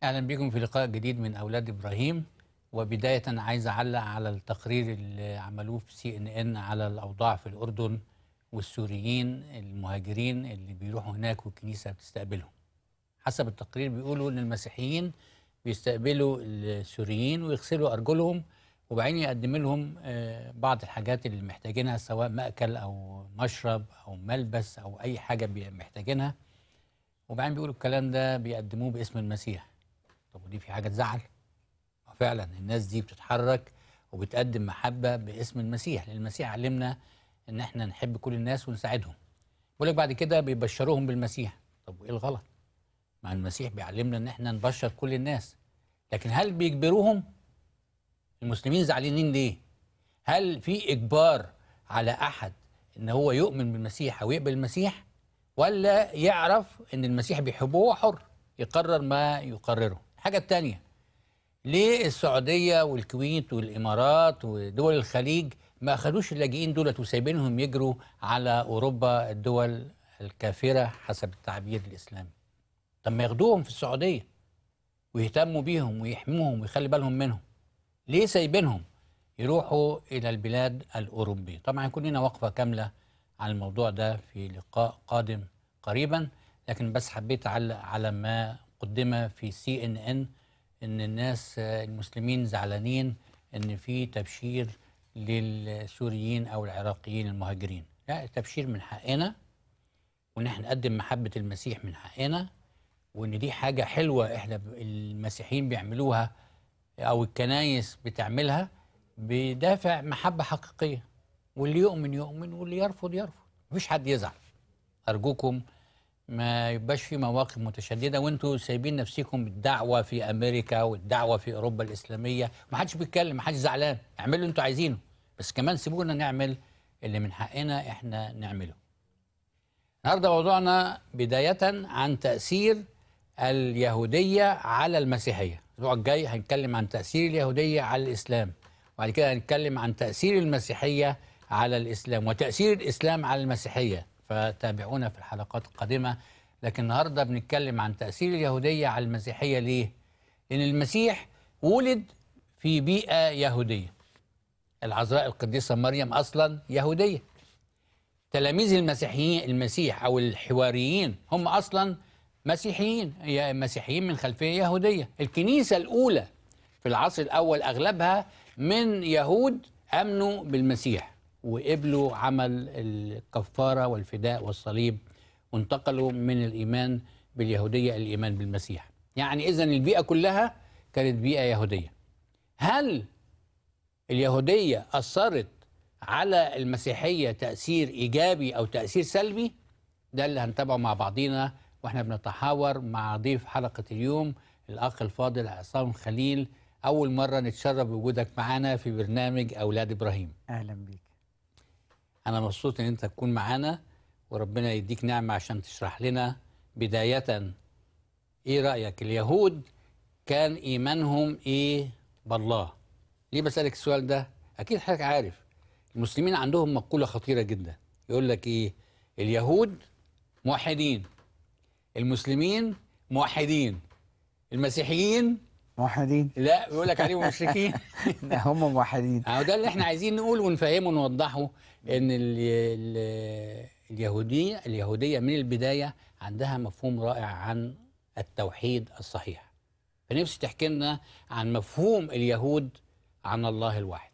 اهلا بكم في لقاء جديد من اولاد ابراهيم وبدايه عايز اعلق على التقرير اللي عملوه في سي ان ان على الاوضاع في الاردن والسوريين المهاجرين اللي بيروحوا هناك والكنيسه بتستقبلهم. حسب التقرير بيقولوا ان المسيحيين بيستقبلوا السوريين ويغسلوا ارجلهم وبعدين يقدم لهم آه، بعض الحاجات اللي محتاجينها سواء مأكل او مشرب او ملبس او اي حاجه بي- محتاجينها وبعدين بيقولوا الكلام ده بيقدموه باسم المسيح. طب ودي في حاجه تزعل؟ فعلا الناس دي بتتحرك وبتقدم محبه باسم المسيح لان المسيح علمنا ان احنا نحب كل الناس ونساعدهم بيقول لك بعد كده بيبشروهم بالمسيح طب وايه الغلط مع المسيح بيعلمنا ان احنا نبشر كل الناس لكن هل بيجبروهم المسلمين زعلانين ليه هل في اجبار على احد ان هو يؤمن بالمسيح او يقبل المسيح ولا يعرف ان المسيح بيحبه هو حر يقرر ما يقرره الحاجه الثانيه ليه السعوديه والكويت والامارات ودول الخليج ما اخدوش اللاجئين دولت وسايبينهم يجروا على اوروبا الدول الكافره حسب التعبير الاسلامي طب ما ياخدوهم في السعوديه ويهتموا بيهم ويحموهم ويخلي بالهم منهم ليه سايبينهم يروحوا الى البلاد الاوروبيه طبعا يكون لنا وقفه كامله عن الموضوع ده في لقاء قادم قريبا لكن بس حبيت اعلق على ما قدم في سي ان ان ان الناس آه، المسلمين زعلانين ان في تبشير للسوريين او العراقيين المهاجرين لا التبشير من حقنا وان احنا نقدم محبه المسيح من حقنا وان دي حاجه حلوه احنا ب- المسيحيين بيعملوها او الكنايس بتعملها بدافع محبه حقيقيه واللي يؤمن يؤمن واللي يرفض يرفض مفيش حد يزعل ارجوكم ما يبقاش في مواقف متشدده وانتوا سايبين نفسكم الدعوه في امريكا والدعوه في اوروبا الاسلاميه ما حدش بيتكلم ما حدش زعلان اعملوا اللي انتوا عايزينه بس كمان سيبونا نعمل اللي من حقنا احنا نعمله النهارده موضوعنا بدايه عن تاثير اليهوديه على المسيحيه الاسبوع الجاي هنتكلم عن تاثير اليهوديه على الاسلام وبعد كده هنتكلم عن تاثير المسيحيه على الاسلام وتاثير الاسلام على المسيحيه فتابعونا في الحلقات القادمه لكن النهارده بنتكلم عن تاثير اليهوديه على المسيحيه ليه لان المسيح ولد في بيئه يهوديه العذراء القديسه مريم اصلا يهوديه تلاميذ المسيحيين المسيح او الحواريين هم اصلا مسيحيين هي مسيحيين من خلفيه يهوديه الكنيسه الاولى في العصر الاول اغلبها من يهود امنوا بالمسيح وقبلوا عمل الكفاره والفداء والصليب وانتقلوا من الايمان باليهوديه الايمان بالمسيح يعني اذا البيئه كلها كانت بيئه يهوديه هل اليهوديه اثرت على المسيحيه تاثير ايجابي او تاثير سلبي ده اللي هنتابعه مع بعضينا واحنا بنتحاور مع ضيف حلقه اليوم الاخ الفاضل عصام خليل اول مره نتشرف بوجودك معانا في برنامج اولاد ابراهيم اهلا بيك انا مبسوط ان انت تكون معانا وربنا يديك نعمه عشان تشرح لنا بدايه ايه رايك اليهود كان ايمانهم ايه بالله ليه بسالك السؤال ده اكيد حضرتك عارف المسلمين عندهم مقوله خطيره جدا يقول لك ايه اليهود موحدين المسلمين موحدين المسيحيين موحدين لا بيقول لك عليهم مشركين لا هم موحدين اهو ده اللي احنا عايزين نقول ونفهمه ونوضحه ان ال ال اليهوديه اليهوديه من البدايه عندها مفهوم رائع عن التوحيد الصحيح فنفسي تحكي لنا عن مفهوم اليهود عن الله الواحد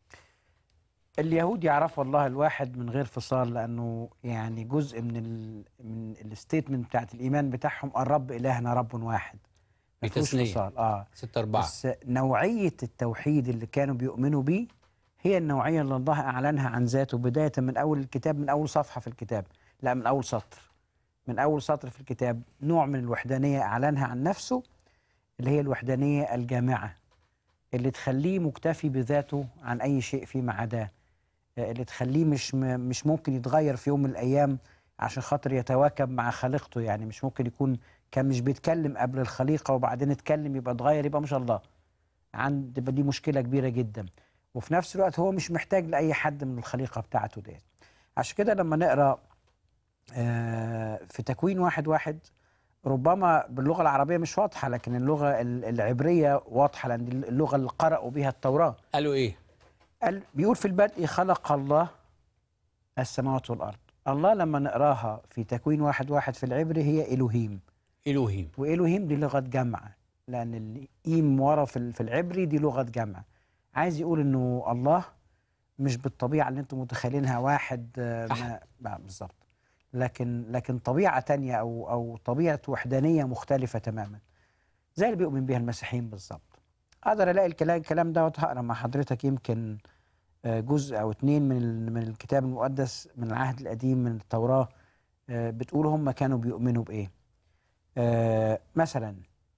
اليهود يعرفوا الله الواحد من غير فصال لانه يعني جزء من ال من الستيتمنت بتاعت الايمان بتاعهم الرب الهنا رب واحد ما فيهوش بتثنية. فصال اه ستة أربعة بس نوعيه التوحيد اللي كانوا بيؤمنوا بيه هي النوعيه اللي الله اعلنها عن ذاته بدايه من اول الكتاب من اول صفحه في الكتاب لا من اول سطر من اول سطر في الكتاب نوع من الوحدانيه اعلنها عن نفسه اللي هي الوحدانيه الجامعه اللي تخليه مكتفي بذاته عن اي شيء فيما عداه آه، اللي تخليه مش م- مش ممكن يتغير في يوم من الايام عشان خاطر يتواكب مع خليقته يعني مش ممكن يكون كان مش بيتكلم قبل الخليقه وبعدين اتكلم يبقى اتغير يبقى مش الله عند يبقى دي مشكله كبيره جدا وفي نفس الوقت هو مش محتاج لاي حد من الخليقه بتاعته ديت عشان كده لما نقرا آه، في تكوين واحد واحد ربما باللغه العربيه مش واضحه لكن اللغه ال- العبريه واضحه لان دي اللغه اللي قرأوا بها التوراه قالوا ايه قال بيقول في البدء خلق الله السماوات والارض الله لما نقراها في تكوين واحد واحد في العبري هي الوهيم الوهيم والوهيم دي لغه جمع لان الايم ورا في ال- في العبري دي لغه جمع عايز يقول انه الله مش بالطبيعه اللي انتم متخيلينها واحد آه، ما ما- بالظبط لكن لكن طبيعه تانية او او طبيعه وحدانيه مختلفه تماما زي اللي بيؤمن بها المسيحيين بالظبط اقدر الاقي الكلام الكلام دوت هقرا مع حضرتك يمكن آه، جزء او اتنين من ال- من الكتاب المقدس من العهد القديم من التوراه آه، بتقول هم كانوا بيؤمنوا بايه آه، مثلا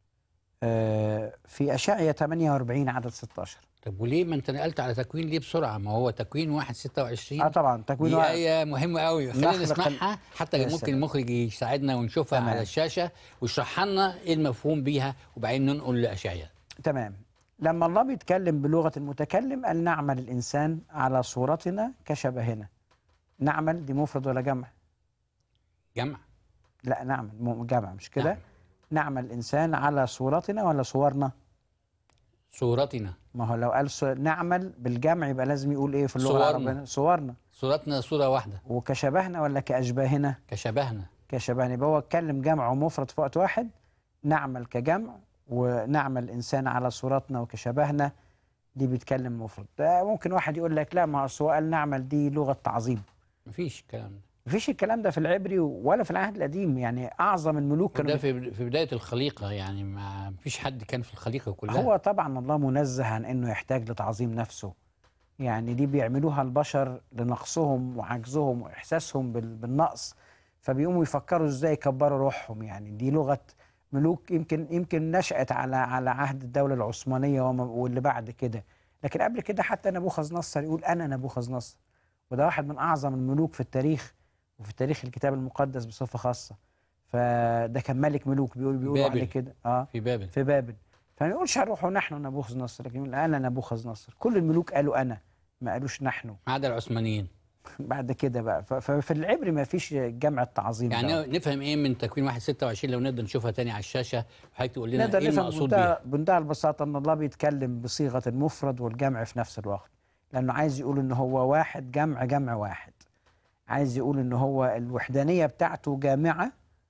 آه، في اشعيا 48 عدد 16 طب وليه ما انت نقلت على تكوين ليه بسرعه ما هو تكوين 1 26 اه طبعا تكوين دي واحد. آية مهمة قوي خلينا نخلق ال- نسمعها حتى يا ممكن سلام. المخرج يساعدنا ونشوفها تمام. على الشاشة ويشرح لنا ايه المفهوم بيها وبعدين ننقل لأشعياء تمام لما الله بيتكلم بلغه المتكلم قال نعمل الانسان على صورتنا كشبهنا نعمل دي مفرد ولا جمع جمع لا نعمل مو- جمع مش كده نعم. نعمل الانسان على صورتنا ولا صورنا صورتنا ما هو لو قال ص- نعمل بالجمع يبقى لازم يقول ايه في اللغه صورنا. العربيه صورنا صورتنا صورة واحدة وكشبهنا ولا كاشباهنا كشبهنا كشبهنا يبقى هو اتكلم جمع ومفرد في وقت واحد نعمل كجمع ونعمل الانسان على صورتنا وكشبهنا دي بيتكلم مفرد ده ممكن واحد يقول لك لا ما أصل هو قال نعمل دي لغه تعظيم مفيش الكلام ده مفيش الكلام ده في العبري ولا في العهد القديم يعني اعظم الملوك ده كانوا في في بداية الخليقة يعني ما فيش حد كان في الخليقة كلها هو طبعا الله منزه عن انه يحتاج لتعظيم نفسه يعني دي بيعملوها البشر لنقصهم وعجزهم واحساسهم بال- بالنقص فبيقوموا يفكروا ازاي يكبروا روحهم يعني دي لغه ملوك يمكن يمكن نشأت على على عهد الدوله العثمانيه وما- واللي بعد كده لكن قبل كده حتى نبوخذ نصر يقول انا نبوخذ نصر وده واحد من اعظم الملوك في التاريخ وفي تاريخ الكتاب المقدس بصفه خاصه فده كان ملك ملوك بيقول بيقولوا بابل. عليه كده اه في بابل في بابل فما يقولش هروحوا نحن نبوخذ نصر لكن يقول انا نبوخذ نصر كل الملوك قالوا انا ما قالوش نحن ما عدا العثمانيين بعد كده بقى ف- ففي العبري ما فيش جمع التعظيم يعني ده. نفهم ايه من تكوين 1 26 لو نقدر نشوفها تاني على الشاشة وحضرتك تقول لنا نقدر ايه نفهم المقصود بمنتهى بيها بمنتهى البساطه ان الله بيتكلم بصيغه المفرد والجمع في نفس الوقت لانه عايز يقول ان هو واحد جمع جمع واحد عايز يقول ان هو الوحدانيه بتاعته جامعه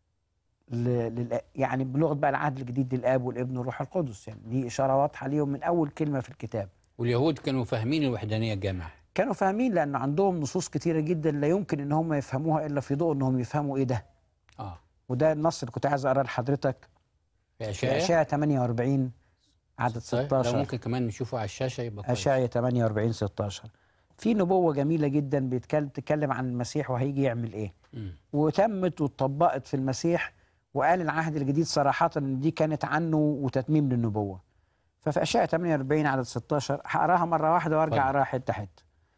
ل... لل... يعني بلغه بقى العهد الجديد للاب والابن والروح القدس يعني دي اشاره واضحه ليهم من اول كلمه في الكتاب واليهود كانوا فاهمين الوحدانية الجامعة كانوا فاهمين لان عندهم نصوص كتيره جدا لا يمكن ان هم يفهموها الا في ضوء انهم يفهموا ايه ده اه وده النص اللي كنت عايز اقراه لحضرتك في في أشعياء اشعياء 48 عدد طيب، لو 16 ممكن كمان نشوفه على الشاشة يبقى كويس اشعياء 48 16 في نبوه جميله جدا بيتكلم تتكلم عن المسيح وهيجي يعمل ايه مم. وتمت واتطبقت في المسيح وقال العهد الجديد صراحه ان دي كانت عنه وتتميم للنبوه ففي اشعياء 48 عدد 16 هقراها مره واحده وارجع اتفضل. اقراها حته حته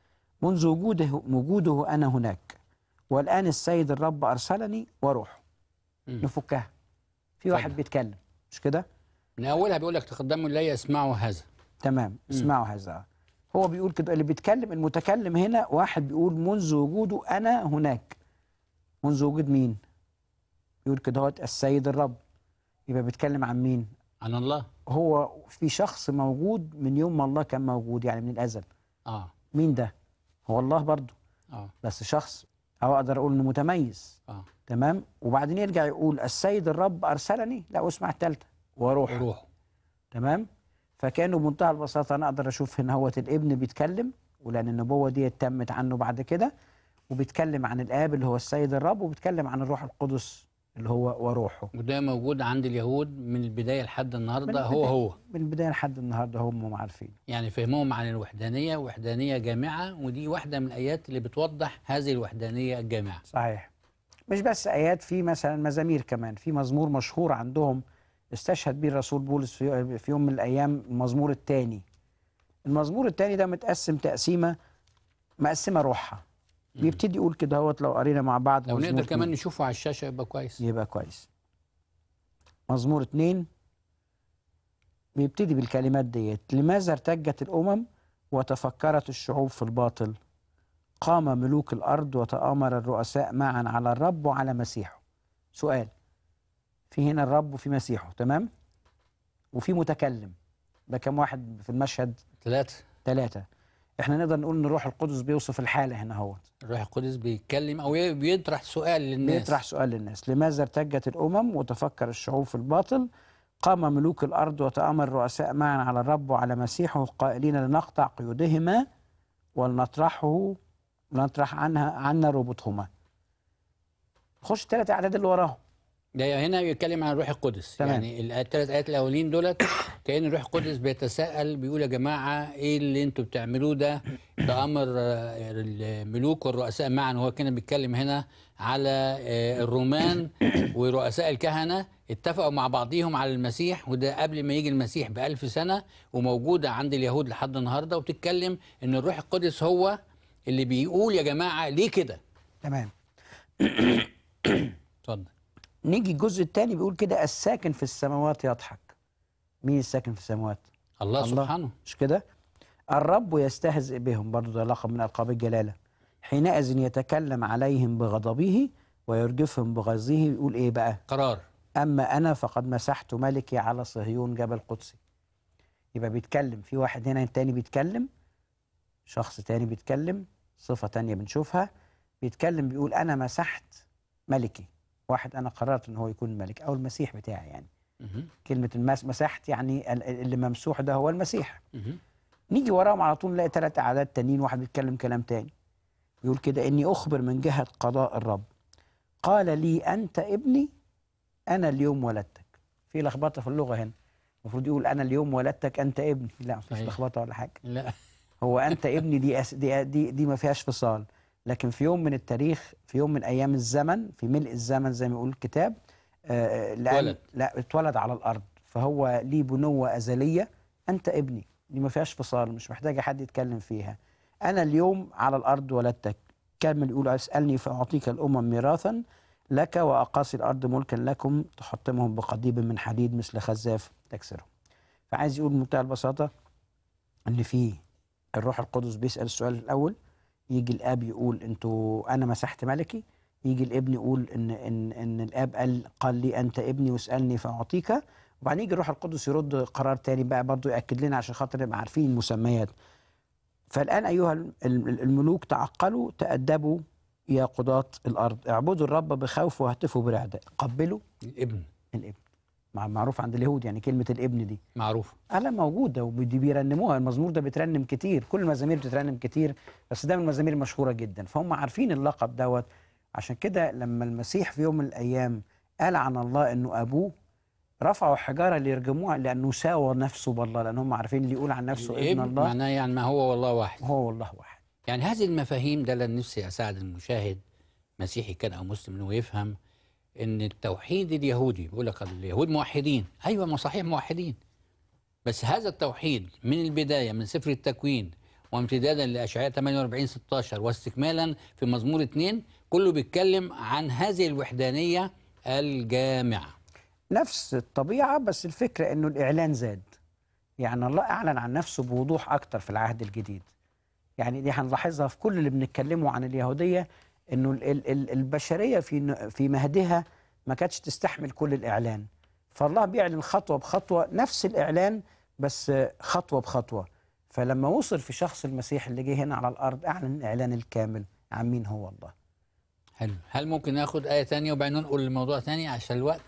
منذ وجوده وجوده انا هناك والان السيد الرب ارسلني واروح مم. نفكها في واحد اتفضل. بيتكلم مش كده من اولها بيقول لك تقدموا الي اسمعوا هذا تمام اسمعوا هذا هو بيقول كده اللي بيتكلم المتكلم هنا واحد بيقول منذ وجوده انا هناك منذ وجود مين بيقول كده هو السيد الرب يبقى بيتكلم عن مين عن الله هو في شخص موجود من يوم ما الله كان موجود يعني من الازل اه مين ده هو الله برضه اه بس شخص او اقدر اقول انه متميز اه تمام وبعدين يرجع يقول السيد الرب ارسلني لا واسمع الثالثه واروح روحوا تمام فكانوا بمنتهى البساطه انا اقدر اشوف هنا هو الابن بيتكلم ولان النبوه دي تمت عنه بعد كده وبيتكلم عن الاب اللي هو السيد الرب وبيتكلم عن الروح القدس اللي هو وروحه وده موجود عند اليهود من البدايه لحد النهارده من هو البداية. هو من البدايه لحد النهارده هم عارفين يعني فهمهم عن الوحدانيه وحدانيه جامعه ودي واحده من الايات اللي بتوضح هذه الوحدانيه الجامعه صحيح مش بس ايات في مثلا مزامير كمان في مزمور مشهور عندهم استشهد به الرسول بولس في في يوم من الايام المزمور الثاني المزمور الثاني ده متقسم تقسيمه مقسمه روحها بيبتدي يقول كده هوت لو قرينا مع بعض لو مزمور نقدر كمان اتنين. نشوفه على الشاشه يبقى كويس يبقى كويس مزمور اتنين بيبتدي بالكلمات ديت لماذا ارتجت الأمم وتفكرت الشعوب في الباطل قام ملوك الأرض وتآمر الرؤساء معا على الرب وعلى مسيحه سؤال في هنا الرب وفي مسيحه تمام وفي متكلم ده كم واحد في المشهد ثلاثة ثلاثة احنا نقدر نقول ان الروح القدس بيوصف الحالة هنا هو الروح القدس بيتكلم او بيطرح سؤال للناس بيطرح سؤال للناس لماذا ارتجت الأمم وتفكر الشعوب في الباطل قام ملوك الأرض وتأمر الرؤساء معا على الرب وعلى مسيحه قائلين لنقطع قيودهما ولنطرحه نطرح عنها عنا ربطهما خش الثلاث أعداد اللي وراهم ده هنا بيتكلم عن الروح القدس تمام. يعني الثلاث ايات الاولين دولت كان الروح القدس بيتساءل بيقول يا جماعه ايه اللي انتوا بتعملوه ده ده امر آه، الملوك والرؤساء معا هو كان بيتكلم هنا على آه، الرومان ورؤساء الكهنه اتفقوا مع بعضيهم على المسيح وده قبل ما يجي المسيح بألف سنه وموجوده عند اليهود لحد النهارده وبتتكلم ان الروح القدس هو اللي بيقول يا جماعه ليه كده تمام اتفضل نيجي الجزء الثاني بيقول كده الساكن في السماوات يضحك مين الساكن في السماوات الله, الله. سبحانه مش كده الرب يستهزئ بهم برضو ده لقب من ألقاب الجلالة حينئذ يتكلم عليهم بغضبه ويرجفهم بغيظه يقول ايه بقى قرار أما أنا فقد مسحت ملكي على صهيون جبل قدسي يبقى بيتكلم في واحد هنا تاني بيتكلم شخص تاني بيتكلم صفة تانية بنشوفها بيتكلم بيقول أنا مسحت ملكي واحد أنا قررت إن هو يكون الملك أو المسيح بتاعي يعني مهم. كلمة المس مسحت يعني ال- اللي ممسوح ده هو المسيح مهم. نيجي وراهم على طول نلاقي ثلاث أعداد تانيين واحد بيتكلم كلام تاني يقول كده إني أخبر من جهة قضاء الرب قال لي أنت ابني أنا اليوم ولدتك في لخبطة في اللغة هنا المفروض يقول أنا اليوم ولدتك أنت ابني لا مفيش صحيح. لخبطة ولا حاجة لا هو أنت ابني دي أس دي دي, دي ما فيهاش فصال لكن في يوم من التاريخ في يوم من أيام الزمن في ملء الزمن زي ما يقول الكتاب آه، لأن- اتولد. لا اتولد على الأرض فهو ليه بنوة أزلية أنت ابني دي ما فيهاش فصال مش محتاجة حد يتكلم فيها أنا اليوم على الأرض ولدتك كمل يقول اسألني فأعطيك الأمم ميراثا لك وأقاصي الأرض ملكا لكم تحطمهم بقضيب من حديد مثل خزاف تكسرهم فعايز يقول بمنتهى البساطة إن في الروح القدس بيسأل السؤال الأول يجي الآب يقول أنتوا أنا مسحت ملكي يجي الابن يقول إن إن إن الآب قال قال لي أنت ابني واسألني فأعطيك وبعدين يجي الروح القدس يرد قرار تاني بقى برضه يأكد لنا عشان خاطر نبقى عارفين المسميات فالآن أيها الم- الم- الملوك تعقلوا تأدبوا يا قضاة الأرض اعبدوا الرب بخوف واهتفوا برعدة قبلوا الابن الابن مع- معروف عند اليهود يعني كلمة الابن دي معروف آلة موجودة ودي بيرنموها المزمور ده بيترنم كتير كل المزامير بتترنم كتير بس ده من المزامير المشهورة جدا فهم عارفين اللقب دوت عشان كده لما المسيح في يوم من الأيام قال عن الله إنه أبوه رفعوا حجارة ليرجموها لأنه ساوى نفسه بالله لأن هم عارفين اللي يقول عن نفسه ابن الابن الله معناه يعني ما هو والله واحد هو والله واحد يعني هذه المفاهيم ده اللي نفسي اساعد المشاهد مسيحي كان او مسلم انه يفهم ان التوحيد اليهودي بيقول لك اليهود موحدين ايوه ما صحيح موحدين بس هذا التوحيد من البدايه من سفر التكوين وامتدادا لاشعياء 48 16 واستكمالا في مزمور 2 كله بيتكلم عن هذه الوحدانيه الجامعه نفس الطبيعة بس الفكرة إنه الإعلان زاد يعني الله أعلن عن نفسه بوضوح أكتر في العهد الجديد يعني دي هنلاحظها في كل اللي بنتكلمه عن اليهودية إنه ال- ال- ال- البشرية في ن- في مهدها ما كانتش تستحمل كل الإعلان فالله بيعلن خطوة بخطوة نفس الإعلان بس خطوة بخطوة فلما وصل في شخص المسيح اللي جه هنا على الأرض أعلن الإعلان الكامل عن مين هو الله حلو هل ممكن ناخد ايه تانية وبعدين ننقل الموضوع تاني عشان الوقت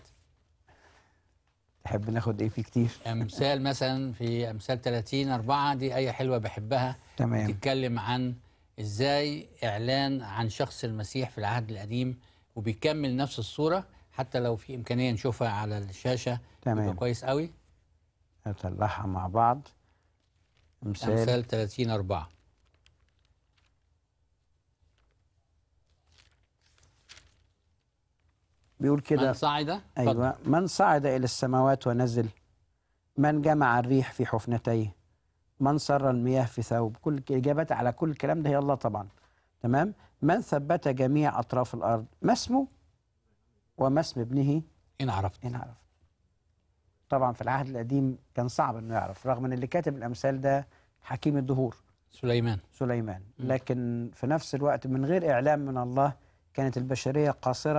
تحب ناخد إيه فيه كتير امثال مثلا في امثال 30 4 دي ايه حلوه بحبها تمام بتتكلم عن ازاي اعلان عن شخص المسيح في العهد القديم وبيكمل نفس الصوره حتى لو في امكانيه نشوفها على الشاشه يبقى تمام كويس قوي نطلعها مع بعض مثال امثال 30 4 بيقول كده من صعد اتفضل. أيوة من صعد إلى السماوات ونزل من جمع الريح في حفنتيه من سر المياه في ثوب كل الإجابات على كل الكلام ده هي الله طبعا تمام من ثبت جميع أطراف الأرض ما اسمه وما اسم ابنه ان عرفت إن عرف طبعا في العهد القديم كان صعب إنه يعرف رغم إن اللي كاتب الأمثال ده حكيم الدهور سليمان سليمان مم. لكن في نفس الوقت من غير إعلام من الله كانت البشرية قاصرة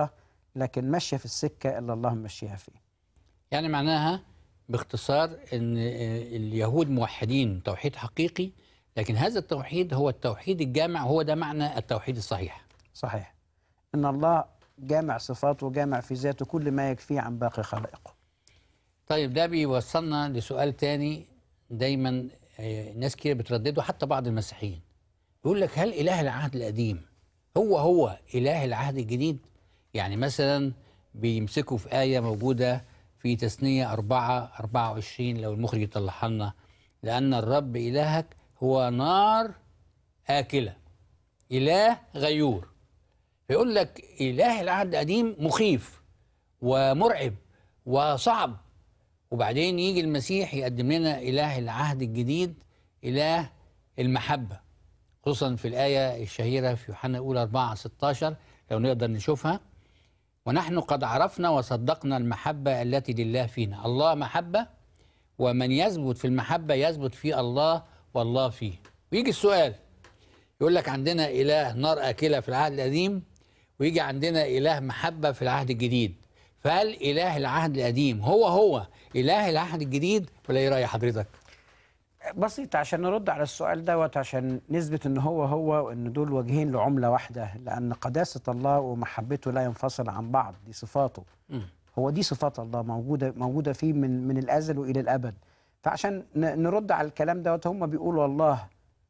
لكن ماشيه في السكه اللي الله ماشيها فيه يعني معناها باختصار ان آه، اليهود موحدين توحيد حقيقي لكن هذا التوحيد هو التوحيد الجامع هو ده معنى التوحيد الصحيح صحيح ان الله جامع صفاته وجامع في ذاته كل ما يكفيه عن باقي خلائقه طيب ده بيوصلنا لسؤال تاني دايما آه، ناس كتير بتردده حتى بعض المسيحيين يقول لك هل إله العهد القديم هو هو إله العهد الجديد يعني مثلا بيمسكوا في آية موجودة في تثنية أربعة أربعة وعشرين لو المخرج يطلعها لنا لأن الرب إلهك هو نار آكلة إله غيور فيقول لك إله العهد القديم مخيف ومرعب وصعب وبعدين يجي المسيح يقدم لنا إله العهد الجديد إله المحبة خصوصا في الآية الشهيرة في يوحنا الأولى 4 16 لو نقدر نشوفها ونحن قد عرفنا وصدقنا المحبة التي لله فينا الله محبة ومن يثبت في المحبة يثبت في الله والله فيه ويجي السؤال يقول لك عندنا إله نار آكلة في العهد القديم ويجي عندنا إله محبة في العهد الجديد فهل إله العهد القديم هو هو إله العهد الجديد ولا إيه رأي حضرتك؟ بسيط عشان نرد على السؤال دوت عشان نثبت ان هو هو وان دول وجهين لعمله واحده لان قداسه الله ومحبته لا ينفصل عن بعض دي صفاته مم. هو دي صفات الله موجوده موجوده فيه من من الازل والى الابد فعشان ن- نرد على الكلام دوت هم بيقولوا الله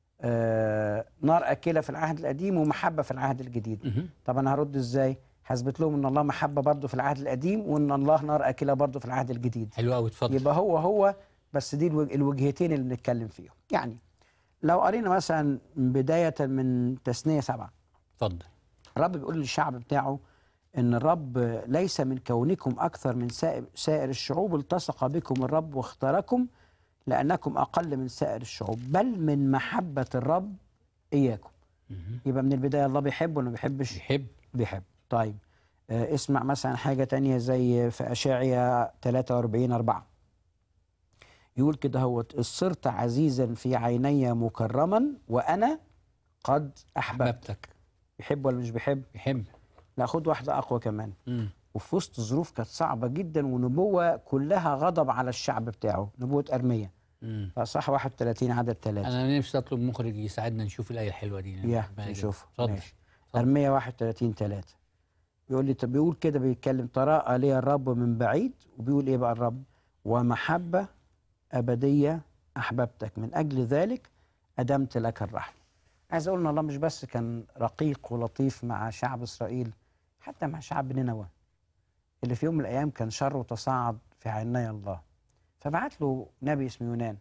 آه نار اكله في العهد القديم ومحبه في العهد الجديد مهم. طب انا هرد ازاي هثبت لهم ان الله محبه برضه في العهد القديم وان الله نار اكله برضه في العهد الجديد حلو قوي اتفضل يبقى هو هو بس دي الوج- الوجهتين اللي بنتكلم فيهم يعني لو قرينا مثلا بداية من تثنية سبعة اتفضل الرب بيقول للشعب بتاعه ان الرب ليس من كونكم اكثر من سائر, سائر الشعوب التصق بكم الرب واختاركم لانكم اقل من سائر الشعوب بل من محبة الرب اياكم مهم. يبقى من البداية الله بيحب ولا ما بيحبش يحب بيحب طيب آه، اسمع مثلا حاجة تانية زي في أشاعية 43 4 يقول كده هو صرت عزيزا في عيني مكرما وأنا قد أحببت أحببتك بيحب ولا مش بيحب يحب لا خد واحدة أقوى كمان مم. وفي وسط ظروف كانت صعبة جدا ونبوة كلها غضب على الشعب بتاعه نبوة أرمية مم. فصح 31 عدد 3 أنا نفسي أطلب مخرج يساعدنا نشوف الآية الحلوة دي يا بحبها جدا. نشوف اتفضل ماشي أرمية 31 3 بيقول لي طب بيقول كده بيتكلم تراءى لي الرب من بعيد وبيقول ايه بقى الرب ومحبة أبدية أحببتك من أجل ذلك أدمت لك الرحمة عايز أقول إن الله مش بس كان رقيق ولطيف مع شعب إسرائيل حتى مع شعب نينوى اللي في يوم من الأيام كان شره تصاعد في عيني الله فبعت له نبي اسمه يونان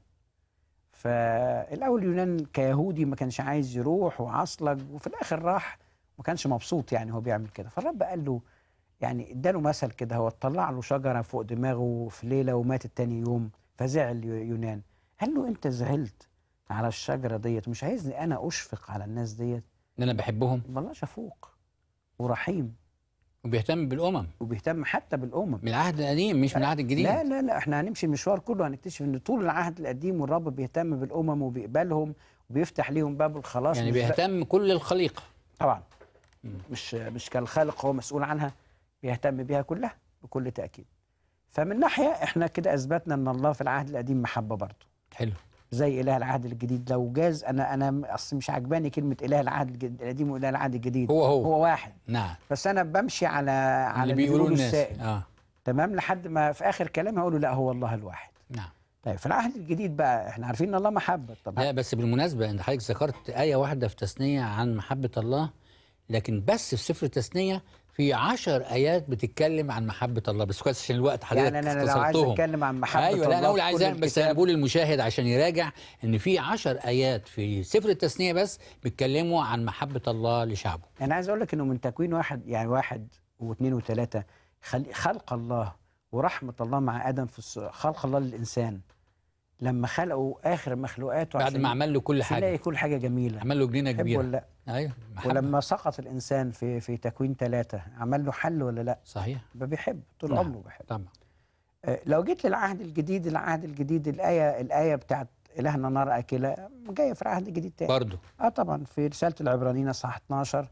فالأول يونان كيهودي ما كانش عايز يروح وعصلج وفي الآخر راح ما كانش مبسوط يعني هو بيعمل كده فالرب قال له يعني اداله مثل كده هو طلع له شجره فوق دماغه في ليله ومات تاني يوم فزعل يو- يونان قال له انت زعلت على الشجره ديت مش عايزني انا اشفق على الناس ديت إن أنا بحبهم والله شفوق ورحيم وبيهتم بالأمم وبيهتم حتى بالامم من العهد القديم مش من العهد الجديد لا لا لا احنا هنمشي المشوار كله هنكتشف ان طول العهد القديم والرب بيهتم بالامم وبيقبلهم وبيفتح ليهم باب الخلاص يعني مش لا- بيهتم كل الخليقة طبعا مم. مش مش كالخالق هو مسؤول عنها بيهتم بيها كلها بكل تأكيد فمن ناحية احنا كده أثبتنا أن الله في العهد القديم محبة برضه حلو زي إله العهد الجديد لو جاز أنا أنا أصل مش عجباني كلمة إله العهد الجد- القديم وإله العهد الجديد هو هو, هو واحد نعم بس أنا بمشي على على اللي اللي بيقولوا بيقوله الناس السائل اه تمام لحد ما في آخر كلامي هقوله لا هو الله الواحد نعم طيب في العهد الجديد بقى احنا عارفين ان الله محبه طب لا بس بالمناسبة أنت حضرتك ذكرت آية واحدة في تثنية عن محبة الله لكن بس في سفر التثنية في عشر آيات بتتكلم عن محبة الله بس كويس عشان الوقت حضرتك يعني انا لو عايز اختصرتهم. اتكلم عن محبه ايوه لا الله انا اقول في عايز كل أعمل- بس انا الكتاب، بقول للمشاهد عشان يراجع ان في عشر ايات في سفر التثنيه بس بيتكلموا عن محبه الله لشعبه انا عايز اقول لك انه من تكوين واحد يعني واحد واثنين وثلاثه خل- خلق الله ورحمه الله مع ادم في الس- خلق الله للانسان لما خلقوا اخر مخلوقاته بعد عشان ما عمل له كل تلاقي حاجه كل حاجه جميله عمل له جنينه تحب كبيره ولا لا ايوه محبة. ولما سقط الانسان في في تكوين ثلاثه عمل له حل ولا لا صحيح يبقى بيحب طول نعم. عمره بيحب طبعا آه، لو جيت للعهد الجديد العهد الجديد الايه الايه بتاعت الهنا نار اكله جايه في العهد الجديد تاني برضه اه طبعا في رساله العبرانيين اصحاح 12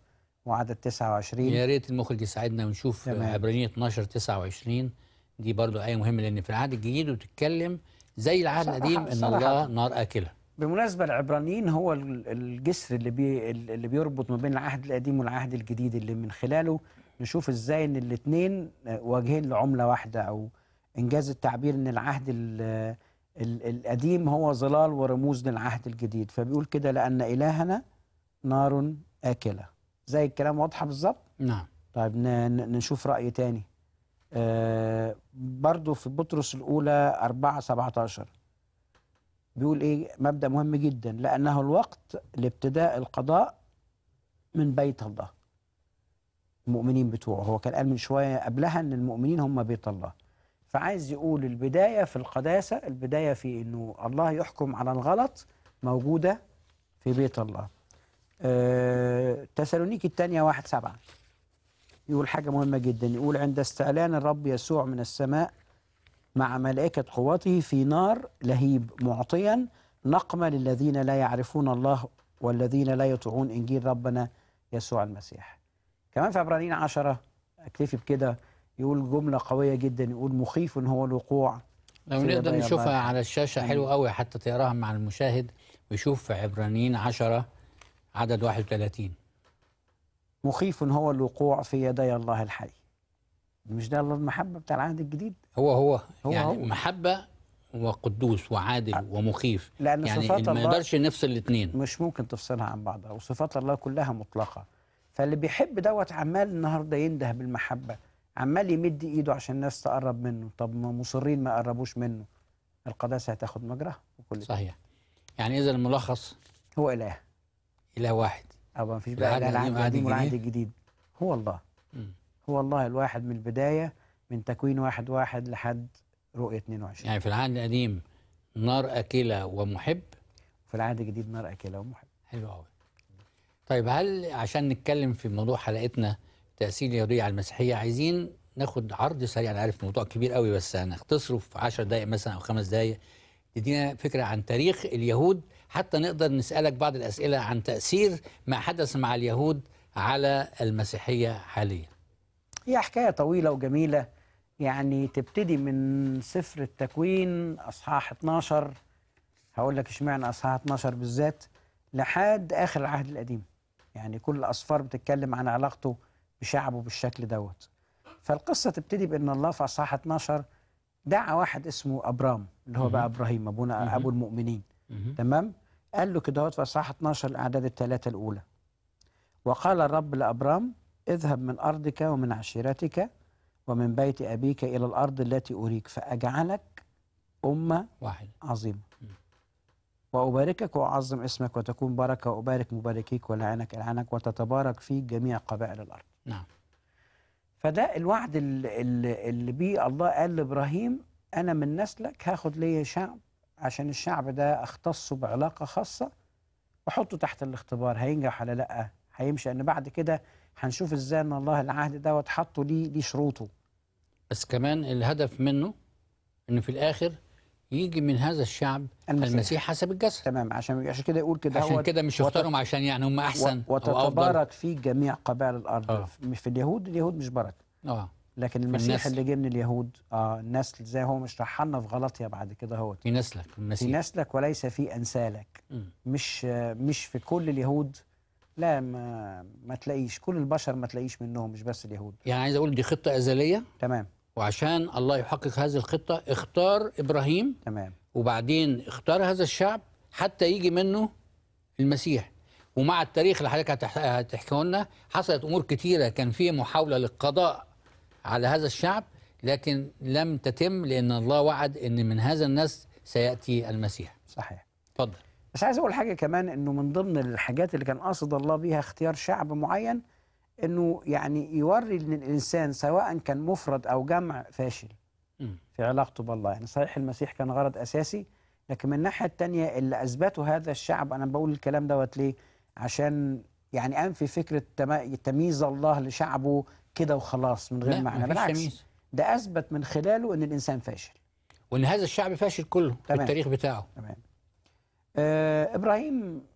وعدد 29 يا ريت المخرج يساعدنا ونشوف تمام. عبرانية 12 29 دي برضو آية مهمة لأن في العهد الجديد وتتكلم زي العهد صراحة- القديم إن صراحة. الله نار آكلة بالمناسبة العبرانيين هو ال- الجسر اللي بي اللي بيربط ما بين العهد القديم والعهد الجديد اللي من خلاله نشوف ازاي ان الاثنين واجهين لعملة واحدة او انجاز التعبير ان العهد ال ال القديم هو ظلال ورموز للعهد الجديد فبيقول كده لأن إلهنا نار آكلة زي الكلام واضحة بالظبط نعم طيب ن- ن- نشوف رأي تاني آه برضو في بطرس الأولى 4 17 بيقول إيه مبدأ مهم جدا لأنه الوقت لابتداء القضاء من بيت الله المؤمنين بتوعه هو كان قال من شوية قبلها أن المؤمنين هم بيت الله فعايز يقول البداية في القداسة البداية في أنه الله يحكم على الغلط موجودة في بيت الله آه تسالونيكي الثانية واحد سبعة يقول حاجة مهمة جدا يقول عند استعلان الرب يسوع من السماء مع ملائكة قوته في نار لهيب معطيا نقمة للذين لا يعرفون الله والذين لا يطيعون إنجيل ربنا يسوع المسيح كمان في عبرانيين عشرة اكتفي بكده يقول جملة قوية جدا يقول مخيف هو الوقوع لو في نقدر يدي نشوفها الله. على الشاشة حلو قوي حتى تقراها مع المشاهد ويشوف في عبرانيين 10 عدد 31 مخيف هو الوقوع في يدي الله الحي مش ده الله المحبة بتاع العهد الجديد هو هو, هو يعني هو. محبة وقدوس وعادل ومخيف لأن يعني صفات ما الله نقدرش نفصل الاثنين مش ممكن تفصلها عن بعضها وصفات الله كلها مطلقة فاللي بيحب دوت عمال النهارده ينده بالمحبة عمال يمد ايده عشان الناس تقرب منه طب ما مصرين ما يقربوش منه القداسة هتاخد مجراها وكل ده. صحيح يعني إذا الملخص هو إله إله واحد أو ما فيش في بقى العهد إله القديم العهد القديم والعهد والعهد الجديد هو الله مم. هو الله الواحد من البداية من تكوين واحد واحد لحد رؤية 22 يعني في العهد القديم نار أكلة ومحب في العهد الجديد نار أكلة ومحب حلو قوي طيب هل عشان نتكلم في موضوع حلقتنا تأثير اليهودية على المسيحية عايزين ناخد عرض سريع أنا عارف موضوع كبير قوي بس هنختصره في 10 دقائق مثلا أو خمس دقائق تدينا فكرة عن تاريخ اليهود حتى نقدر نسألك بعض الأسئلة عن تأثير ما حدث مع اليهود على المسيحية حاليا هي حكاية طويلة وجميلة يعني تبتدي من سفر التكوين أصحاح 12 هقول لك اشمعنى أصحاح 12 بالذات لحد آخر العهد القديم يعني كل الأسفار بتتكلم عن علاقته بشعبه بالشكل دوت فالقصة تبتدي بأن الله في أصحاح 12 دعا واحد اسمه أبرام اللي هو بقى إبراهيم أبونا مهم. أبو المؤمنين مهم. تمام قال له كده في اصحاح 12 الاعداد الثلاثه الاولى وقال الرب لابرام اذهب من ارضك ومن عشيرتك ومن بيت ابيك الى الارض التي اريك فاجعلك امه واحد عظيمه واباركك واعظم اسمك وتكون بركه وابارك مباركيك ولعنك العنك وتتبارك فيك جميع قبائل الارض نعم فده الوعد اللي, اللي, اللي بيه الله قال لابراهيم انا من نسلك هاخد ليا شعب عشان الشعب ده اختصه بعلاقه خاصه واحطه تحت الاختبار هينجح ولا لا هيمشي لان بعد كده هنشوف ازاي ان الله العهد دوت حطه ليه ليه شروطه بس كمان الهدف منه إنه في الآخر يجي من هذا الشعب المسيح. المسيح حسب الجسد تمام عشان عشان كده يقول كده عشان هو كده مش وت- يختارهم عشان يعني هم أحسن أو أفضل وتتبارك فيه جميع قبائل الارض آه. في اليهود اليهود مش بركه اه لكن المسيح النسل. اللي جه من اليهود اه النسل زي هو مش رح لنا في غلطيا بعد كده هو في نسلك في المسيح نسلك وليس في انسالك مم. مش مش في كل اليهود لا ما ما تلاقيش كل البشر ما تلاقيش منهم مش بس اليهود يعني عايز اقول دي خطه ازليه تمام وعشان الله يحقق هذه الخطه اختار ابراهيم تمام وبعدين اختار هذا الشعب حتى يجي منه المسيح ومع التاريخ اللي حضرتك هتح- هتحكيه لنا حصلت امور كتيره كان في محاوله للقضاء على هذا الشعب لكن لم تتم لان الله وعد ان من هذا النسل سياتي المسيح صحيح اتفضل بس عايز اقول حاجه كمان انه من ضمن الحاجات اللي كان قصد الله بيها اختيار شعب معين انه يعني يوري ان الانسان سواء كان مفرد او جمع فاشل مم. في علاقته بالله يعني صحيح المسيح كان غرض اساسي لكن من الناحيه الثانيه اللي اثبته هذا الشعب انا بقول الكلام دوت ليه عشان يعني انفي فكره تما- تمييز الله لشعبه كده وخلاص من غير لا معنى مفيش بالعكس تمييز ده اثبت من خلاله ان الانسان فاشل وان هذا الشعب فاشل كله في تمام. التاريخ بتاعه تمام آه ابراهيم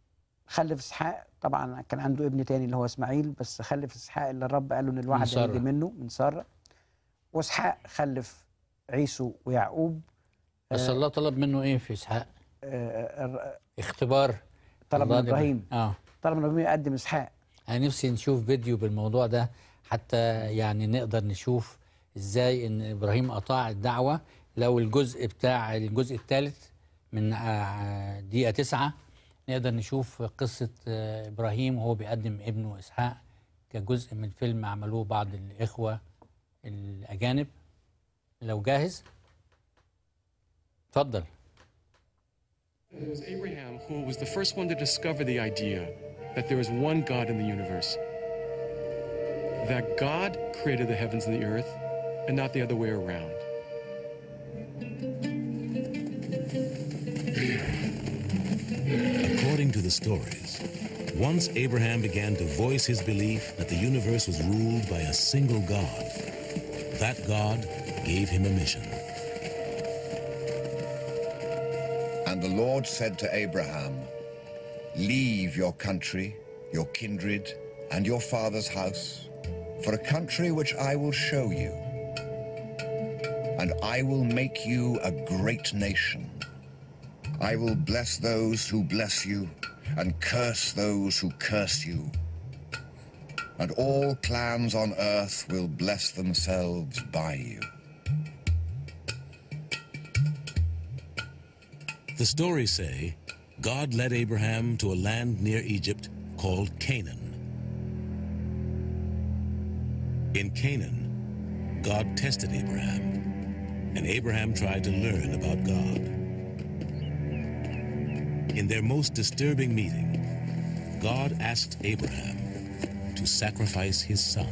خلف اسحاق طبعا كان عنده ابن تاني اللي هو اسماعيل بس خلف اسحاق اللي الرب قال له ان الوعد سارة. هيجي منه من ساره واسحاق خلف عيسو ويعقوب بس آه. الله طلب منه ايه في اسحاق آه، الر- اختبار طلب من الله ابراهيم اه طلب من ابراهيم يقدم اسحاق انا نفسي نشوف فيديو بالموضوع ده حتى يعني نقدر نشوف ازاي ان ابراهيم اطاع الدعوه لو الجزء بتاع الجزء الثالث من آه، دقيقه تسعة نقدر نشوف قصه آه، ابراهيم وهو بيقدم ابنه اسحاق كجزء من فيلم عملوه بعض الاخوه الاجانب لو جاهز اتفضل It was Abraham who was the first one to discover the idea that there is one God in the universe. That God created the heavens and the earth, and not the other way around. According to the stories, once Abraham began to voice his belief that the universe was ruled by a single God, that God gave him a mission. And the Lord said to Abraham, Leave your country, your kindred, and your father's house, for a country which I will show you. And I will make you a great nation. I will bless those who bless you, and curse those who curse you. And all clans on earth will bless themselves by you. The stories say God led Abraham to a land near Egypt called Canaan. In Canaan, God tested Abraham, and Abraham tried to learn about God. In their most disturbing meeting, God asked Abraham to sacrifice his son.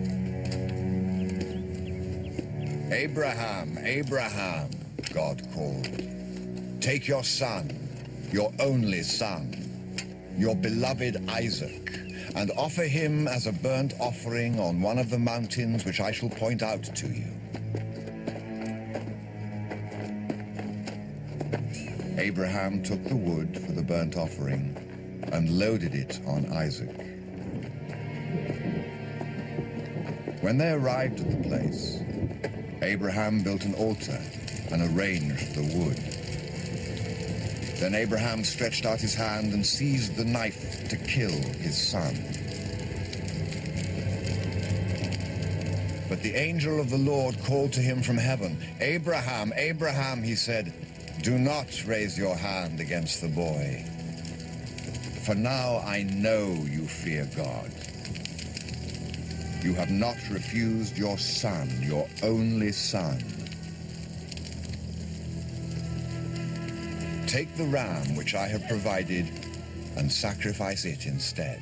Abraham, Abraham, God called. Take your son, your only son, your beloved Isaac, and offer him as a burnt offering on one of the mountains which I shall point out to you. Abraham took the wood for the burnt offering and loaded it on Isaac. When they arrived at the place, Abraham built an altar and arranged the wood. Then Abraham stretched out his hand and seized the knife to kill his son. But the angel of the Lord called to him from heaven, Abraham, Abraham, he said, do not raise your hand against the boy. For now I know you fear God. You have not refused your son, your only son. Take the ram which I have provided and sacrifice it instead.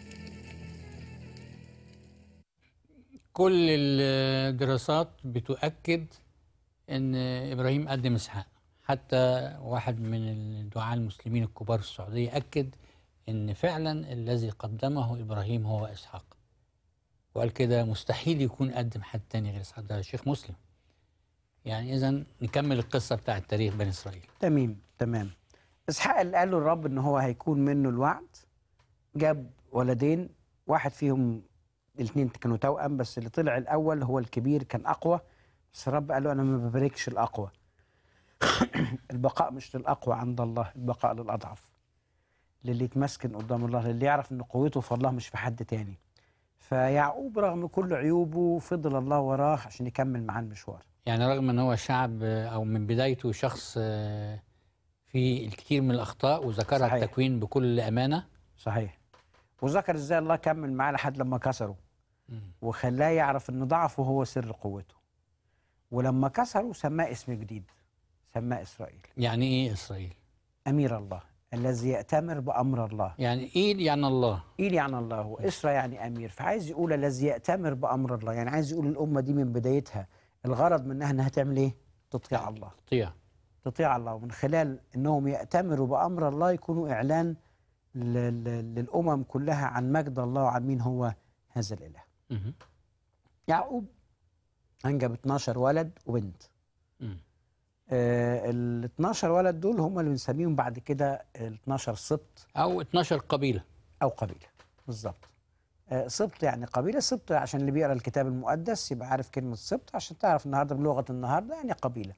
كل الدراسات بتؤكد ان ابراهيم قدم اسحاق حتى واحد من الدعاة المسلمين الكبار في السعودية أكد ان فعلا الذي قدمه ابراهيم هو اسحاق وقال كده مستحيل يكون قدم حد تاني غير اسحاق ده شيخ مسلم يعني اذا نكمل القصه بتاعه تاريخ بني اسرائيل تمام تمام اسحاق اللي قال له الرب ان هو هيكون منه الوعد جاب ولدين واحد فيهم الاثنين كانوا توأم بس اللي طلع الاول هو الكبير كان اقوى بس الرب قال له انا ما بباركش الاقوى البقاء مش للاقوى عند الله البقاء للاضعف للي يتمسكن قدام الله للي يعرف ان قوته في الله مش في حد تاني فيعقوب رغم كل عيوبه فضل الله وراه عشان يكمل معاه المشوار يعني رغم ان هو شعب آه، او من بدايته شخص آه، فيه الكثير من الاخطاء وذكرها صحيح. التكوين بكل امانه صحيح وذكر ازاي الله كمل معاه لحد لما كسره وخلاه يعرف ان ضعفه هو سر قوته ولما كسره سماه اسم جديد سماه اسرائيل يعني ايه اسرائيل امير الله الذي يأتمر بامر الله يعني ايه يعني الله إيل يعني الله وإسرى يعني أمير فعايز يقول الذي يأتمر بأمر الله يعني عايز يقول الأمة دي من بدايتها الغرض منها إنها تعمل إيه؟ تطيع الله طيع تطيع الله ومن خلال إنهم يأتمروا بأمر الله يكونوا إعلان ل- ل- للأمم كلها عن مجد الله وعن مين هو هذا الإله مهم. يعقوب أنجب 12 ولد وبنت مم. آه ال 12 ولد دول هم اللي بنسميهم بعد كده ال 12 سبط او 12 قبيله او قبيله بالظبط آه، سبط يعني قبيله سبط عشان اللي بيقرا الكتاب المقدس يبقى عارف كلمه سبط عشان تعرف النهارده بلغه النهارده يعني قبيله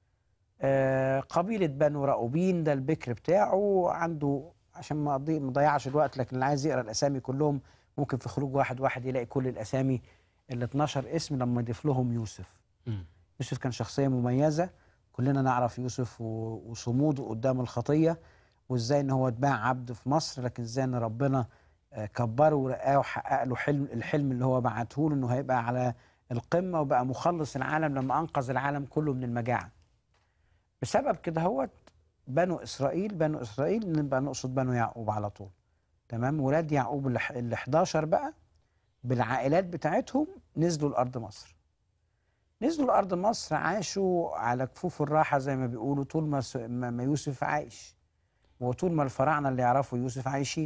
آه، قبيله بنو راؤوبين ده البكر بتاعه عنده عشان ما أضيع- ما اضيعش الوقت لكن اللي عايز يقرا الاسامي كلهم ممكن في خروج واحد واحد يلاقي كل الاسامي ال 12 اسم لما يضيف لهم يوسف مم. يوسف كان شخصية مميزة كلنا نعرف يوسف و- وصموده قدام الخطية وازاي ان هو اتباع عبد في مصر لكن ازاي ان ربنا آه، كبره ورقاه وحقق له حلم الحلم اللي هو بعته له انه هيبقى على القمة وبقى مخلص العالم لما انقذ العالم كله من المجاعة بسبب كده هو بنو اسرائيل بنو اسرائيل نبقى نقصد بنو يعقوب على طول تمام ولاد يعقوب ال ال 11 بقى بالعائلات بتاعتهم نزلوا لارض مصر نزلوا لأرض مصر عاشوا على كفوف الراحة زي ما بيقولوا طول ما س- ما ما يوسف عايش وطول ما الفراعنة اللي يعرفوا يوسف عايشين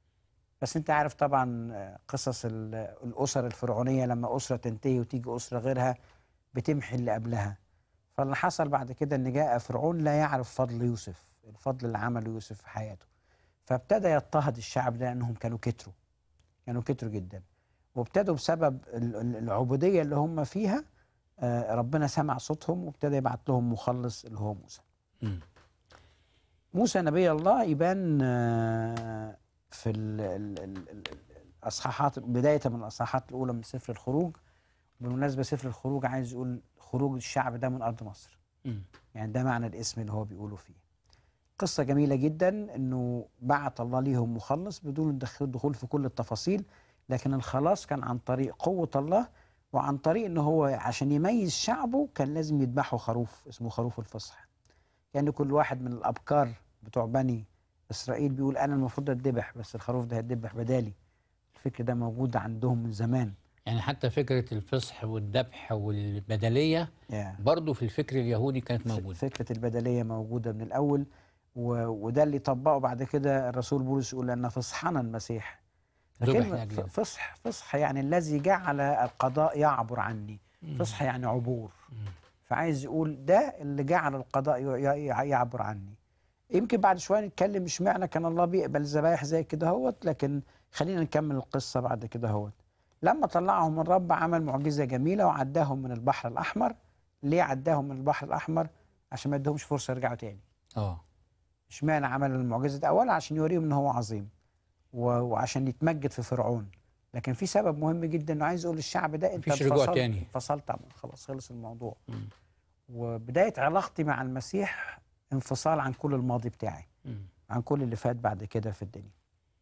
بس انت عارف طبعا آه، قصص ال- الأسر الفرعونية لما أسرة تنتهي وتيجي أسرة غيرها بتمحي اللي قبلها فاللي حصل بعد كده ان جاء فرعون لا يعرف فضل يوسف الفضل اللي عمله يوسف في حياته فابتدى يضطهد الشعب ده انهم كانوا كتروا كانوا كتروا جدا وابتدوا بسبب ال- ال- العبودية اللي هم فيها آه، ربنا سمع صوتهم وابتدى يبعت لهم مخلص اللي هو موسى مم. موسى نبي الله يبان آه، في ال- ال- ال- ال- الاصحاحات بدايه من الاصحاحات الاولى من سفر الخروج بالمناسبه سفر الخروج عايز يقول خروج الشعب ده من ارض مصر مم. يعني ده معنى الاسم اللي هو بيقوله فيه قصة جميلة جدا انه بعت الله ليهم مخلص بدون الدخ- الدخول في كل التفاصيل لكن الخلاص كان عن طريق قوة الله وعن طريق ان هو عشان يميز شعبه كان لازم يذبحوا خروف اسمه خروف الفصح يعني كل واحد من الابكار بتوع بني اسرائيل بيقول انا المفروض اتذبح بس الخروف ده هيتذبح بدالي الفكر ده موجود عندهم من زمان يعني حتى فكره الفصح والذبح والبدليه yeah. برضو في الفكر اليهودي كانت موجوده فكرة البدلية موجودة من الأول و... وده اللي طبقه بعد كده الرسول بولس يقول أن فصحنا المسيح ذبح فكلمة لأجلنا. ف- فصح فصح يعني الذي جعل القضاء يعبر عني فصح يعني عبور فعايز يقول ده اللي جعل القضاء ي- ي- يعبر عني يمكن بعد شوية نتكلم مش معنى كان الله بيقبل ذبايح زي كده هوت لكن خلينا نكمل القصة بعد كده هوت لما طلعهم الرب عمل معجزة جميلة وعداهم من البحر الأحمر ليه عداهم من البحر الأحمر عشان ما ادهمش فرصة يرجعوا تاني اه اشمعنى عمل المعجزة دي أولا عشان يوريهم إن هو عظيم و... وعشان يتمجد في فرعون لكن في سبب مهم جدا إنه عايز يقول للشعب ده أنت مفيش رجوع انفصلت- تاني. انفصلت عن- خلاص خلص الموضوع وبداية علاقتي مع المسيح انفصال عن كل الماضي بتاعي مم. عن كل اللي فات بعد كده في الدنيا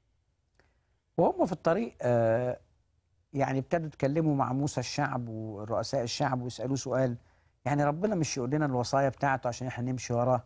وهم في الطريق آه، يعني ابتدوا يتكلموا مع موسى الشعب ورؤساء الشعب ويسألوه سؤال يعني ربنا مش يقول لنا الوصايا بتاعته عشان احنا نمشي وراه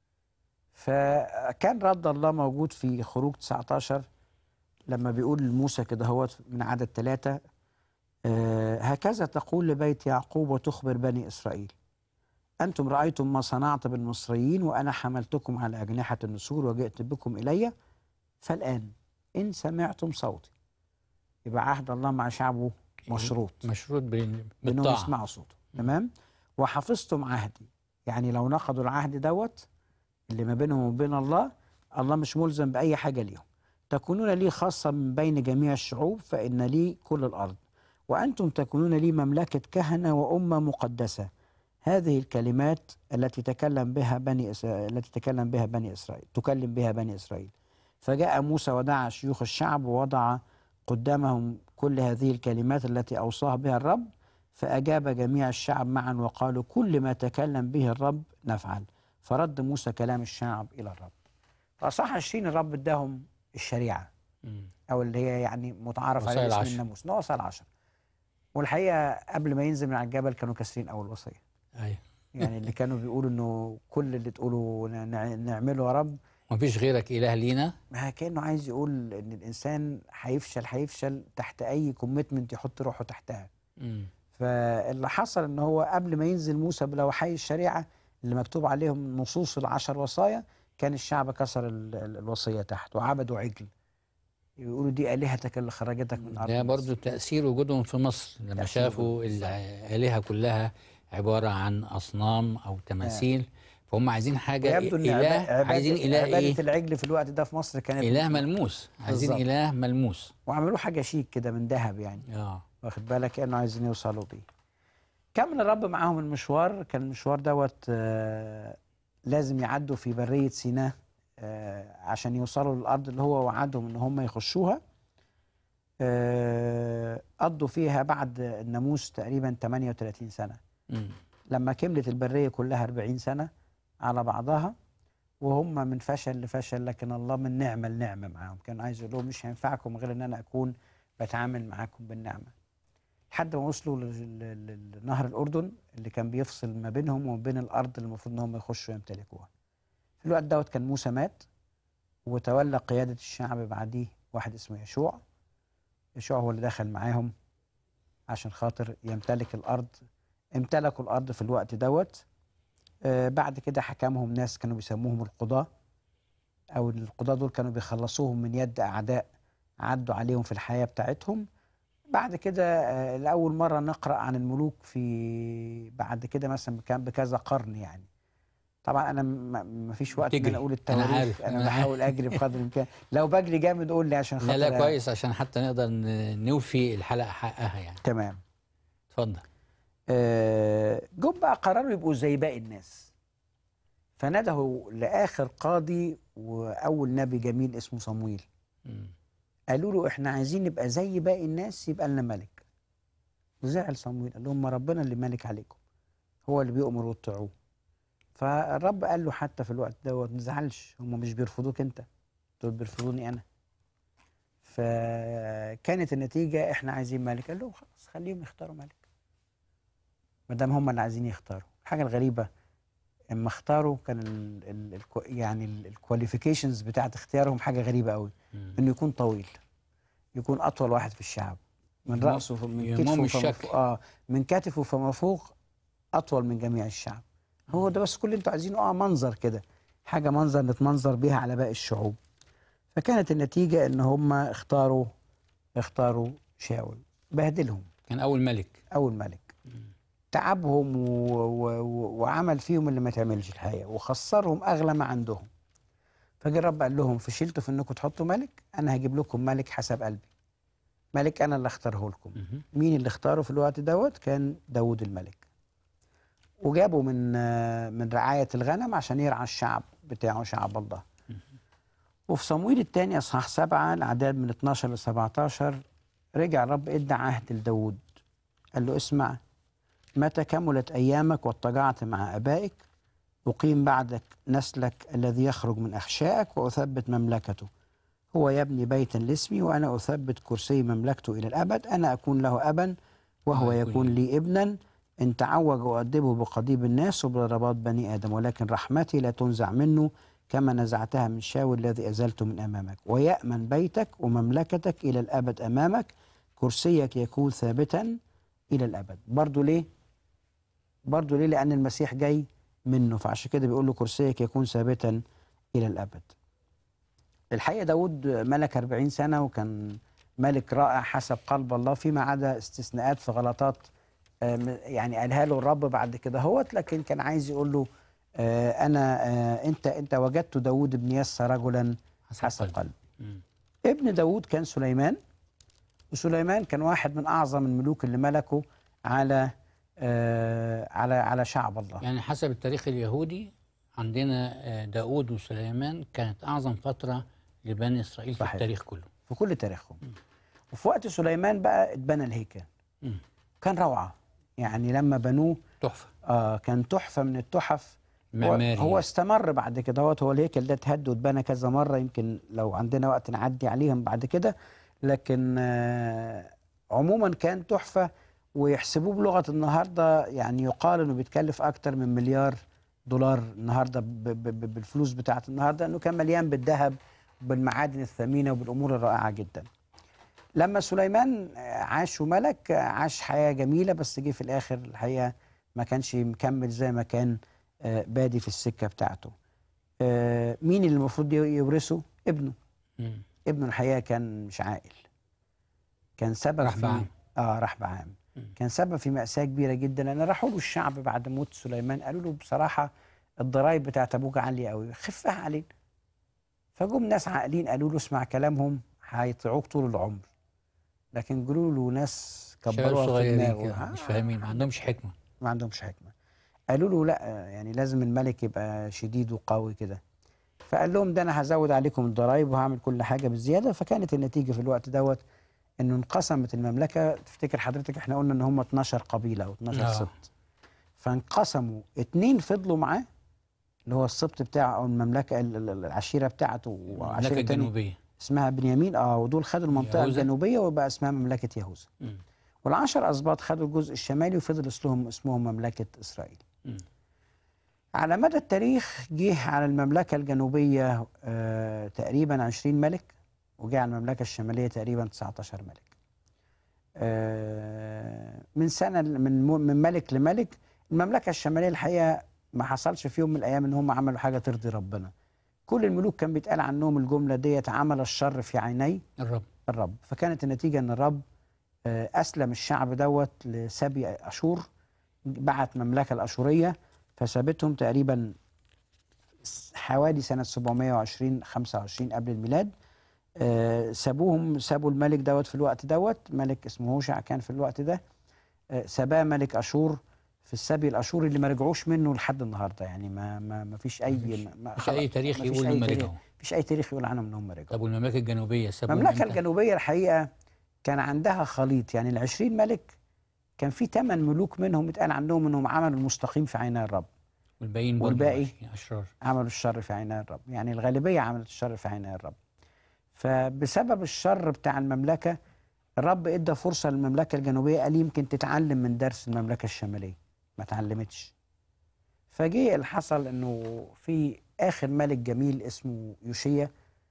فكان رد الله موجود في خروج 19 لما بيقول لموسى كده هو من عدد ثلاثة آه، هكذا تقول لبيت يعقوب وتخبر بني إسرائيل أنتم رأيتم ما صنعت بالمصريين وأنا حملتكم على أجنحة النسور وجئت بكم إلي فالآن إن سمعتم صوتي يبقى عهد الله مع شعبه مشروط مشروط بال- بأنهم بالطاعه يسمعوا صوته تمام وحفظتم عهدي يعني لو نقضوا العهد دوت اللي ما بينهم وبين الله الله مش ملزم بأي حاجة ليهم تكونون لي خاصة من بين جميع الشعوب فإن لي كل الأرض وأنتم تكونون لي مملكة كهنة وأمة مقدسة هذه الكلمات التي تكلم بها بني إس... التي تكلم بها بني إسرائيل تكلم بها بني إسرائيل فجاء موسى ودعا شيوخ الشعب ووضع قدامهم كل هذه الكلمات التي أوصاها بها الرب فأجاب جميع الشعب معا وقالوا كل ما تكلم به الرب نفعل فرد موسى كلام الشعب إلى الرب فأصح 20 الرب اداهم الشريعة مم. أو اللي هي يعني متعارف وصايا عليها باسم العشر. الناموس نوصل العشر والحقيقة قبل ما ينزل من على الجبل كانوا كاسرين أول وصية ايوه يعني اللي كانوا بيقولوا إنه كل اللي تقوله نع- نعمله يا رب مفيش غيرك اله لينا ما كانه عايز يقول ان الانسان هيفشل هيفشل تحت اي كوميتمنت يحط روحه تحتها مم. فاللي حصل ان هو قبل ما ينزل موسى بلوحي الشريعه اللي مكتوب عليهم نصوص العشر وصايا كان الشعب كسر ال- ال- الوصيه تحت وعبدوا عجل يقولوا دي الهتك اللي خرجتك من ارض ده مصر. برضو تأثير وجودهم في مصر لما تأثير شافوا وجودهم، بالظبط. الآلهة كلها عبارة عن أصنام أو تماثيل فهم عايزين حاجه ويبدو ان اله عبا- عبادة عايزين اله عبادة ايه العجل في الوقت ده في مصر كانت اله ملموس عايزين بالظبط. اله ملموس وعملوه حاجه شيك كده من ذهب يعني اه واخد بالك كانوا عايزين يوصلوا بيه كمل الرب معاهم المشوار كان المشوار دوت آه، لازم يعدوا في برية سيناء آه، عشان يوصلوا للأرض اللي هو وعدهم إن هم يخشوها آه، قضوا فيها بعد الناموس تقريبا 38 سنة مم. لما كملت البرية كلها 40 سنة على بعضها وهم من فشل لفشل لكن الله من نعمة لنعمة معاهم كان عايز يقول لهم مش هينفعكم غير ان انا اكون بتعامل معاكم بالنعمة لحد ما وصلوا لل- لل- لنهر الأردن اللي كان بيفصل ما بينهم وما بين الأرض اللي المفروض ان هم يخشوا يمتلكوها في الوقت دوت كان موسى مات وتولى قيادة الشعب بعديه واحد اسمه يشوع يشوع هو اللي دخل معاهم عشان خاطر يمتلك الأرض امتلكوا الأرض في الوقت دوت آه، بعد كده حكمهم ناس كانوا بيسموهم القضاة أو القضاة دول كانوا بيخلصوهم من يد أعداء عدوا عليهم في الحياة بتاعتهم بعد كده آه، لأول مرة نقرأ عن الملوك في بعد كده مثلا كان بكذا قرن يعني طبعا انا م- ما فيش وقت ان بتجري. انا اقول أنا التواريخ عارف، انا, أنا بحاول اجري بقدر الامكان لو بجري جامد قول لي عشان خاطر لا لا كويس عشان حتى نقدر ن- نوفي الحلقه حقها يعني تمام اتفضل آه، جم بقى قرروا يبقوا زي باقي الناس فندهوا لاخر قاضي واول نبي جميل اسمه صمويل مم. قالوا له احنا عايزين نبقى زي باقي الناس يبقى لنا ملك زعل صمويل قال لهم ما ربنا اللي مالك عليكم هو اللي بيؤمر وتطيعوه فالرب قال له حتى في الوقت دوت ما تزعلش هم مش بيرفضوك انت دول بيرفضوني انا فكانت النتيجه احنا عايزين ملك قال لهم خلاص خليهم يختاروا ملك ما دام هم اللي عايزين يختاروا الحاجه الغريبه اما اختاروا كان ال ال الكو- يعني الكواليفيكيشنز بتاعت اختيارهم حاجه غريبه قوي مم. انه يكون طويل يكون اطول واحد في الشعب من يمام- راسه ف- من يمام كتفه فما الشكل. فوق اه من كتفه فما فوق اطول من جميع الشعب هو ده بس كل اللي انتوا عايزينه اه منظر كده حاجه منظر نتمنظر بيها على باقي الشعوب فكانت النتيجه ان هم اختاروا اختاروا شاول بهدلهم كان اول ملك اول ملك تعبهم و... و... و... وعمل فيهم اللي ما تعملش الحقيقه وخسرهم اغلى ما عندهم فجه الرب قال لهم فشلتوا في انكم تحطوا ملك انا هجيب لكم ملك حسب قلبي ملك انا اللي اختاره لكم مهم. مين اللي اختاره في الوقت دوت كان داود الملك وجابوا من آه، من رعاية الغنم عشان يرعى الشعب بتاعه شعب الله وفي صمويل الثاني اصحاح سبعة الاعداد من 12 ل 17 رجع الرب ادى عهد لداود قال له اسمع متى كملت ايامك واضطجعت مع ابائك اقيم بعدك نسلك الذي يخرج من احشائك واثبت مملكته هو يبني بيتا لاسمي وانا اثبت كرسي مملكته الى الابد انا اكون له ابا وهو ويكون يكون لي. لي ابنا ان تعوج اؤدبه بقضيب الناس وبضربات بني ادم ولكن رحمتي لا تنزع منه كما نزعتها من شاول الذي ازلته من امامك ويامن بيتك ومملكتك الى الابد امامك كرسيك يكون ثابتا الى الابد برضو ليه برضو ليه لان المسيح جاي منه فعشان كده بيقول له كرسيك يكون ثابتا الى الابد الحقيقه داود ملك 40 سنه وكان ملك رائع حسب قلب الله فيما عدا استثناءات في غلطات آه، م- يعني قالها له الرب بعد كده هوت لكن كان عايز يقول له آه، انا آه، انت انت وجدت داود ابن يسى رجلا حسب حسب قلبي. قلب مم. ابن داود كان سليمان وسليمان كان واحد من اعظم الملوك اللي ملكوا على آه، على على شعب الله يعني حسب التاريخ اليهودي عندنا آه، داود وسليمان كانت اعظم فتره لبني اسرائيل في صحيح. التاريخ كله في كل تاريخهم وفي وقت سليمان بقى اتبنى الهيكل مم. كان روعه يعني لما بنوه تحفه آه كان تحفه من التحف هو, معماري هو استمر بعد كده هو هو الهيكل ده اتهد واتبنى كذا مره يمكن لو عندنا وقت نعدي عليهم بعد كده لكن آه عموما كان تحفه ويحسبوه بلغه النهارده يعني يقال انه بيتكلف اكتر من مليار دولار النهارده ب- ب- ب- بالفلوس بتاعت النهارده انه كان مليان بالذهب بالمعادن الثمينه وبالامور الرائعه جدا. لما سليمان عاش وملك عاش حياه جميله بس جه في الاخر الحقيقه ما كانش مكمل زي ما كان آه، بادي في السكه بتاعته. آه، مين اللي المفروض يورثه؟ ابنه. مم. ابنه الحقيقه كان مش عاقل. كان سبب في رحبعام. اه رحبعام. مم. كان سبب في مأساة كبيرة جدا لأن راحوا له الشعب بعد موت سليمان قالوا له بصراحة الضرايب بتاعت ابوك عاليه قوي خفها علينا فجم ناس عاقلين قالوا له اسمع كلامهم هيطيعوك طول العمر لكن قالوا له ناس شباب كبروها في صغيرين دماغه كده آه، مش فاهمين ما عندهمش حكمه ما عندهمش حكمه قالوا له لا يعني لازم الملك يبقى شديد وقوي كده فقال لهم ده انا هزود عليكم الضرايب وهعمل كل حاجه بالزياده فكانت النتيجه في الوقت دوت انه انقسمت المملكه تفتكر حضرتك احنا قلنا ان هم 12 قبيله او 12 آه. سبط فانقسموا اتنين فضلوا معاه اللي هو السبط بتاعه او المملكه ال- ال- العشيره بتاعته المملكه وعشيره تانية الجنوبيه اسمها بنيامين اه ودول خدوا المنطقه يهوذا. الجنوبيه وبقى اسمها مملكه يهوذا مم. والعشر اسباط خدوا الجزء الشمالي وفضل اسمهم اسمهم مملكه اسرائيل مم. على مدى التاريخ جه على المملكة الجنوبية آه تقريبا 20 ملك وجه على المملكة الشمالية تقريبا 19 ملك آه من سنة من م- من ملك لملك المملكة الشمالية الحقيقة ما حصلش في يوم من الأيام إن هم عملوا حاجة ترضي ربنا كل الملوك كان بيتقال عنهم الجملة ديت عمل الشر في عيني الرب الرب فكانت النتيجة ان الرب آه، اسلم الشعب دوت لسبي اشور بعت مملكة الاشورية فسابتهم تقريبا س- حوالي سنة 720 25 قبل الميلاد آه، سابوهم سابوا الملك دوت في الوقت دوت ملك اسمه هوشع كان في الوقت ده آه، سباه ملك اشور في السبي الاشوري اللي ما رجعوش منه لحد النهارده يعني ما ما, ما فيش اي ما- ما مش اي خلاص، تاريخ ما فيش يقول أي انهم تاريخ- رجعوا مفيش اي تاريخ يقول عنهم انهم رجعوا طب والمملكه الجنوبيه سابوهم المملكة إمتى؟ الجنوبية الحقيقة كان عندها خليط يعني العشرين ملك كان في ثمان ملوك منهم اتقال عنهم انهم عملوا المستقيم في عيني الرب والباقيين برضه والباقي؟ ماشيين اشرار عملوا الشر في عيني الرب يعني الغالبية عملت الشر في عيني الرب فبسبب الشر بتاع المملكة الرب ادى فرصة للمملكة الجنوبية قال يمكن تتعلم من درس المملكة الشمالية ما اتعلمتش فجه اللي حصل انه في اخر ملك جميل اسمه يوشيا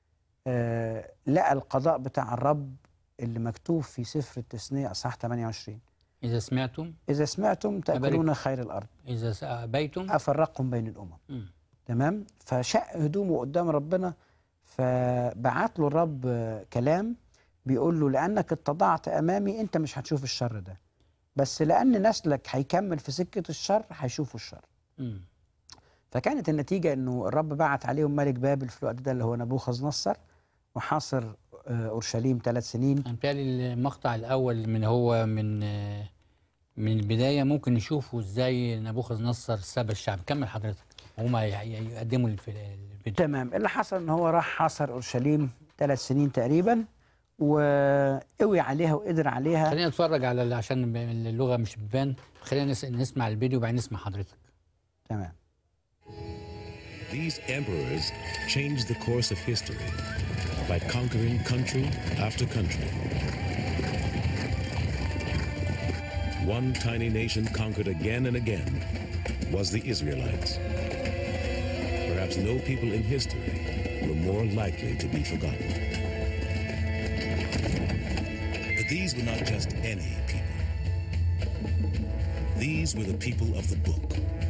آه لقى القضاء بتاع الرب اللي مكتوب في سفر التثنية اصحاح 28 اذا سمعتم اذا سمعتم تاكلون خير الارض اذا س- ابيتم افرقكم بين الامم مم. تمام فشق هدومه قدام ربنا فبعت له الرب آه، كلام بيقول له لانك اتضعت امامي انت مش هتشوف الشر ده بس لان نسلك هيكمل في سكه الشر هيشوفوا الشر مم. فكانت النتيجه انه الرب بعت عليهم ملك بابل في الوقت ده اللي هو نبوخذ نصر وحاصر آه، اورشليم ثلاث سنين انا متهيألي المقطع الاول من هو من آه، من البدايه ممكن نشوفه ازاي نبوخذ نصر ساب الشعب كمل حضرتك هما ي- ي- يقدموا الف- الفيديو تمام اللي حصل ان هو راح حاصر اورشليم ثلاث سنين تقريبا وقوي عليها وقدر عليها خلينا نتفرج على ال- عشان اللغه مش بتبان خلينا نس- نسمع الفيديو وبعدين نسمع حضرتك تمام These emperors changed the course of history by conquering country after country. One tiny nation conquered again and again was the Israelites. Perhaps no people in history were more likely to be forgotten. But these were not just any people. These were the people of the book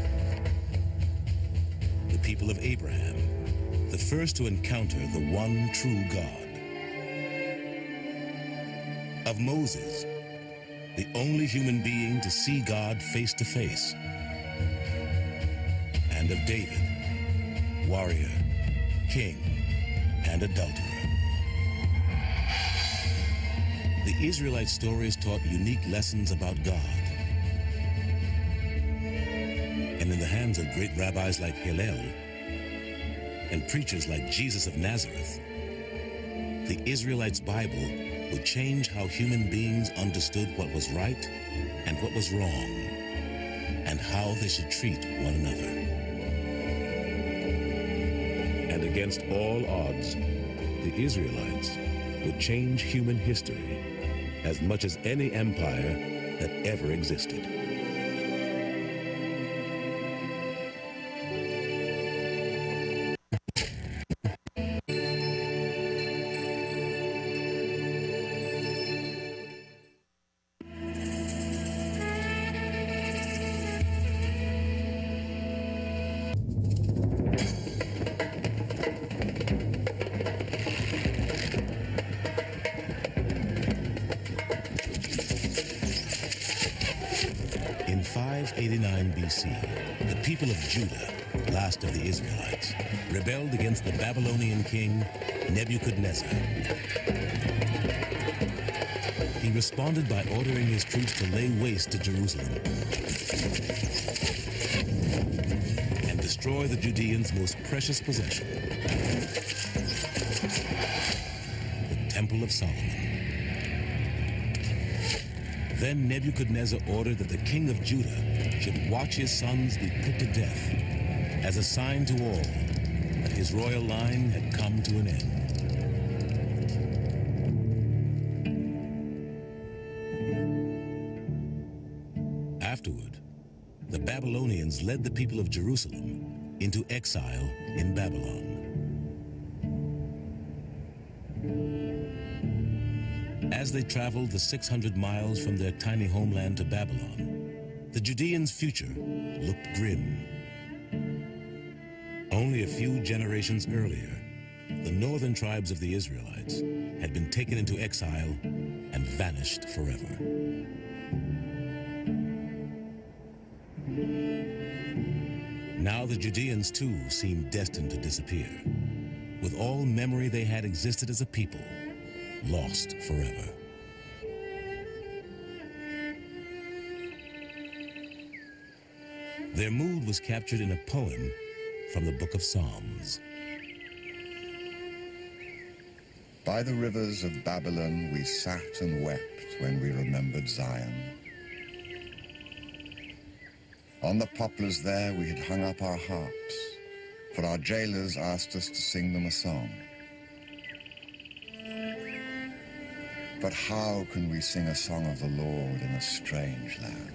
the people of Abraham, the first to encounter the one true God. Of Moses, the only human being to see God face to face. And of David, warrior, king, and adulterer. The Israelite stories taught unique lessons about God. And in the hands of great rabbis like Hillel and preachers like Jesus of Nazareth, the Israelites' Bible would change how human beings understood what was right and what was wrong, and how they should treat one another. And against all odds, the Israelites would change human history as much as any empire that ever existed. In 589 BC, the people of Judah last of the Israelites, rebelled against the Babylonian king Nebuchadnezzar. He responded by ordering his troops to lay waste to Jerusalem and destroy the Judeans' most precious possession, the Temple of Solomon. Then Nebuchadnezzar ordered that the king of Judah should watch his sons be put to death as a sign to all that his royal line had come to an end. Afterward, the Babylonians led the people of Jerusalem into exile in Babylon. As they traveled the 600 miles from their tiny homeland to Babylon, the Judeans' future looked grim. Only a few generations earlier, the northern tribes of the Israelites had been taken into exile and vanished forever. Now the Judeans too seemed destined to disappear, with all memory they had existed as a people lost forever. Their mood was captured in a poem from the book of Psalms. By the rivers of Babylon we sat and wept when we remembered Zion. On the poplars there we had hung up our harps, for our jailers asked us to sing them a song. But how can we sing a song of the Lord in a strange land?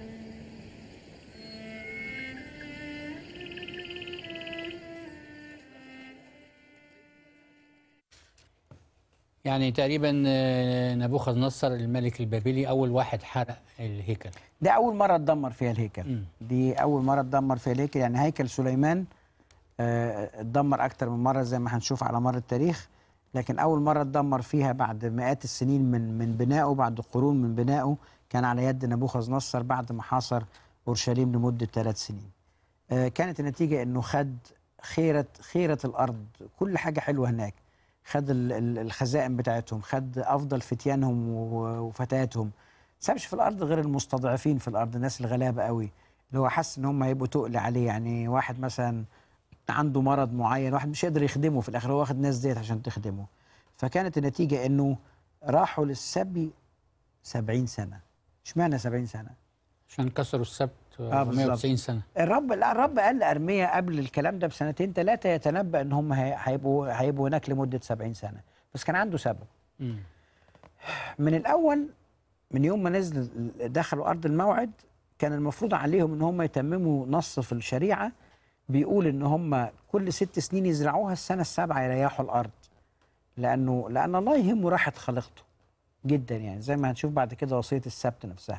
يعني تقريبا آه، نبوخذ نصر الملك البابلي اول واحد حرق الهيكل ده اول مره اتدمر فيها الهيكل مم. دي اول مره اتدمر فيها الهيكل يعني هيكل سليمان آه، اتدمر اكتر من مره زي ما هنشوف على مر التاريخ لكن اول مره اتدمر فيها بعد مئات السنين من من بنائه بعد قرون من بنائه كان على يد نبوخذ نصر بعد ما حاصر اورشليم لمده ثلاث سنين آه، كانت النتيجه انه خد خيره خيره الارض كل حاجه حلوه هناك خد ال- ال- الخزائن بتاعتهم خد افضل فتيانهم و- وفتياتهم سابش في الارض غير المستضعفين في الارض الناس الغلابه قوي اللي هو حس ان هم هيبقوا تقل عليه يعني واحد مثلا عنده مرض معين واحد مش قادر يخدمه في الاخر هو واخد ناس ديت عشان تخدمه فكانت النتيجه انه راحوا للسبي 70 سنه اشمعنى 70 سنه عشان كسروا السبت آه، 190 سنه الرب لا الرب قال لارميا قبل الكلام ده بسنتين ثلاثه يتنبأ ان هم هي- هيبقوا هيبقوا هناك لمده 70 سنه بس كان عنده سبب مم. من الاول من يوم ما نزل دخلوا ارض الموعد كان المفروض عليهم ان هم يتمموا نص في الشريعه بيقول ان هم كل ست سنين يزرعوها السنه السابعه يريحوا الارض لانه لان الله يهمه راحه خليقته جدا يعني زي ما هنشوف بعد كده وصيه السبت نفسها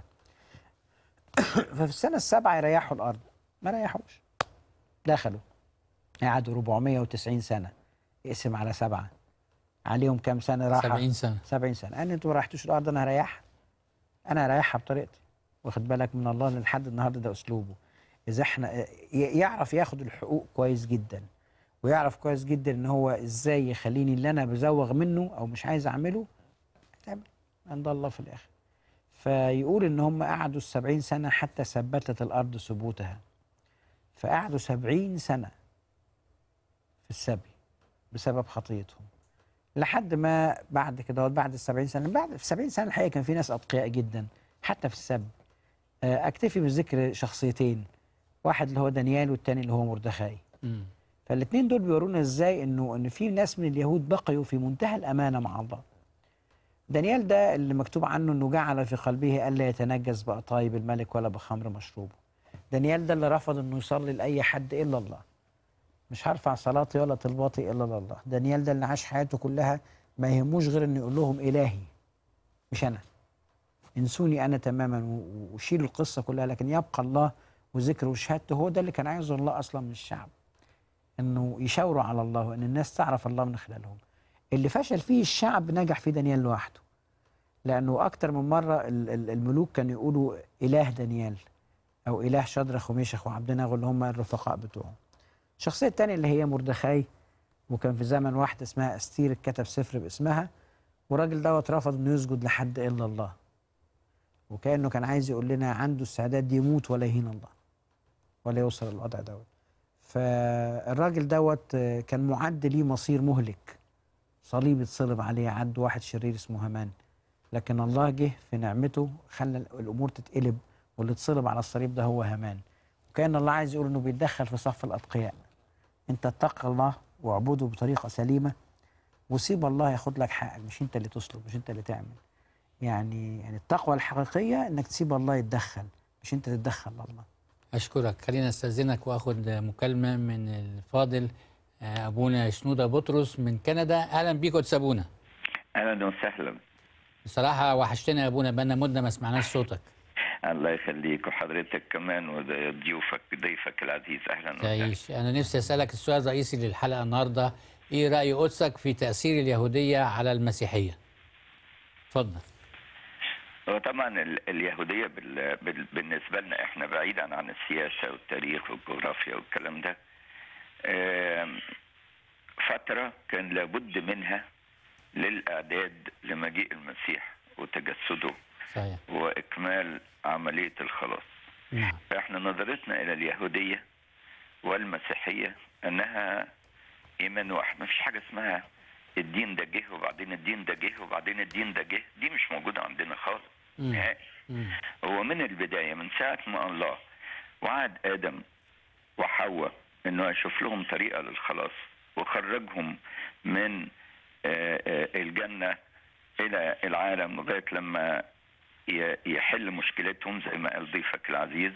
ففي السنه السابعه يريحوا الارض ما ريحوش دخلوا قعدوا 490 سنه اقسم على سبعه عليهم كام سنه راحه 70 سنه 70 سنه قال انتوا ما ريحتوش الارض انا هريحها انا هريحها بطريقتي واخد بالك من الله إن لحد النهارده ده اسلوبه اذا احنا ي- يعرف ياخد الحقوق كويس جدا ويعرف كويس جدا ان هو ازاي يخليني اللي انا بزوغ منه او مش عايز اعمله تعمل عند الله في الاخر فيقول ان هم قعدوا السبعين سنه حتى ثبتت الارض ثبوتها فقعدوا سبعين سنه في السبي بسبب خطيتهم لحد ما بعد كده بعد السبعين سنة بعد في السبعين سنة الحقيقة كان في ناس أتقياء جدا حتى في السب آه، أكتفي بذكر شخصيتين واحد اللي هو دانيال والتاني اللي هو مردخاي مم. فالاثنين دول بيورونا ازاي انه ان في ناس من اليهود بقيوا في منتهى الامانه مع الله. دانيال ده اللي مكتوب عنه انه جعل في قلبه الا يتنجس بأطايب الملك ولا بخمر مشروبه. دانيال ده اللي رفض انه يصلي لاي حد الا الله. مش هرفع صلاتي ولا طلباتي الا لله. دانيال ده اللي عاش حياته كلها ما يهموش غير انه يقول لهم الهي مش انا. انسوني انا تماما و- وشيلوا القصه كلها لكن يبقى الله وذكره وشهادته هو ده اللي كان عايزه الله اصلا من الشعب. انه يشاوروا على الله وان الناس تعرف الله من خلالهم اللي فشل فيه الشعب نجح فيه دانيال لوحده لانه اكتر من مره ال- ال- الملوك كانوا يقولوا اله دانيال او اله شدرخ وميشخ وعبدناغو اللي هم الرفقاء بتوعه الشخصيه الثانيه اللي هي مردخاي وكان في زمن واحده اسمها استير اتكتب سفر باسمها والراجل دوت رفض انه يسجد لحد الا الله وكانه كان عايز يقول لنا عنده استعداد يموت ولا يهين الله ولا يوصل للوضع دوت فالراجل دوت آه، كان معد ليه مصير مهلك صليب اتصلب عليه عد واحد شرير اسمه هامان لكن الله جه في نعمته خلى الامور تتقلب واللي اتصلب على الصليب ده هو هامان وكان الله عايز يقول انه بيتدخل في صف الاتقياء انت اتقى الله واعبده بطريقه سليمه وسيب الله ياخد لك حقك مش انت اللي تسلب مش انت اللي تعمل يعني يعني التقوى الحقيقيه انك تسيب الله يتدخل مش انت تتدخل الله أشكرك خلينا أستأذنك وأخد مكالمة من الفاضل آه، أبونا شنودة بطرس من كندا أهلا بيك قدس أبونا اهلا وسهلا بصراحة وحشتنا يا أبونا بقالنا مدة ما سمعناش صوتك الله يخليك وحضرتك كمان وضيوفك ضيفك العزيز اهلا وسهلا تعيش أنا نفسي أسألك السؤال الرئيسي للحلقة النهاردة إيه رأي قدسك في تأثير اليهودية على المسيحية؟ اتفضل هو طبعا ال- اليهوديه بال... بال... بالنسبه لنا احنا بعيدا عن السياسه والتاريخ والجغرافيا والكلام ده آم، فتره كان لابد منها للاعداد لمجيء المسيح وتجسده صحيح واكمال عمليه الخلاص نعم فاحنا نظرتنا الى اليهوديه والمسيحيه انها ايمان واحد ما فيش حاجه اسمها الدين ده جه وبعدين الدين ده جه وبعدين الدين ده جه دي مش موجوده عندنا خالص مم. نهائي مم. هو من البدايه من ساعه ما الله وعد ادم وحواء انه يشوف لهم طريقه للخلاص وخرجهم من آه، آه، الجنه الى العالم لغايه لما ي- يحل مشكلتهم زي ما قال ضيفك العزيز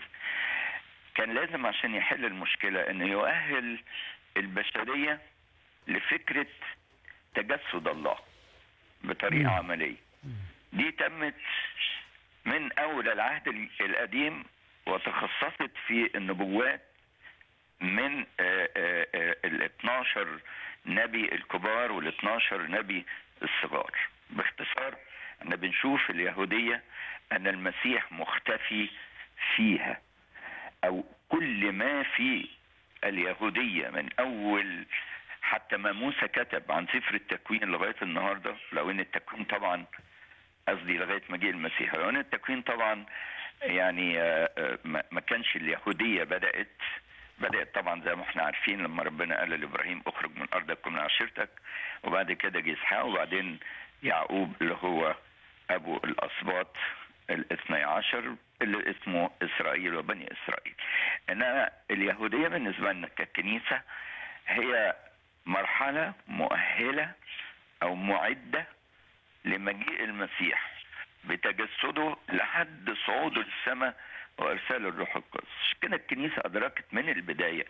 كان لازم عشان يحل المشكله انه يؤهل البشريه لفكره تجسد الله بطريقه مم. عمليه دي تمت من اول العهد ال- القديم وتخصصت في النبوات من آه، آه، آه، ال 12 نبي الكبار وال 12 نبي الصغار باختصار احنا بنشوف اليهوديه ان المسيح مختفي فيها او كل ما في اليهوديه من اول حتى ما موسى كتب عن سفر التكوين لغايه النهارده لو ان التكوين طبعا قصدي لغايه مجيء المسيح لو ان التكوين طبعا يعني آه، آه، ما ما كانش اليهوديه بدات بدات طبعا زي ما احنا عارفين لما ربنا قال لابراهيم اخرج من ارضك ومن عشيرتك وبعد كده جه اسحاق وبعدين يعقوب اللي هو ابو الاسباط الاثني عشر اللي اسمه اسرائيل وبني اسرائيل انما اليهوديه بالنسبه لنا ككنيسه هي مرحله مؤهله او معده لمجيء المسيح بتجسده لحد صعوده للسماء وارسال الروح القدس عشان كده الكنيسه ادركت من البدايه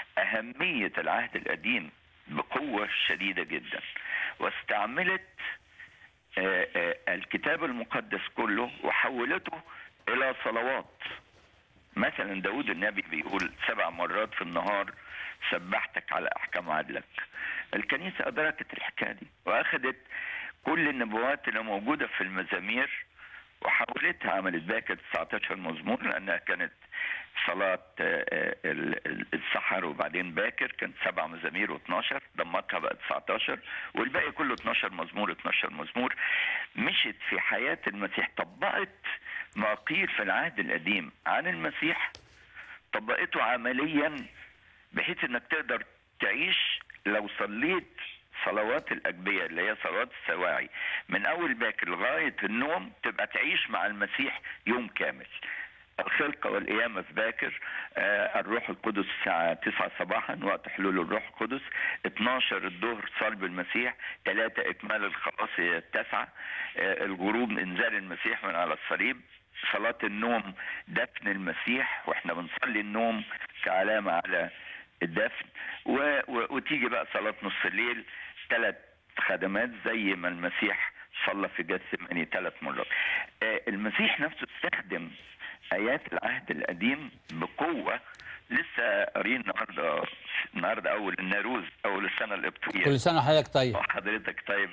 اهميه العهد القديم بقوه شديده جدا واستعملت آه، آه، الكتاب المقدس كله وحولته الى صلوات مثلا داود النبي بيقول سبع مرات في النهار سبحتك على احكام عدلك الكنيسه ادركت الحكايه دي واخذت كل النبوات اللي موجوده في المزامير وحولتها عملت باكر 19 مزمور لانها كانت صلاة آه، آه، ال- ال- السحر وبعدين باكر كانت سبع مزامير و12 ضمتها بقى 19 والباقي كله 12 مزمور 12 مزمور مشت في حياة المسيح طبقت ما قيل في العهد القديم عن المسيح طبقته عمليا بحيث انك تقدر تعيش لو صليت صلوات الأجبية اللي هي صلوات السواعي من أول باكر لغاية النوم تبقى تعيش مع المسيح يوم كامل الخلقة والقيامة في باكر آه الروح القدس الساعة 9 صباحا وقت حلول الروح القدس 12 الظهر صلب المسيح 3 إكمال الخلاص هي التاسعة آه الغروب إنزال المسيح من على الصليب صلاة النوم دفن المسيح واحنا بنصلي النوم كعلامة على الدفن و... و... وتيجي بقى صلاة نص الليل ثلاث خدمات زي ما المسيح صلى في جثماني ثلاث مرات آه المسيح نفسه استخدم آيات العهد القديم بقوة لسه قارين النهارده النهارده اول الناروز اول السنه القبطيه كل سنة وحضرتك طيب وحضرتك طيب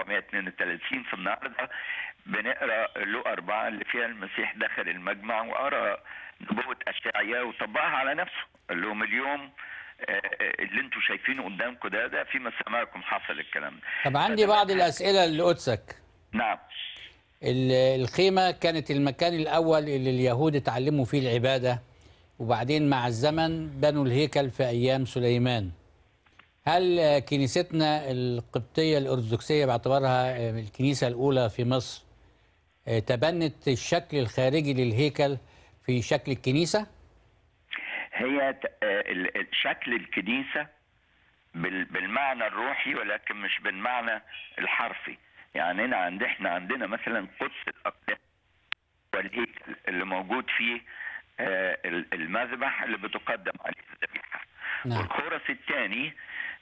1732 في النهارده بنقرا لو أربعة اللي فيها المسيح دخل المجمع وقرا نبوة أشعياء وطبقها على نفسه قال لهم اليوم آه، اللي انتم شايفينه قدامكم ده ده في مسامعكم حصل الكلام ده طب عندي بعض الأسئلة لقدسك نعم ال- الخيمة كانت المكان الأول اللي اليهود اتعلموا فيه العبادة وبعدين مع الزمن بنوا الهيكل في أيام سليمان هل آه، كنيستنا القبطية الأرثوذكسية باعتبارها آه، الكنيسة الأولى في مصر آه، تبنت الشكل الخارجي للهيكل في شكل الكنيسة؟ هي ت- آه، ال- ال- شكل الكنيسة بال- بالمعنى الروحي ولكن مش بالمعنى الحرفي يعني هنا عند احنا عندنا مثلا قدس الأقداس والهيكل اللي موجود فيه آه، ال- المذبح اللي بتقدم عليه الذبيحة نعم. والخورس الثاني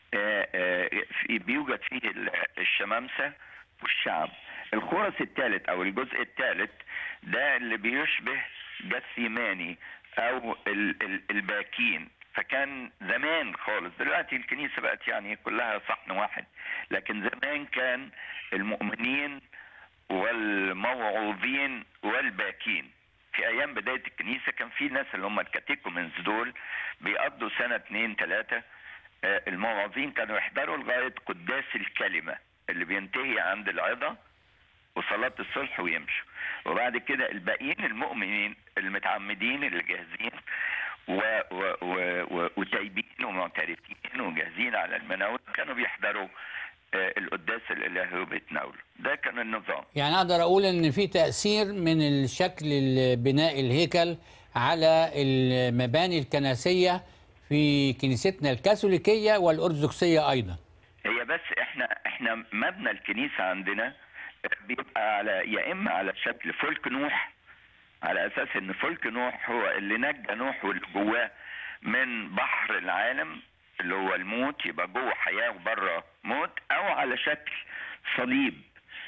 في بيوجد فيه ال- الشمامسة والشعب الخورس الثالث او الجزء الثالث ده اللي بيشبه جثيماني او ال- ال- الباكين فكان زمان خالص دلوقتي الكنيسة بقت يعني كلها صحن واحد لكن زمان كان المؤمنين والموعوظين والباكين في ايام بدايه الكنيسه كان في ناس اللي هم الكاتيكومنز دول بيقضوا سنه اتنين تلاته آه، الموعظين كانوا يحضروا لغايه قداس الكلمه اللي بينتهي عند العظه وصلاه الصلح ويمشوا وبعد كده الباقيين المؤمنين المتعمدين اللي جاهزين و و و و وتايبين ومعترفين وجاهزين على المناول كانوا بيحضروا آه، القداس الالهي وبيتناولوا ده كان النظام يعني أقدر أقول إن في تأثير من الشكل بناء الهيكل على المباني الكنسية في كنيستنا الكاثوليكية والأرثوذكسية أيضا هي بس احنا احنا مبنى الكنيسه عندنا بيبقى على يا اما على شكل فلك نوح على اساس ان فلك نوح هو اللي نجى نوح واللي جواه من بحر العالم اللي هو الموت يبقى جوه حياه وبره موت او على شكل صليب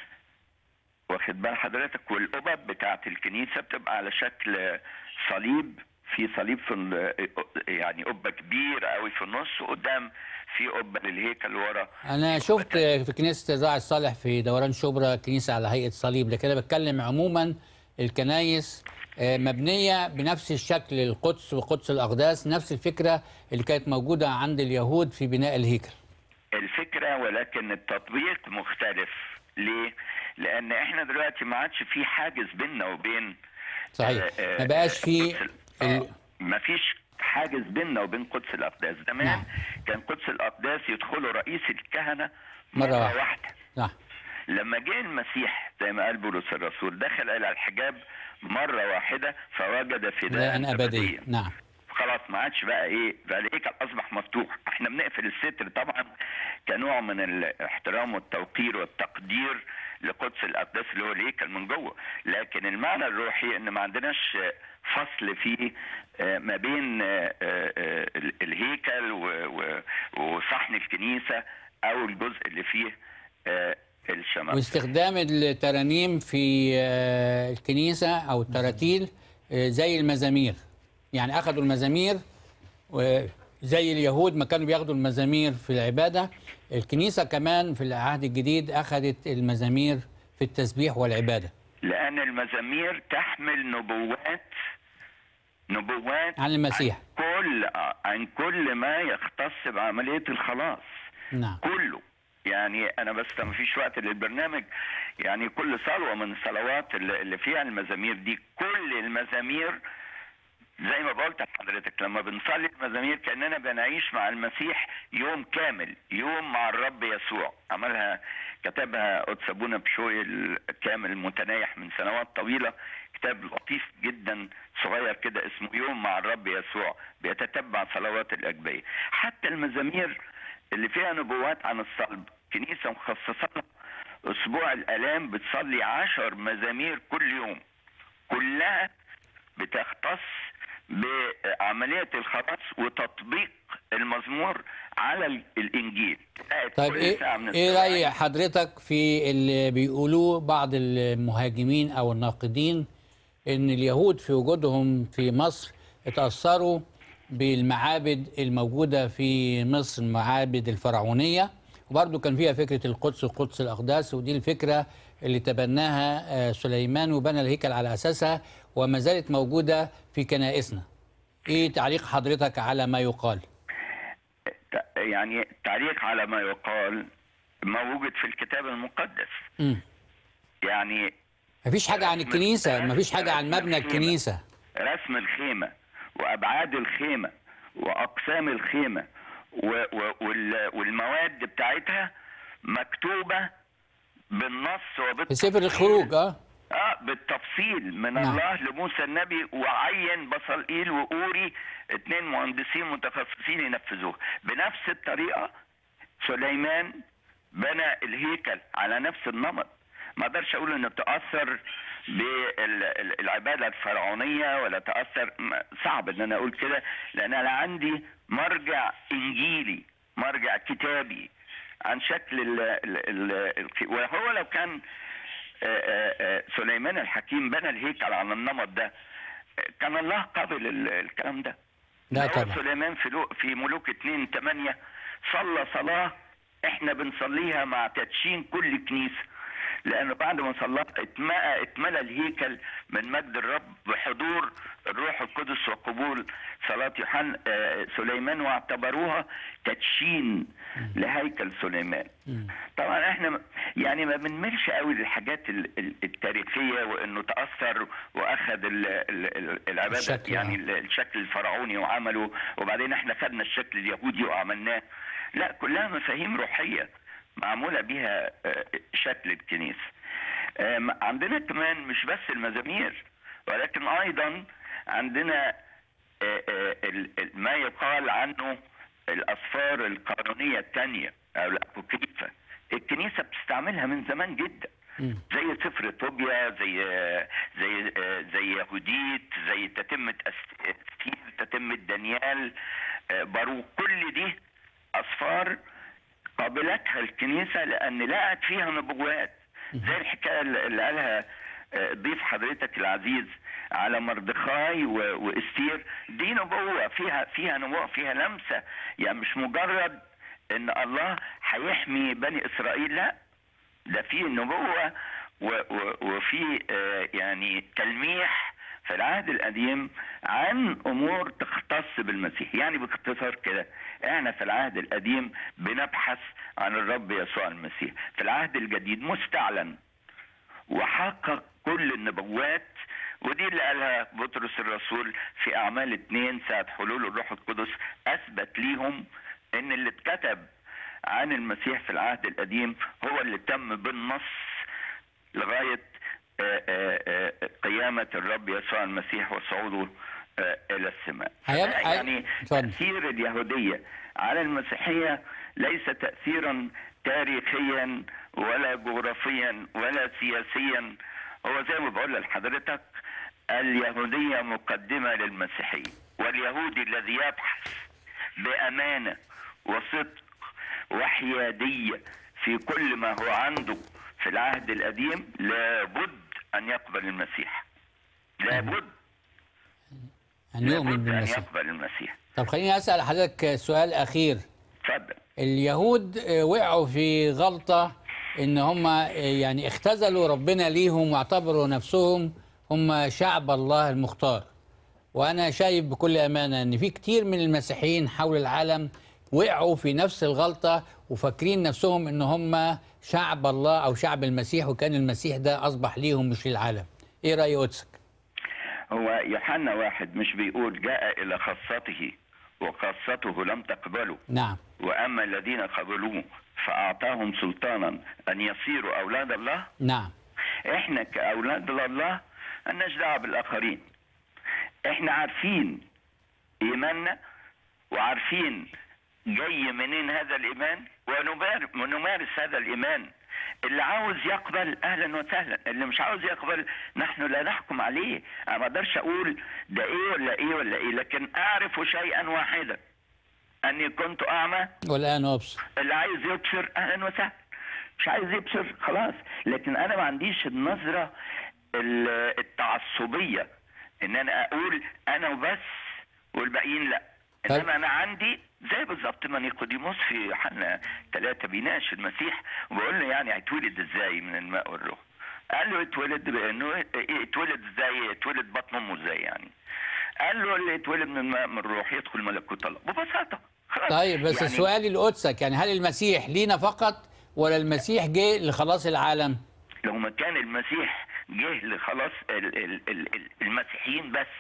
واخد بال حضرتك والقبب بتاعت الكنيسه بتبقى على شكل صليب في صليب في ال- يعني قبه كبيره قوي في النص وقدام في قبه للهيكل ورا أنا شفت في كنيسة الراعي الصالح في دوران شبرا كنيسة على هيئة صليب لكن أنا بتكلم عموما الكنايس آه، مبنية بنفس الشكل القدس وقدس الأقداس نفس الفكرة اللي كانت موجودة عند اليهود في بناء الهيكل الفكره ولكن التطبيق مختلف ليه؟ لان احنا دلوقتي ما عادش في حاجز بيننا وبين صحيح آه، آه، ما بقاش في قدس ال- ال- آه، ما فيش حاجز بيننا وبين قدس الاقداس زمان نعم. كان قدس الاقداس يدخلوا رئيس الكهنه مرة مره واحدة. واحده صح لما جه المسيح زي ما قال بولس الرسول دخل الى الحجاب مره واحده فوجد فداء لا أبدي نعم خلاص ما عادش بقى ايه بقى الهيكل اصبح مفتوح احنا بنقفل الستر طبعا كنوع من الاحترام والتوقير والتقدير لقدس الاقداس اللي هو الهيكل من جوه لكن المعنى الروحي ان ما عندناش فصل فيه آه، ما بين آه، آه، آه، ال- الهيكل و- و- وصحن الكنيسه او الجزء اللي فيه آه، الشمال واستخدام الترانيم في آه، الكنيسة أو التراتيل آه، زي المزامير يعني أخذوا المزامير وزي اليهود ما كانوا بياخدوا المزامير في العبادة الكنيسة كمان في العهد الجديد أخذت المزامير في التسبيح والعبادة لان المزامير تحمل نبوات نبوات عن المسيح عن كل عن كل ما يختص بعمليه الخلاص نعم كله يعني انا بس ما فيش وقت للبرنامج يعني كل صلوه من الصلوات اللي اللي فيها المزامير دي كل المزامير زي ما قلت لحضرتك لما بنصلي المزامير كاننا بنعيش مع المسيح يوم كامل يوم مع الرب يسوع عملها كتبها قدس ابونا بشوي الكامل المتنايح من سنوات طويله كتاب لطيف جدا صغير كده اسمه يوم مع الرب يسوع بيتتبع صلوات الاجبيه حتى المزامير اللي فيها نبوات عن الصلب كنيسه مخصصه لها اسبوع الالام بتصلي عشر مزامير كل يوم كلها بتختص بعملية الخلاص وتطبيق المزمور على ال- الإنجيل طيب كل ايه ساعة من ايه الساعات راي حضرتك في اللي بيقولوه بعض المهاجمين او الناقدين ان اليهود في وجودهم في مصر اتاثروا بالمعابد الموجوده في مصر المعابد الفرعونيه وبرضه كان فيها فكره القدس وقدس الاقداس ودي الفكره اللي تبناها آه، سليمان وبنى الهيكل على اساسها وما زالت موجوده في كنائسنا. ايه تعليق حضرتك على ما يقال؟ يعني تعليق على ما يقال موجود في الكتاب المقدس مم. يعني مفيش حاجة عن الكنيسة مفيش حاجة عن مبنى الكنيسة رسم الخيمة وأبعاد الخيمة وأقسام الخيمة و- و- وال- والمواد بتاعتها مكتوبة بالنص في وبالتفصيل سفر الخروج اه اه بالتفصيل من نعم. الله لموسى النبي وعين بصلئيل وأوري اتنين مهندسين متخصصين ينفذوها بنفس الطريقة سليمان بنى الهيكل على نفس النمط ما اقدرش اقول انه تاثر بالعباده الفرعونيه ولا تاثر م- صعب ان انا اقول كده لان انا عندي مرجع انجيلي مرجع كتابي عن شكل ال ال ال ال وهو لو كان آه، آه، آه، سليمان الحكيم بنى الهيكل على النمط ده آه، كان الله قبل ال- الكلام ده لا هو طبعا سليمان في لو في ملوك 2 8 صلى صلاة احنا بنصليها مع تدشين كل كنيسة لأنه بعد ما صلى اتملى اتملى الهيكل من مجد الرب بحضور الروح القدس وقبول صلاة يوحنا آه، سليمان واعتبروها تدشين لهيكل سليمان مم. طبعا احنا م- يعني ما بنملش قوي للحاجات ال- ال- التاريخيه وانه تاثر واخذ ال- ال- ال- العباده الشكل، يعني آه. ال- الشكل الفرعوني وعمله وبعدين احنا خدنا الشكل اليهودي وعملناه لا كلها مفاهيم روحيه معموله بها آه، شكل الكنيسه آم، عندنا كمان مش بس المزامير ولكن ايضا عندنا آه، آه، ال- ال- ما يقال عنه الاسفار القانونيه الثانيه او الابوكريفه الكنيسه بتستعملها من زمان جدا مم. زي سفر طوبيا زي زي زي يهوديت زي تتمة أس- استير تتمة دانيال آه، باروك كل دي أسفار قابلتها الكنيسة لأن لقت فيها نبوات زي الحكاية اللي قالها آه، ضيف حضرتك العزيز على مردخاي و- واستير دي نبوة فيها فيها نبوة فيها لمسة يعني مش مجرد ان الله هيحمي بني اسرائيل لا ده في نبوة و- و- وفي آه، يعني تلميح في العهد القديم عن امور تختص بالمسيح يعني باختصار كده احنا في العهد القديم بنبحث عن الرب يسوع المسيح في العهد الجديد مستعلن وحقق كل النبوات ودي اللي قالها بطرس الرسول في اعمال اتنين ساعة حلول الروح القدس اثبت ليهم ان اللي اتكتب عن المسيح في العهد القديم هو اللي تم بالنص لغاية آه، آه، آه، قيامة الرب يسوع المسيح وصعوده آه، إلى السماء هيب- هي- يعني اتفضل. تأثير اليهودية على المسيحية ليس تأثيرا تاريخيا ولا جغرافيا ولا سياسيا هو زي ما بقول لحضرتك اليهودية مقدمة للمسيحية واليهودي الذي يبحث بأمانة وصدق وحيادية في كل ما هو عنده في العهد القديم لابد أن يقبل المسيح لابد أن يؤمن لابد أن بالمسيح يقبل المسيح طب خليني أسأل حضرتك سؤال أخير اتفضل اليهود آه، وقعوا في غلطة إن هم آه، يعني اختزلوا ربنا ليهم واعتبروا نفسهم هم شعب الله المختار وأنا شايف بكل أمانة إن في كتير من المسيحيين حول العالم وقعوا في نفس الغلطة وفاكرين نفسهم إن هم شعب الله أو شعب المسيح وكان المسيح ده أصبح ليهم مش للعالم إيه رأي قدسك؟ هو يوحنا واحد مش بيقول جاء إلى خاصته وخاصته لم تقبله نعم وأما الذين قبلوه فأعطاهم سلطانا أن يصيروا أولاد الله نعم احنا كاولاد الله مالناش دعوه بالاخرين احنا عارفين ايماننا وعارفين جاي منين هذا الايمان ونبار- ونمارس هذا الايمان اللي عاوز يقبل اهلا وسهلا اللي مش عاوز يقبل نحن لا نحكم عليه انا ما اقدرش اقول ده ايه ولا ايه ولا ايه لكن اعرف شيئا واحدا اني كنت اعمى والآن أبصر اللي عايز يبصر اهلا وسهلا مش عايز يبصر خلاص لكن انا ما عنديش النظره ال- التعصبيه ان انا اقول انا وبس والباقيين لا طيب. انما انا عندي زي بالظبط ما نيقوديموس في يوحنا ثلاثة بيناقش المسيح وبقول له يعني هيتولد ازاي من الماء والروح قال له اتولد بانه إيه اتولد ازاي اتولد بطن امه ازاي يعني قال له اللي يتولد من الماء من الروح يدخل ملكوت الله ببساطه خلاص. طيب بس يعني سؤالي لقدسك يعني هل المسيح لينا فقط ولا المسيح جه لخلاص العالم؟ لو ما كان المسيح جه لخلاص ال- ال- ال- ال- المسيحيين بس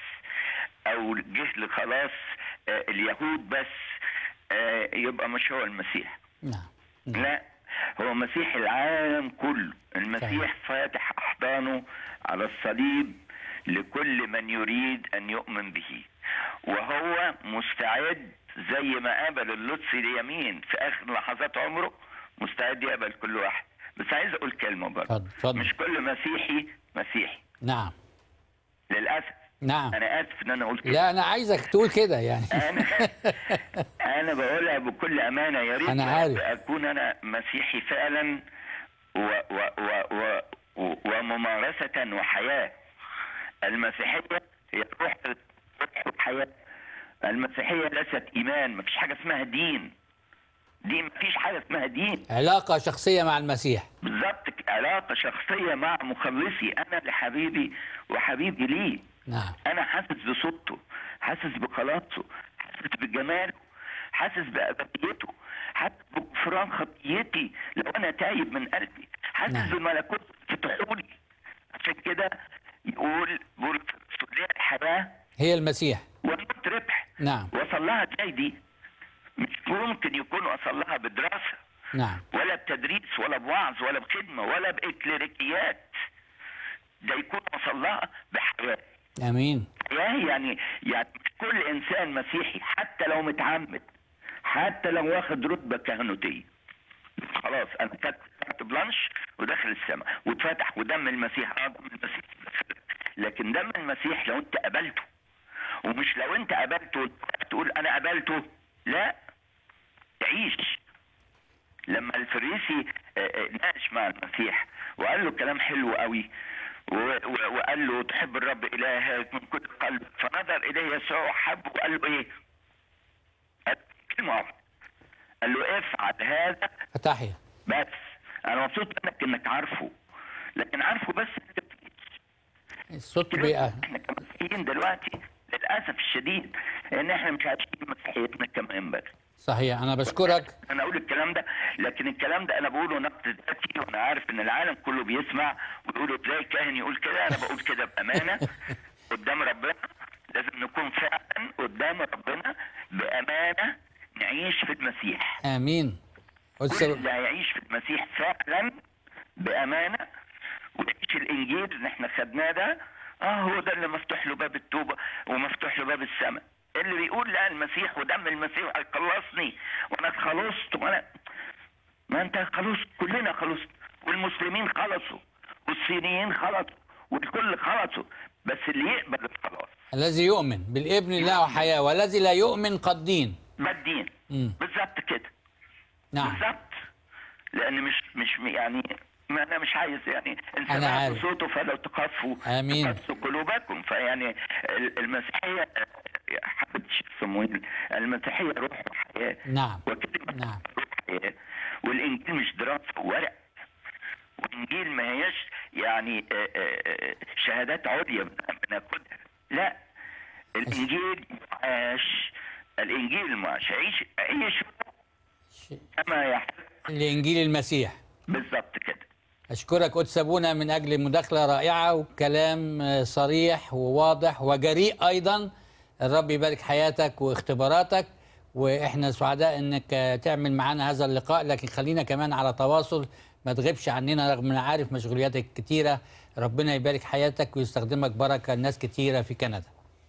او جه لخلاص آه، اليهود بس آه، يبقى مش هو المسيح نعم لا هو مسيح العالم كله المسيح فاتح احضانه على الصليب لكل من يريد ان يؤمن به وهو مستعد زي ما قابل اللطس اليمين في اخر لحظات عمره مستعد يقبل كل واحد بس عايز اقول كلمه برضه اتفضل اتفضل مش كل مسيحي مسيحي نعم للاسف نعم انا اسف ان انا قلت كده لا انا عايزك تقول كده يعني انا انا بقولها بكل امانه يا ريت أنا يا عارف. رب اكون انا مسيحي فعلا و و و و و وممارسه وحياه المسيحيه هي روح روح الحياه المسيحيه ليست ايمان مفيش حاجه اسمها دين دي مفيش حاجه اسمها دين علاقة شخصية مع المسيح بالظبط علاقه شخصيه مع مخلصي انا لحبيبي وحبيبي ليه نعم انا حاسس بصوته حاسس بخلاصه حاسس بجماله حاسس بأبديته حاسس بغفران خطيتي لو انا تايب من قلبي حاسس نعم. بملكوت فتحولي عشان كده يقول بولس لي الحياه هي المسيح والموت ربح نعم وصل لها ازاي دي مش ممكن يكون وصل لها بدراسه نعم ولا بتدريس ولا بوعظ ولا بخدمه ولا باكليريكيات ده يكون وصل لها بحياه امين يعني يعني يعني مش كل انسان مسيحي حتى لو متعمد حتى لو واخد رتبه كهنوتيه خلاص انا كتبت كارت بلانش وداخل السماء واتفتح ودم المسيح اه دم المسيح لكن دم المسيح لو انت قبلته ومش لو انت قبلته تقول انا قبلته لا تعيش لما الفريسي آه، آه، ناقش مع المسيح وقال له كلام حلو قوي و- و- وقال له تحب الرب الهك من كل قلبك فنظر اليه يسوع وحبه وقال له ايه؟ قال كلمه واحده قال له افعل هذا فتحيا بس انا مبسوط منك انك عارفه لكن عارفه بس انت بتعيش. الصوت بقى احنا كمسيحيين دلوقتي للاسف الشديد ان احنا مش عايشين مسيحيتنا كما ينبغي صحيح انا بشكرك انا اقول الكلام ده لكن الكلام ده انا بقوله نقد ذاتي وانا عارف ان العالم كله بيسمع ويقولوا ازاي الكاهن يقول كده انا بقول كده بامانه قدام ربنا لازم نكون فعلا قدام ربنا بامانه نعيش في المسيح امين كل قدس اللي هيعيش في المسيح فعلا بامانه ويعيش الانجيل اللي احنا خدناه ده اه هو ده اللي مفتوح له باب التوبه ومفتوح له باب السماء اللي بيقول لا المسيح ودم المسيح هيخلصني وانا اتخلصت وانا ما انت خلص كلنا خلصت والمسلمين خلصوا والصينيين خلصوا والكل خلصوا بس اللي يقبل الخلاص الذي يؤمن بالابن له حياه والذي لا يؤمن قد دين ده الدين مم. بالظبط كده نعم بالظبط لان مش مش يعني ما انا مش عايز يعني ان أنا سمعت عارف. صوته فلو تخافوا آمين. تقسوا قلوبكم فيعني ال- المسيحيه حبيت الشيخ صمويل المسيحيه روح وحياه نعم وكلمه نعم. روح وحياه والانجيل مش دراسه ورق والانجيل ما هياش يعني آه، آه، آه، شهادات عليا بناخدها لا الانجيل معاش الانجيل معاش عيش عيش كما يحب لانجيل المسيح بالظبط كده اشكرك قدس ابونا من اجل مداخله رائعه وكلام آه، صريح وواضح وجريء ايضا الرب يبارك حياتك واختباراتك واحنا سعداء انك آه، تعمل معنا هذا اللقاء لكن خلينا كمان على تواصل ما تغيبش عننا رغم ان عارف مشغولياتك كتيره ربنا يبارك حياتك ويستخدمك بركه لناس كتيره في كندا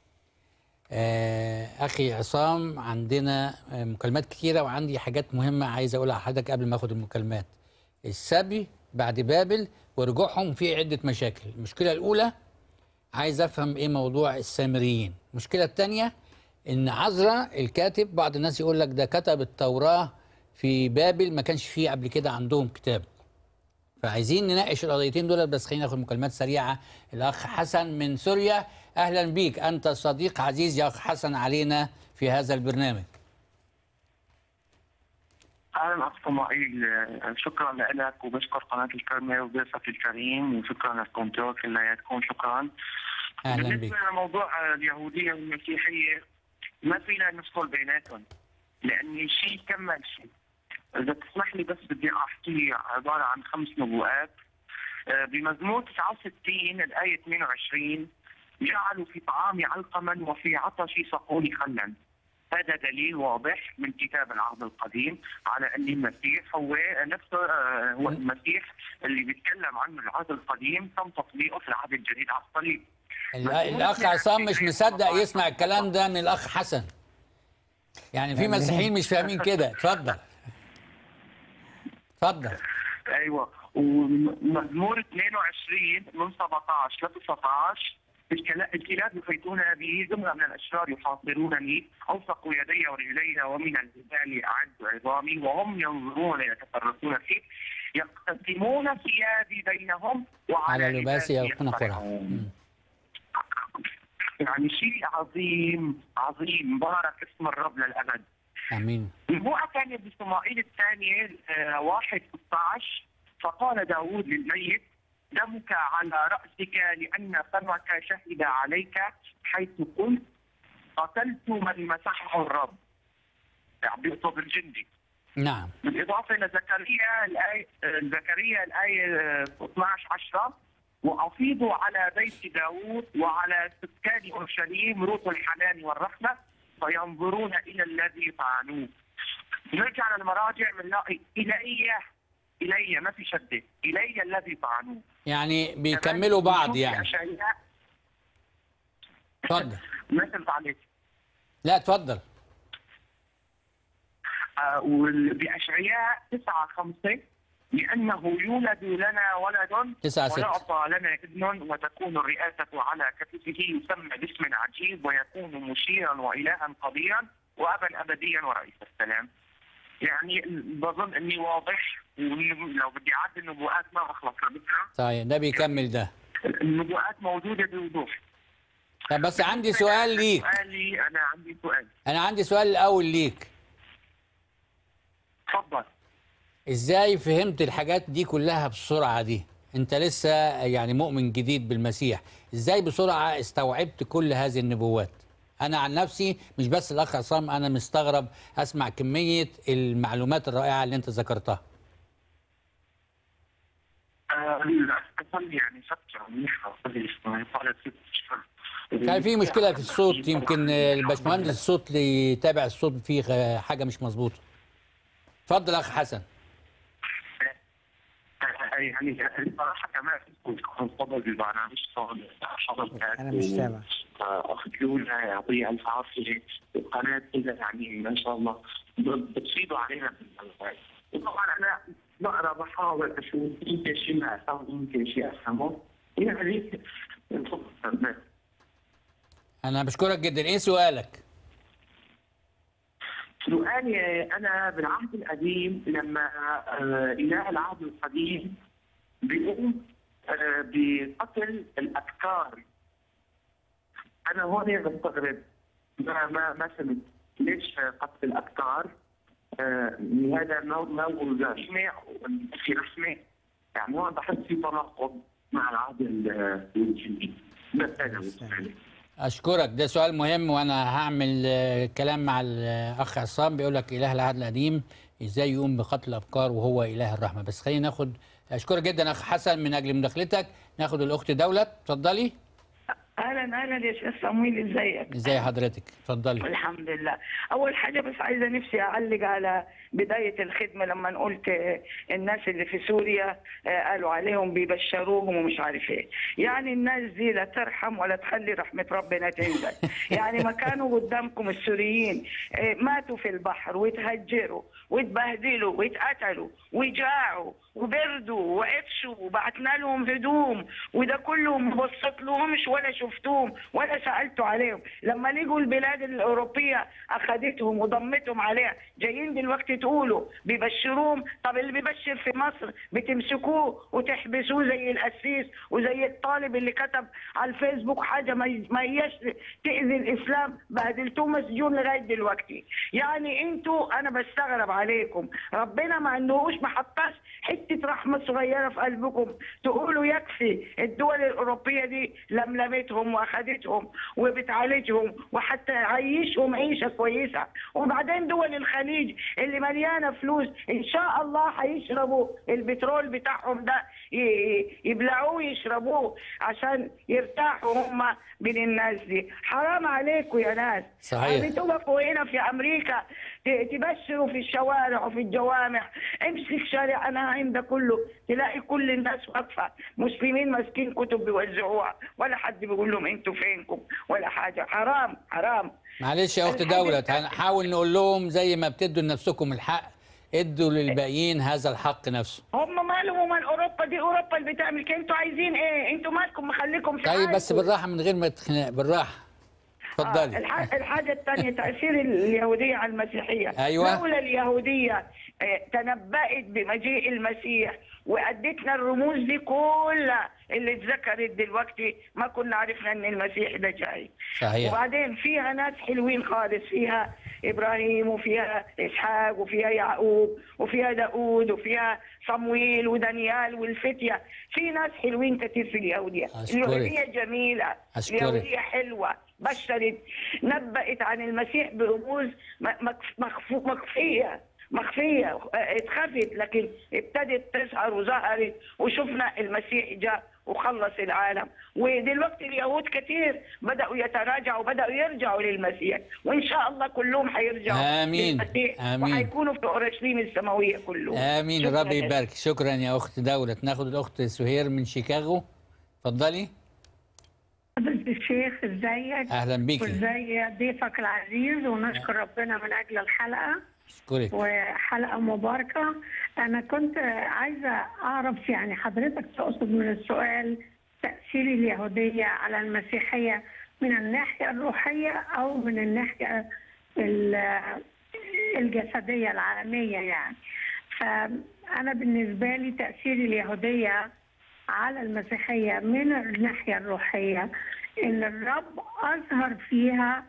آه، اخي عصام عندنا آه، مكالمات كتيره وعندي حاجات مهمه عايز اقولها لحضرتك قبل ما اخد المكالمات السبي بعد بابل ورجوعهم في عده مشاكل المشكله الاولى عايز افهم ايه موضوع السامريين المشكله الثانيه ان عزرا الكاتب بعض الناس يقول لك ده كتب التوراه في بابل ما كانش فيه قبل كده عندهم كتاب فعايزين نناقش القضيتين دول بس خلينا ناخد مكالمات سريعه الاخ حسن من سوريا اهلا بيك انت صديق عزيز يا اخ حسن علينا في هذا البرنامج اهلا اخ اسماعيل آه، شكرا لك وبشكر قناه الكرمه وضيفك الكريم وشكرا للكونتور كلياتكم شكرا اهلا بك بالنسبه لموضوع اليهوديه والمسيحيه ما فينا ندخل بيناتهم لاني شيء كمل شيء اذا تسمح لي بس بدي احكي عباره عن خمس نبوءات آه، بمزمور 69 الايه 22 جعلوا في طعامي علقما وفي عطشي سقوني خلا هذا دليل واضح من كتاب العهد القديم على ان المسيح هو نفسه آه، هو المسيح اللي بيتكلم عنه العهد القديم تم تطبيقه في العهد الجديد على الصليب ال- الاخ عصام مش مصدق يسمع الكلام ده من الاخ حسن يعني في يعني مسيحيين مش فاهمين كده اتفضل اتفضل ايوه ومزمور 22 من 17 ل 19 الكلا- الكلاب يفيتون بي جمله من الاشرار يحاصرونني الصقوا يدي ورجلي ومن الجبال اعدوا عظامي وهم ينظرون يتفرقون فيه يقتسمون ثيابي بينهم وعلى على لباسي يلقون قرعة يقترعون. مم. يعني شيء عظيم عظيم بارك اسم الرب للابد امين نبوءة ثانية بصمائيل الثانية آه، واحد 16 فقال داود للميت دمك على رأسك لأن فمك شهد عليك حيث قلت قتلت من مسحه الرب يعني بيقصد الجندي نعم بالإضافة إلى زكريا الآية آه، زكريا الآية آه، 12 10 وأفيضوا على بيت داود وعلى سكان أورشليم روح الحنان والرحمة فينظرون إلى الذي فعلوه نرجع للمراجع بنلاقي إلي إلي ما في شدة إلي الذي فعلوه يعني بيكملوا بعض كمان يعني بنشوف بأشعياء اتفضل مثل عليك لا اتفضل آه، وال- بأشعياء 9 5 لأنه يولد لنا ولد تسعة ستة. ويعطى لنا ابن وتكون الرئاسة على كتفه يسمى باسم عجيب ويكون مشيرا وإلها قديرا وأبا أبديا ورئيس السلام يعني بظن اني واضح ولو بدي اعدي النبوءات ما بخلص لبكره طيب ده بيكمل ده النبوءات موجوده بوضوح طب بس عندي سؤال ليك سؤالي انا عندي سؤال انا عندي سؤال الاول ليك تفضل ازاي فهمت الحاجات دي كلها بالسرعه دي انت لسه يعني مؤمن جديد بالمسيح ازاي بسرعه استوعبت كل هذه النبوات انا عن نفسي مش بس الاخ عصام انا مستغرب اسمع كميه المعلومات الرائعه اللي انت ذكرتها آه، اصلي يعني فتره منيحه اصلي اسمها صارت ست اشهر كان في مشكله في الصوت يمكن الباشمهندس الصوت اللي يتابع الصوت فيه حاجه مش مظبوطه اتفضل اخ حسن يعني الصراحه كمان كنت فضل بالبرنامج صار حضرتك أنا مش سامع. اخ لولا يعطيه الف عافيه القناه كلها يعني ما شاء الله بتفيدوا علينا بالمعلومات وطبعا انا بقرا بحاول اشوف يمكن شيء ما افهمه يمكن شيء افهمه يعني تفضل. انا بشكرك جدا ايه سؤالك سؤالي انا بالعهد القديم لما آه، اله العهد القديم بيقوم آه، بقتل الافكار انا هون بستغرب ما ما ما فهمت ليش قتل الافكار آه، هذا مو مو رحمه في رحمه يعني هون بحس في تناقض مع العهد ال- الجديد بس هذا هو سؤالي. اشكرك ده سؤال مهم وانا هعمل آه، كلام مع الاخ عصام بيقول لك اله العهد القديم ازاي يقوم بقتل الافكار وهو اله الرحمه بس خلينا ناخد اشكرك جدا اخ حسن من اجل مداخلتك ناخد الاخت دولت اتفضلي اهلا اهلا يا شيخ صمويل ازيك ازاي حضرتك اتفضلي الحمد لله اول حاجه بس عايزه نفسي اعلق على بدايه الخدمه لما قلت آه، الناس اللي في سوريا آه، قالوا عليهم بيبشروهم ومش عارف ايه يعني الناس دي لا ترحم ولا تخلي رحمه ربنا تنزل يعني ما كانوا قدامكم السوريين آه، ماتوا في البحر وتهجروا واتبهدلوا واتقتلوا وجاعوا وبردوا وعطشوا وبعتنا لهم هدوم وده كله ما بصيت لهمش ولا شفتهم ولا سالتوا عليهم لما لقوا البلاد الاوروبيه اخذتهم وضمتهم عليها جايين دلوقتي تقولوا بيبشروهم طب اللي بيبشر في مصر بتمسكوه وتحبسوه زي القسيس وزي الطالب اللي كتب على الفيسبوك حاجه ما ي- ما هياش تاذي الاسلام بهدلتوه مسجون لغايه دلوقتي يعني انتوا انا بستغرب عليكم ربنا ما عندهوش ما حطاش حته رحمه صغيره في قلبكم تقولوا يكفي الدول الاوروبيه دي لملمتهم جابتهم واخدتهم وبتعالجهم وحتى عيشهم عيشه كويسه وبعدين دول الخليج اللي مليانه فلوس ان شاء الله هيشربوا البترول بتاعهم ده ي- ي- يبلعوه ويشربوه عشان يرتاحوا هم من الناس دي حرام عليكم يا ناس صحيح. بتقفوا هنا في امريكا ت- تبشروا في الشوارع وفي الجوامع امسك شارع اناعم ده كله تلاقي كل الناس واقفه مسلمين ماسكين كتب بيوزعوها ولا حد بيقول لهم انتوا فينكم ولا حاجه حرام حرام معلش يا اخت الحاجة دولة بتاعت- هنحاول نقول لهم زي ما بتدوا لنفسكم الحق ادوا للباقيين هذا الحق نفسه هم مالهم ومال اوروبا دي اوروبا اللي بتعمل كده انتوا عايزين ايه انتوا مالكم مخليكم في طيب بس حالكم. بالراحة من غير ما تتخنق بالراحة آه، اتفضلي الح- الحاجة الثانية تأثير اليهودية على المسيحية أيوة. لولا اليهودية آه، تنبأت بمجيء المسيح وأدتنا الرموز دي كلها اللي اتذكرت دلوقتي ما كنا عرفنا ان المسيح ده جاي صحيح وبعدين فيها ناس حلوين خالص فيها ابراهيم وفيها اسحاق وفيها يعقوب وفيها داود وفيها صمويل ودانيال والفتية في ناس حلوين كتير في اليهودية أشكرك. اليهودية جميلة أشكرك. اليهودية حلوة بشرت نبأت عن المسيح برموز م- مكف- مخفو- مخفية مخفية اه، اتخفت لكن ابتدت تظهر وظهرت وشفنا المسيح جاء وخلص العالم ودلوقتي اليهود كتير بدأوا يتراجعوا وبدأوا يرجعوا للمسيح وإن شاء الله كلهم حيرجعوا آمين. للمسيح آمين. وحيكونوا في أورشليم السماوية كلهم امين شكراً ربي يا يبارك شكرا يا اخت دولة ناخد الاخت سهير من شيكاغو اتفضلي فضيلة الشيخ ازيك اهلا بيكي وازاي ضيفك العزيز ونشكر ربنا من اجل الحلقه اشكرك وحلقه مباركه انا كنت عايزه اعرف يعني حضرتك تقصد من السؤال تاثير اليهوديه على المسيحيه من الناحيه الروحيه او من الناحيه ال- الجسديه العالميه يعني فانا بالنسبه لي تاثير اليهوديه على المسيحيه من الناحيه الروحيه ان الرب اظهر فيها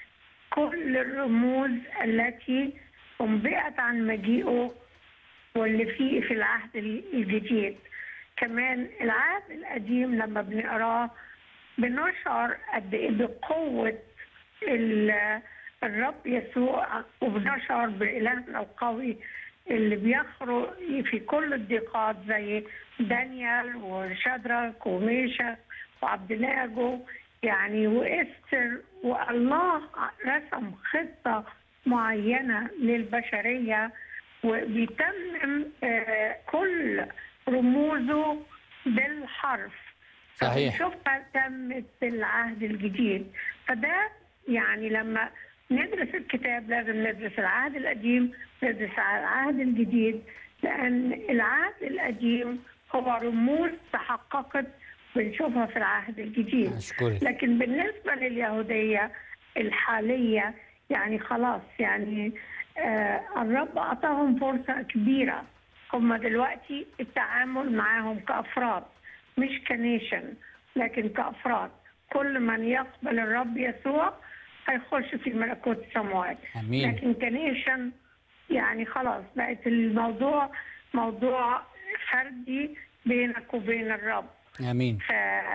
كل الرموز التي انبئت عن مجيئه واللي فيه في العهد الجديد كمان العهد القديم لما بنقراه بنشعر قد ايه بقوه ال- الرب يسوع وبنشعر بإلهنا القوي اللي بيخرج في كل الضيقات زي دانيال وشدرك وميشا وعبد ناجو يعني واستر والله رسم خطه معينه للبشريه وبيتمم آه، كل رموزه بالحرف صحيح. شوفها تمت في العهد الجديد فده يعني لما ندرس الكتاب لازم ندرس العهد القديم ندرس العهد الجديد لأن العهد القديم هو رموز تحققت بنشوفها في العهد الجديد اشكرك لكن بالنسبة لليهودية الحالية يعني خلاص يعني آه الرب أعطاهم فرصة كبيرة هم دلوقتي التعامل معاهم كأفراد مش كنيشن لكن كأفراد كل من يقبل الرب يسوع هيخش في ملكوت السماوات امين لكن كنيشن يعني خلاص بقت الموضوع موضوع فردي بينك وبين الرب امين ف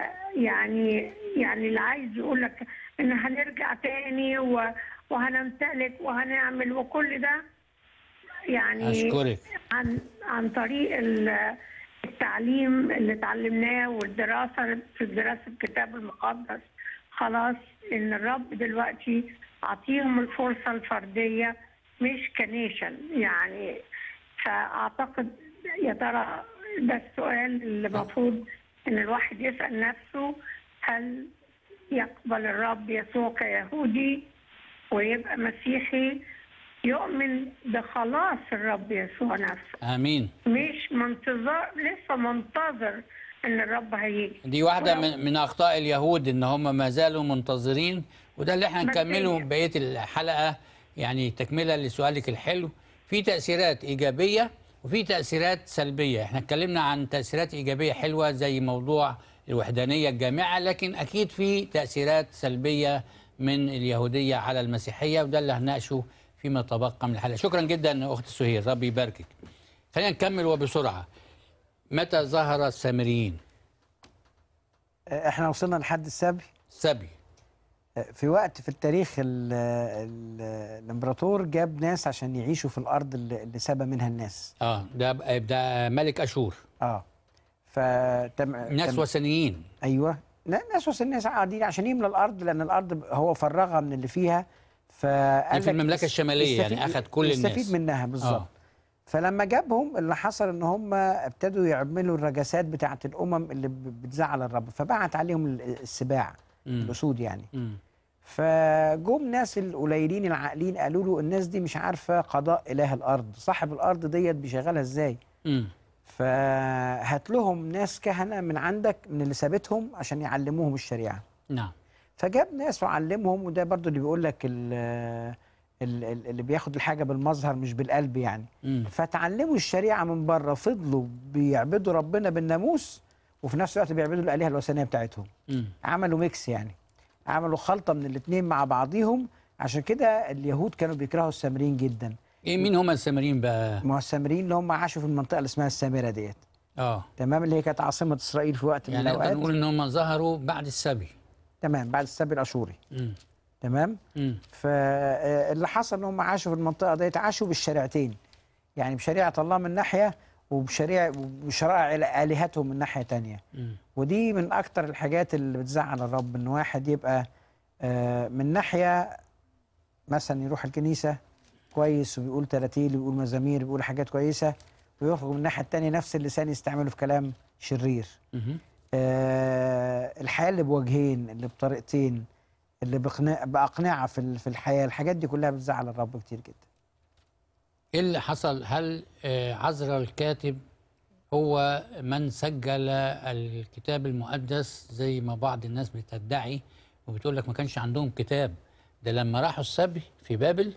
يعني يعني اللي عايز يقول لك ان هنرجع تاني و... وهنمتلك وهنعمل وكل ده يعني اشكرك عن عن طريق ال- التعليم اللي اتعلمناه والدراسه في دراسه الكتاب المقدس خلاص ان الرب دلوقتي اعطيهم الفرصه الفرديه مش كنيشن يعني فاعتقد يا ترى ده السؤال اللي المفروض ان الواحد يسال نفسه هل يقبل الرب يسوع كيهودي ويبقى مسيحي يؤمن بخلاص الرب يسوع نفسه امين مش منتظر لسه منتظر ان الرب هيجي دي واحدة ولو- من, من أخطاء اليهود إن هم ما زالوا منتظرين وده اللي احنا بس نكمله هي- بقية الحلقة يعني تكملة لسؤالك الحلو في تأثيرات إيجابية وفي تأثيرات سلبية احنا اتكلمنا عن تأثيرات إيجابية حلوة زي موضوع الوحدانية الجامعة لكن أكيد في تأثيرات سلبية من اليهودية على المسيحية وده اللي هنناقشه فيما تبقى من الحلقة شكرا جدا أخت سهير ربي يباركك خلينا نكمل وبسرعة متى ظهر السامريين احنا وصلنا لحد السبي سبي في وقت في التاريخ ال ال الامبراطور جاب ناس عشان يعيشوا في الارض اللي, اللي سبى منها الناس اه ده ده ملك اشور اه فتم ناس تم- وثنيين ايوه لا ناس وسط الناس قاعدين عشان يملى الارض لان الارض هو فرغها من اللي فيها فقال في لك المملكة يس- الشمالية يعني يستفيد- أخد كل الناس. يستفيد منها بالظبط آه. فلما جابهم اللي حصل ان هم ابتدوا يعملوا الرجسات بتاعه الامم اللي ب- بتزعل الرب فبعت عليهم ال- السباع مم. الاسود يعني مم. فجم ناس القليلين العاقلين قالوا له الناس دي مش عارفه قضاء اله الارض صاحب الارض ديت بيشغلها ازاي مم. فهات لهم ناس كهنه من عندك من اللي سابتهم عشان يعلموهم الشريعه نعم فجاب ناس وعلمهم وده برضو اللي بيقول لك ال- ال- ال- اللي بياخد الحاجه بالمظهر مش بالقلب يعني مم. فتعلموا الشريعه من بره فضلوا بيعبدوا ربنا بالناموس وفي نفس الوقت بيعبدوا الالهه الوثنيه بتاعتهم مم. عملوا ميكس يعني عملوا خلطه من الاثنين مع بعضيهم عشان كده اليهود كانوا بيكرهوا السامريين جدا ايه مين هم السامريين بقى ما هو السامريين اللي هم عاشوا في المنطقه اللي اسمها السامره ديت اه تمام اللي هي كانت عاصمه اسرائيل في وقت من يعني نقدر الاوقات نقول ان هم ظهروا بعد السبي تمام بعد السبي الاشوري مم. تمام مم. فاللي حصل ان هم عاشوا في المنطقه ديت عاشوا بالشريعتين يعني بشريعه الله من ناحيه وبشريعه وبشرائع الهتهم من ناحيه تانية مم. ودي من اكتر الحاجات اللي بتزعل الرب ان واحد يبقى آه، من ناحيه مثلا يروح الكنيسه كويس وبيقول تراتيل وبيقول مزامير بيقول حاجات كويسه ويخرج من الناحيه التانية نفس اللسان يستعمله في كلام شرير مهم. آه، الحياه اللي بوجهين اللي بطريقتين اللي بقناع باقنعه في ال- في الحياه الحاجات دي كلها بتزعل الرب كتير جدا ايه اللي حصل هل آه، عزرا الكاتب هو من سجل الكتاب المقدس زي ما بعض الناس بتدعي وبتقول لك ما كانش عندهم كتاب ده لما راحوا السبي في بابل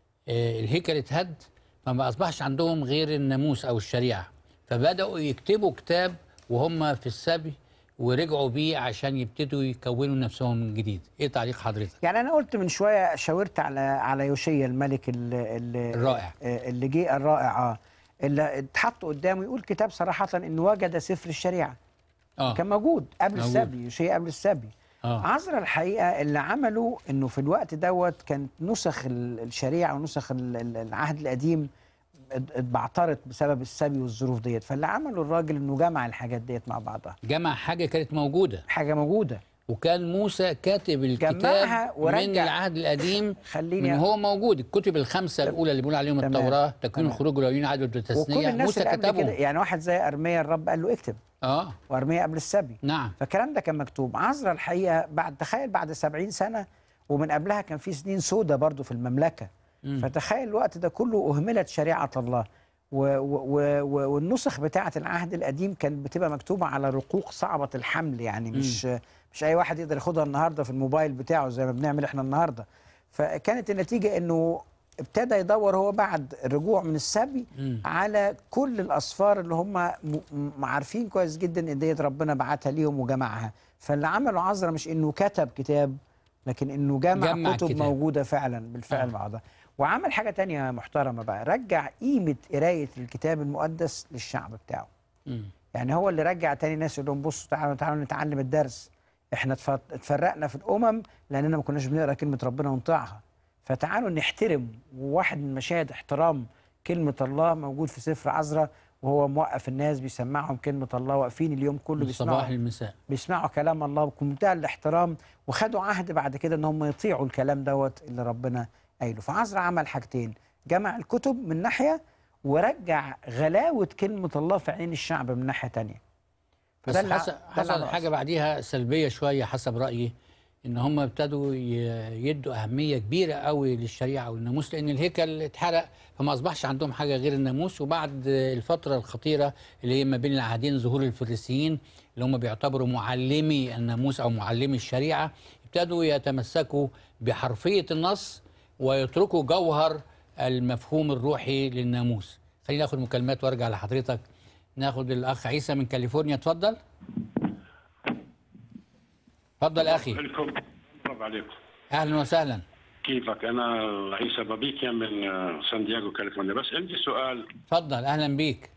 آه، الهيكل اتهد فما اصبحش عندهم غير الناموس او الشريعه فبداوا يكتبوا كتاب وهم في السبي ورجعوا بيه عشان يبتدوا يكونوا نفسهم من جديد ايه تعليق حضرتك يعني انا قلت من شويه شاورت على على يوشيا الملك اللي الرائع. اللي جه الرائع اه اللي اتحط قدامه يقول كتاب صراحه انه وجد سفر الشريعه اه كان موجود قبل موجود. السبي يوشيا قبل السبي اه عذرا الحقيقه اللي عمله انه في الوقت دوت كانت نسخ ال- الشريعه ونسخ ال- ال- العهد القديم ات- اتبعترت بسبب السبي والظروف ديت فاللي عمله الراجل انه جمع الحاجات ديت مع بعضها جمع حاجه كانت موجوده حاجه موجوده وكان موسى كاتب الكتاب جمعها ورجع. من العهد القديم خليني من هو موجود الكتب الخمسه الاولى اللي بيقول عليهم تمام. التوراه تكوين تمام. الخروج والعيون عدد وكل والتثنيه الناس موسى اللي قبل كده كتبهم يعني واحد زي ارميا الرب قال له اكتب اه وارميا قبل السبي نعم فالكلام ده كان مكتوب عذرا الحقيقه بعد تخيل بعد 70 سنه ومن قبلها كان في سنين سودة برضو في المملكه مم. فتخيل الوقت ده كله اهملت شريعه الله و و و و والنسخ بتاعه العهد القديم كانت بتبقى مكتوبه على رقوق صعبه الحمل يعني مش مش اي واحد يقدر ياخدها النهارده في الموبايل بتاعه زي ما بنعمل احنا النهارده فكانت النتيجه انه ابتدى يدور هو بعد الرجوع من السبي مم. على كل الاصفار اللي هم م- م- عارفين كويس جدا ان ديت ربنا بعتها ليهم وجمعها فاللي عمله عذرا مش انه كتب كتاب لكن انه جمع, جمع كتب الكتاب. موجوده فعلا بالفعل آه. بعضها وعمل حاجه تانية محترمه بقى رجع قيمه قرايه الكتاب المقدس للشعب بتاعه مم. يعني هو اللي رجع تاني ناس يقول لهم بصوا تعالوا تعالوا نتعلم الدرس احنا اتف- اتفرقنا في الامم لاننا ما كناش بنقرا كلمه ربنا ونطيعها فتعالوا نحترم وواحد من مشاهد احترام كلمه الله موجود في سفر عزرا وهو موقف الناس بيسمعهم كلمه الله واقفين اليوم كله من الصباح بيسمعوا للمساء بيسمعوا كلام الله بمنتهى الاحترام وخدوا عهد بعد كده ان هم يطيعوا الكلام دوت اللي ربنا قايله فعزرا عمل حاجتين جمع الكتب من ناحيه ورجع غلاوه كلمه الله في عين الشعب من ناحيه تانية بس فده اللي ع- حصل ده اللي حصل عمله حاجه بعديها سلبيه شويه حسب رايي ان هم ابتدوا ي- يدوا اهميه كبيره قوي للشريعه والناموس لان الهيكل اتحرق فما اصبحش عندهم حاجه غير الناموس وبعد الفتره الخطيره اللي هي ما بين العهدين ظهور الفريسيين اللي هم بيعتبروا معلمي الناموس او معلمي الشريعه ابتدوا يتمسكوا بحرفيه النص ويتركوا جوهر المفهوم الروحي للناموس خلينا ناخد مكالمات وارجع لحضرتك ناخد الاخ عيسى من كاليفورنيا اتفضل اتفضل اخي لكم برافو عليكم اهلا وسهلا كيفك انا عيسى بابيكيا من آه، سان دييغو كاليفورنيا بس عندي سؤال اتفضل اهلا بيك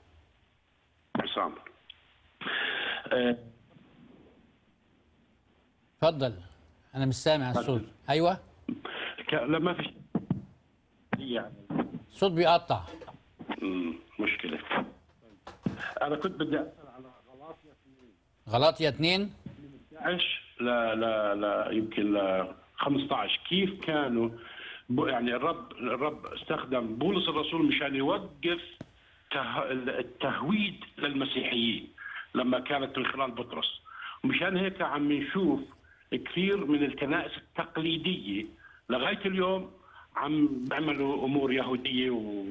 عصام آه، اتفضل انا مش سامع الصوت ايوه ك- لما في يعني الصوت بيقطع مم، مشكله انا كنت بدي اسال على غلطية اتنين 11 لا لا لا يمكن ل 15 كيف كانوا ب- يعني الرب الرب استخدم بولس الرسول مشان يوقف ته- التهويد للمسيحيين لما كانت من خلال بطرس ومشان هيك عم نشوف كثير من الكنائس التقليديه لغايه اليوم عم بيعملوا امور يهوديه و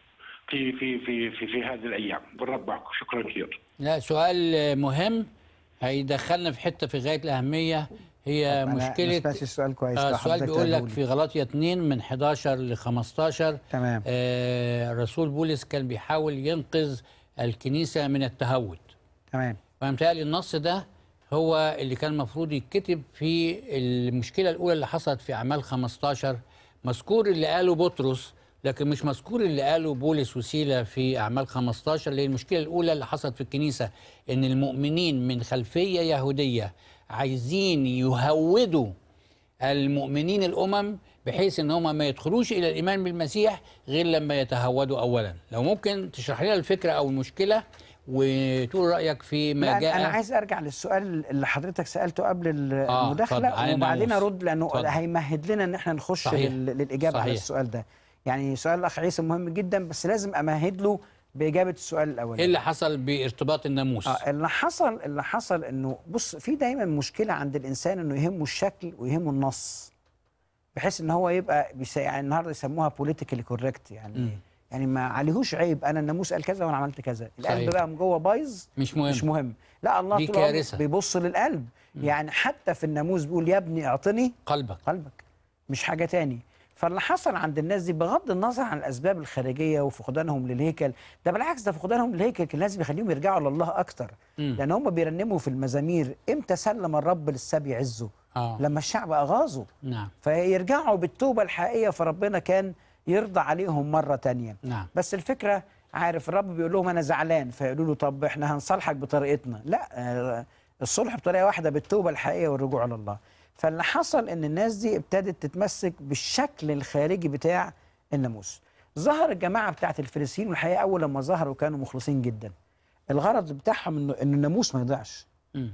في في في في, في هذه الايام والرب معكم شكرا كثير لا سؤال مهم هيدخلنا في حتة في غاية الأهمية هي أنا ما مشكلة سمعتش السؤال كويس آه لو السؤال حضرتك بيقول لك تقوله في غلطية 2 من 11 ل 15 تمام. آه الرسول بولس كان بيحاول ينقذ الكنيسة من التهود تمام فمتهيألي النص ده هو اللي كان المفروض يتكتب في المشكلة الأولى اللي حصلت في أعمال 15 مذكور اللي قاله بطرس لكن مش مذكور اللي قاله بولس وسيلة في أعمال 15 اللي هي المشكلة الأولى اللي حصلت في الكنيسة إن المؤمنين من خلفية يهودية عايزين يهودوا المؤمنين الأمم بحيث إن هم ما يدخلوش إلى الإيمان بالمسيح غير لما يتهودوا أولا لو ممكن تشرح لنا الفكرة أو المشكلة وتقول رأيك في ما لا جاء انا عايز ارجع للسؤال اللي حضرتك سالته قبل ال- آه، المداخله اتفضل، عن وبعدين الناموس. ارد لانه اتفضل. هيمهد لنا ان احنا نخش صحيح. لل- للاجابه على صحيح. السؤال ده يعني سؤال الاخ عيسى مهم جدا بس لازم امهد له باجابه السؤال الاولاني ايه اللي حصل بارتباط الناموس؟ اه اللي حصل اللي حصل انه بص في دايما مشكله عند الانسان انه يهمه الشكل ويهمه النص بحيث ان هو يبقى بيس- يعني النهارده يسموها بوليتيكالي كوريكت يعني مم. يعني ما عليهوش عيب انا الناموس قال كذا وانا عملت كذا القلب صحيح. بقى من جوه بايظ مش مهم مش مهم لا الله دي طول عمره كارثة. بيبص للقلب يعني حتى في الناموس بيقول يا ابني اعطني قلبك قلبك مش حاجه تاني فاللي حصل عند الناس دي بغض النظر عن الاسباب الخارجيه وفقدانهم للهيكل ده بالعكس ده فقدانهم للهيكل كان لازم يخليهم يرجعوا لله اكتر مم. لان هم بيرنموا في المزامير امتى سلم الرب للسبي عزه اه لما الشعب اغاظه نعم فيرجعوا بالتوبه الحقيقيه فربنا كان يرضى عليهم مره تانية نعم بس الفكره عارف الرب بيقول لهم انا زعلان فيقولوا له طب احنا هنصالحك بطريقتنا لا آه، الصلح بطريقه واحده بالتوبه الحقيقيه والرجوع لله فاللي حصل ان الناس دي ابتدت تتمسك بالشكل الخارجي بتاع الناموس ظهر الجماعه بتاعت الفريسيين والحقيقه اول لما ظهروا كانوا مخلصين جدا الغرض بتاعهم انه ان الناموس ما يضيعش مم.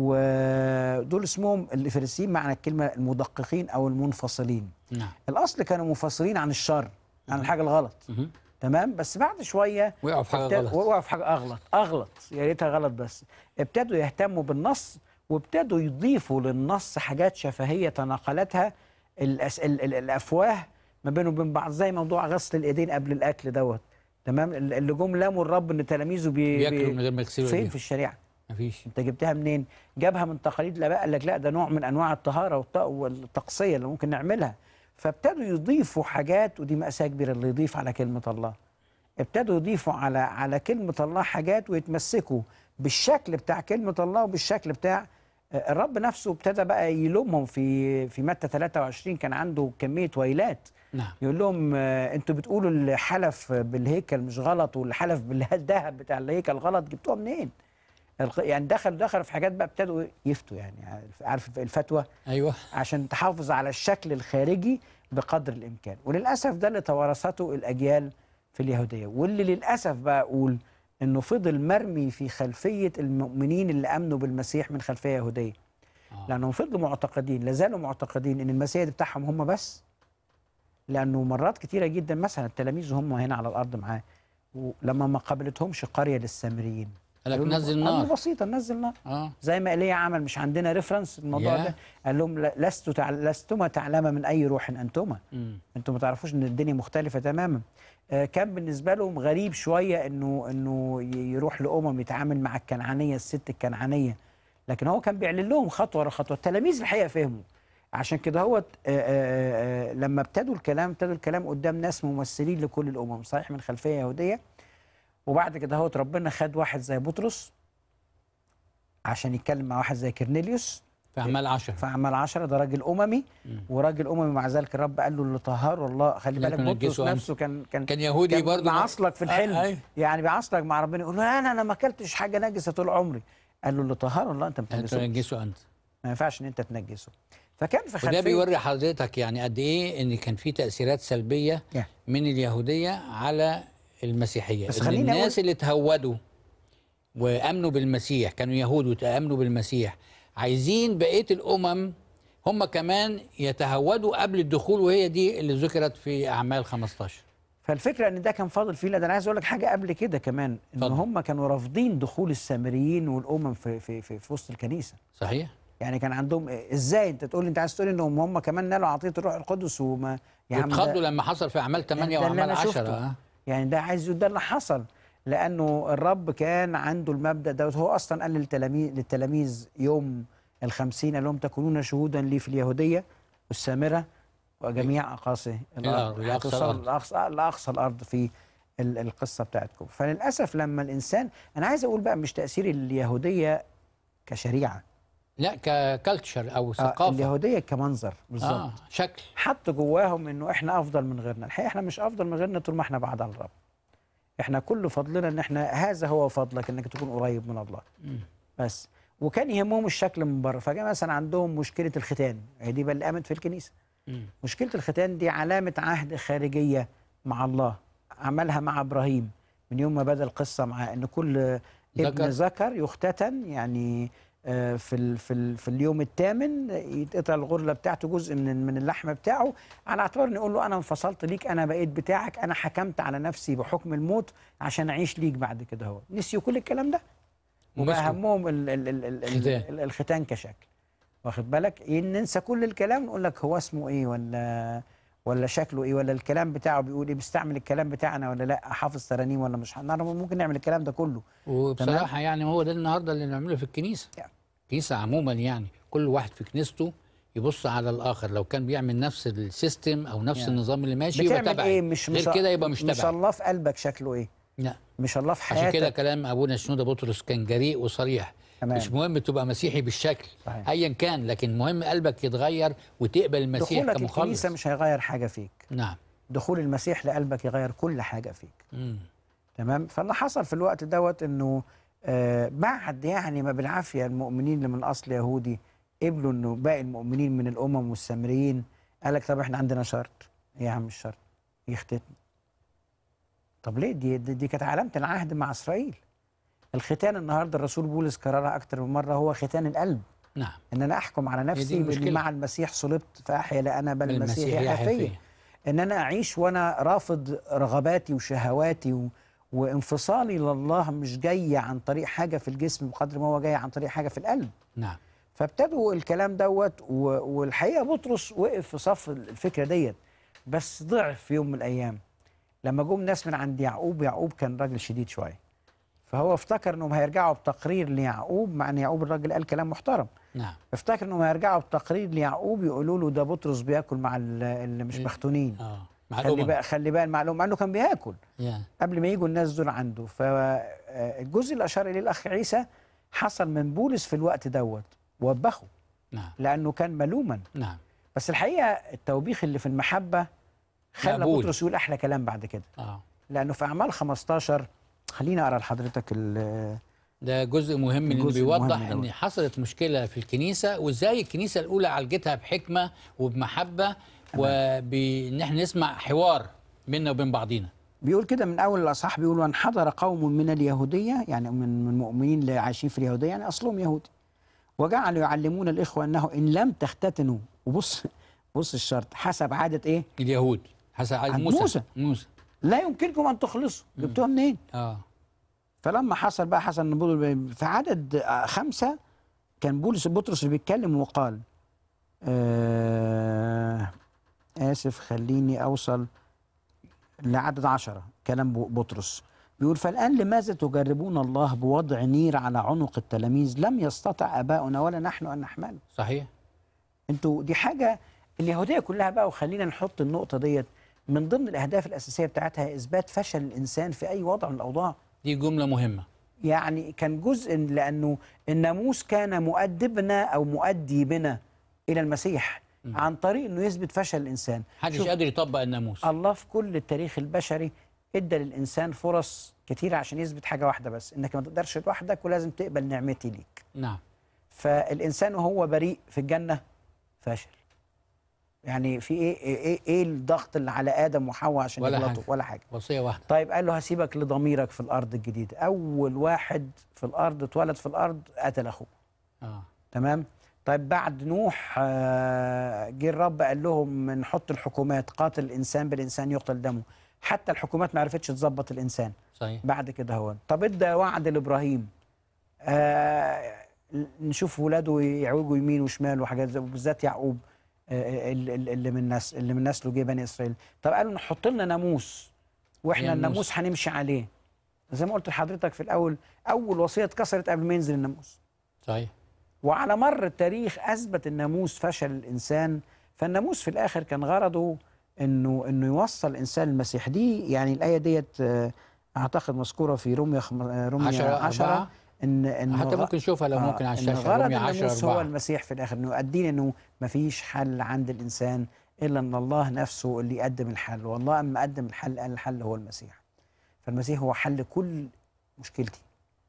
ودول اسمهم الفريسيين معنى الكلمه المدققين او المنفصلين نعم الاصل كانوا منفصلين عن الشر عن الحاجه الغلط مهم. تمام بس بعد شويه وقعوا في حاجة ابتد- غلط. وقعوا في حاجه اغلط اغلط يا ريتها غلط بس ابتدوا يهتموا بالنص وابتدوا يضيفوا للنص حاجات شفهيه تناقلتها الأس... ال... ال... الافواه ما بينهم وبين بعض زي موضوع غسل الايدين قبل الاكل دوت تمام ال- اللي جم لاموا الرب ان تلاميذه بي... بياكلوا من غير ما يغسلوا فين ايديهم في الشريعه مفيش انت جبتها منين جابها من تقاليد الاباء قال لك لا ده نوع من انواع الطهاره والط- والتقصيه اللي ممكن نعملها فابتدوا يضيفوا حاجات ودي مأساة كبيرة اللي يضيف على كلمة الله ابتدوا يضيفوا على على كلمة الله حاجات ويتمسكوا بالشكل بتاع كلمة الله وبالشكل بتاع آه، الرب نفسه ابتدى بقى يلومهم في في متى 23 كان عنده كمية ويلات نعم يقول لهم آه، انتوا بتقولوا اللي حلف بالهيكل مش غلط واللي حلف بالذهب بتاع الهيكل غلط جبتوها منين؟ الق- يعني دخل دخل في حاجات بقى ابتدوا يفتوا يعني عارف- عارف الفتوى ايوه عشان تحافظ على الشكل الخارجي بقدر الامكان وللاسف ده اللي توارثته الاجيال في اليهوديه واللي للاسف بقى اقول انه فضل مرمي في خلفيه المؤمنين اللي امنوا بالمسيح من خلفيه يهوديه آه. لانهم فضلوا معتقدين لازالوا معتقدين ان المسيح ده بتاعهم هم بس لانه مرات كتيره جدا مثلا التلاميذ هم هنا على الارض معاه ولما ما قابلتهمش قريه للسامريين قال لك قالوا له- نزل قالوا له نار بسيطه نزل نار اه زي ما ايليا عمل مش عندنا ريفرنس الموضوع يا. ده قال لهم ل- لست تع... لستما تعلم من اي روح انتما مم. انتم ما تعرفوش ان الدنيا مختلفه تماما آه كان بالنسبه لهم غريب شويه انه انه ي- يروح لامم يتعامل مع الكنعانيه الست الكنعانيه لكن هو كان بيعلن لهم خطوه ورا خطوه التلاميذ الحقيقه فهموا عشان كده هو لما ابتدوا الكلام ابتدوا الكلام قدام ناس ممثلين لكل الامم صحيح من خلفيه يهوديه وبعد كده هو ربنا خد واحد زي بطرس عشان يتكلم مع واحد زي كرنيليوس في اعمال 10 في اعمال عشرة ده راجل اممي مم. وراجل اممي مع ذلك الرب قال له اللي طهره الله خلي لا بالك بطرس تنجسوا أنت. نفسه كان كان كان يهودي كان برضه معصلك في الحلم آه، أيوة. يعني بيعصلك مع ربنا يقول له لا انا انا ما اكلتش حاجه نجسه طول عمري قال له اللي طهره الله انت ما انت تنجسوش تنجسوا انت ما ينفعش ان انت تنجسه فكان في وده خلفيه بيوري حضرتك يعني قد ايه ان كان في تاثيرات سلبيه Yeah. من اليهوديه على المسيحيه بس ان خليني الناس أقول- اللي تهودوا وامنوا بالمسيح كانوا يهود وتامنوا بالمسيح عايزين بقيه الامم هم كمان يتهودوا قبل الدخول وهي دي اللي ذكرت في اعمال 15 فالفكره ان ده كان فاضل فيه لا ده انا عايز اقول لك حاجه قبل كده كمان ان اتفضل. هم كانوا رافضين دخول السامريين والامم في في في, في وسط الكنيسه صحيح يعني كان عندهم ازاي انت تقول لي انت عايز تقول انهم هم كمان نالوا عطيه الروح القدس وما يا عم ده- واتخضوا لما حصل في اعمال 8 ده اللي واعمال أنا 10 شفته. آه. يعني ده عايز يقول ده اللي حصل لانه الرب كان عنده المبدا ده هو اصلا قال للتلاميذ للتلاميذ يوم الخمسين قال لهم تكونون شهودا لي في اليهوديه والسامره وجميع اقاصي الأرض، الارض لأقصى هتوصلوا الأرض. لاقصى لاقصى الارض في ال- القصه بتاعتكم فللاسف لما الانسان انا عايز اقول بقى مش تاثير اليهوديه كشريعه لا ككالتشر او آه ثقافه اليهوديه كمنظر بالظبط اه شكل حط جواهم انه احنا افضل من غيرنا الحقيقه احنا مش افضل من غيرنا طول ما احنا بعاد عن الرب احنا كل فضلنا ان احنا هذا هو فضلك انك تكون قريب من الله بس وكان يهمهم الشكل من بره فجاء مثلا عندهم مشكله الختان هي دي بقى اللي قامت في الكنيسه مم. مشكله الختان دي علامه عهد خارجيه مع الله عملها مع ابراهيم من يوم ما بدا القصه معاه ان كل ابن ذكر. ذكر يختتن يعني آه، في ال في ال في اليوم الثامن يتقطع الغرله بتاعته جزء من من اللحم بتاعه على اعتبار ان يقول له انا انفصلت ليك انا بقيت بتاعك انا حكمت على نفسي بحكم الموت عشان اعيش ليك بعد كده هو نسيوا كل الكلام ده وبقى ومسكوا. همهم ال ال ال ال الختان. ال الختان كشكل واخد بالك إيه ننسى كل الكلام نقول لك هو اسمه ايه ولا ولا شكله ايه ولا الكلام بتاعه بيقول ايه بيستعمل الكلام بتاعنا ولا لا حافظ ترانيم ولا مش هنعرف ممكن نعمل الكلام ده كله وبصراحه يعني هو ده النهارده اللي بنعمله في الكنيسه يعني. الكنيسه عموما يعني كل واحد في كنيسته يبص على الاخر لو كان بيعمل نفس السيستم او نفس يعني. النظام اللي ماشي يبقى بتعمل تبعي ايه مش مش غير كده يبقى مش مش تبعي الله في قلبك شكله ايه لا مش الله في عشان حياتك كده كلام ابونا شنوده بطرس كان جريء وصريح تمام. مش مهم تبقى مسيحي بالشكل صحيح. ايا كان لكن مهم قلبك يتغير وتقبل المسيح دخولك كمخلص الكنيسه مش هيغير حاجه فيك نعم دخول المسيح لقلبك يغير كل حاجه فيك مم. تمام فاللي حصل في الوقت دوت انه آه بعد يعني ما بالعافيه المؤمنين اللي من اصل يهودي قبلوا انه باقي المؤمنين من الامم والسامريين قال لك طب احنا عندنا شرط ايه يا عم الشرط يختتن طب ليه دي دي, دي كانت علامه العهد مع اسرائيل الختان النهارده الرسول بولس كررها اكتر من مره هو ختان القلب نعم ان انا احكم على نفسي باني المشكلة. مع المسيح صلبت فاحيا لا انا بل المسيح المسيح يحيا يحيا فيا فيه ان انا اعيش وانا رافض رغباتي وشهواتي و... وانفصالي لله مش جاي عن طريق حاجه في الجسم بقدر ما هو جاي عن طريق حاجه في القلب نعم فابتدوا الكلام دوت و... والحقيقه بطرس وقف في صف الفكره ديت بس ضعف في يوم من الايام لما جم ناس من عند يعقوب يعقوب كان راجل شديد شويه فهو افتكر انهم هيرجعوا بتقرير ليعقوب مع ان يعقوب الراجل قال كلام محترم نعم افتكر انهم هيرجعوا بتقرير ليعقوب يقولوا له ده بطرس بياكل مع ال- اللي مش مختونين اه مع خلي الأمم. بقى خلي بقى المعلومه مع انه كان بياكل يعني. قبل ما يجوا الناس دول عنده فالجزء اللي اشار اليه الاخ عيسى حصل من بولس في الوقت دوت وبخه نعم لانه كان ملوما نعم بس الحقيقه التوبيخ اللي في المحبه خلى مقبول. بطرس يقول احلى كلام بعد كده اه لانه في اعمال 15 خليني اقرا لحضرتك ال- ده جزء مهم لانه الجزء بيوضح المهم ان دوت. حصلت مشكله في الكنيسه وازاي الكنيسه الاولى عالجتها بحكمه وبمحبه وبان احنا نسمع حوار بيننا وبين بعضينا بيقول كده من اول الاصحاح بيقول وان حضر قوم من اليهوديه يعني من من المؤمنين اللي عايشين في اليهوديه يعني اصلهم يهودي وجعلوا يعلمون الاخوه انه ان لم تختتنوا وبص بص الشرط حسب عاده ايه اليهود حسب عايز عند موسى موسى. موسى لا يمكنكم ان تخلصوا جبتوها منين اه فلما حصل بقى حصل ان بولس- في عدد آه، خمسة كان بولس بطرس اللي بيتكلم وقال آه آسف خليني أوصل لعدد عشرة كلام ب- بطرس بيقول فالآن لماذا تجربون الله بوضع نير على عنق التلاميذ لم يستطع آباؤنا ولا نحن أن نحمله صحيح انتوا دي حاجة اليهودية كلها بقى وخلينا نحط النقطة ديت من ضمن الأهداف الأساسية بتاعتها إثبات فشل الإنسان في أي وضع من الأوضاع دي جمله مهمه يعني كان جزء لانه الناموس كان مؤدبنا او مؤدي بنا الى المسيح عن طريق انه يثبت فشل الانسان محدش شوف، قادر يطبق الناموس الله في كل التاريخ البشري ادى للانسان فرص كتيره عشان يثبت حاجه واحده بس انك ما تقدرش لوحدك ولازم تقبل نعمتي ليك نعم فالانسان وهو بريء في الجنه فاشل يعني في ايه ايه, إيه, إيه الضغط اللي على ادم وحواء عشان ولا يغلطوا حاجة. ولا حاجه وصيه واحده طيب قال له هسيبك لضميرك في الارض الجديده اول واحد في الارض اتولد في الارض قتل اخوه اه تمام طيب بعد نوح آه، جه الرب قال لهم نحط الحكومات قاتل الانسان بالانسان يقتل دمه حتى الحكومات ما عرفتش تظبط الانسان صحيح بعد كده هو طب ادى وعد لابراهيم آه نشوف ولاده يعوجوا يمين وشمال وحاجات زي بالذات يعقوب آه ال- ال- اللي من نسل اللي من نسله جه بني اسرائيل طب قالوا نحط لنا ناموس واحنا هي الناموس الناموس. هنمشي عليه زي ما قلت لحضرتك في الاول اول وصيه اتكسرت قبل ما ينزل الناموس صحيح وعلى مر التاريخ اثبت الناموس فشل الانسان فالناموس في الاخر كان غرضه انه انه يوصل الانسان المسيح دي يعني الايه ديت آه، اعتقد مذكوره في روميا خم... آه، روميا 10 10 4 ان ان حتى غ- ممكن نشوفها لو ممكن على إن الشاشه غرض رومية 10 الناموس هو 4 المسيح في الاخر انه يؤدينا انه ما فيش حل عند الانسان الا ان الله نفسه اللي يقدم الحل والله اما قدم الحل قال الحل هو المسيح فالمسيح هو حل كل مشكلتي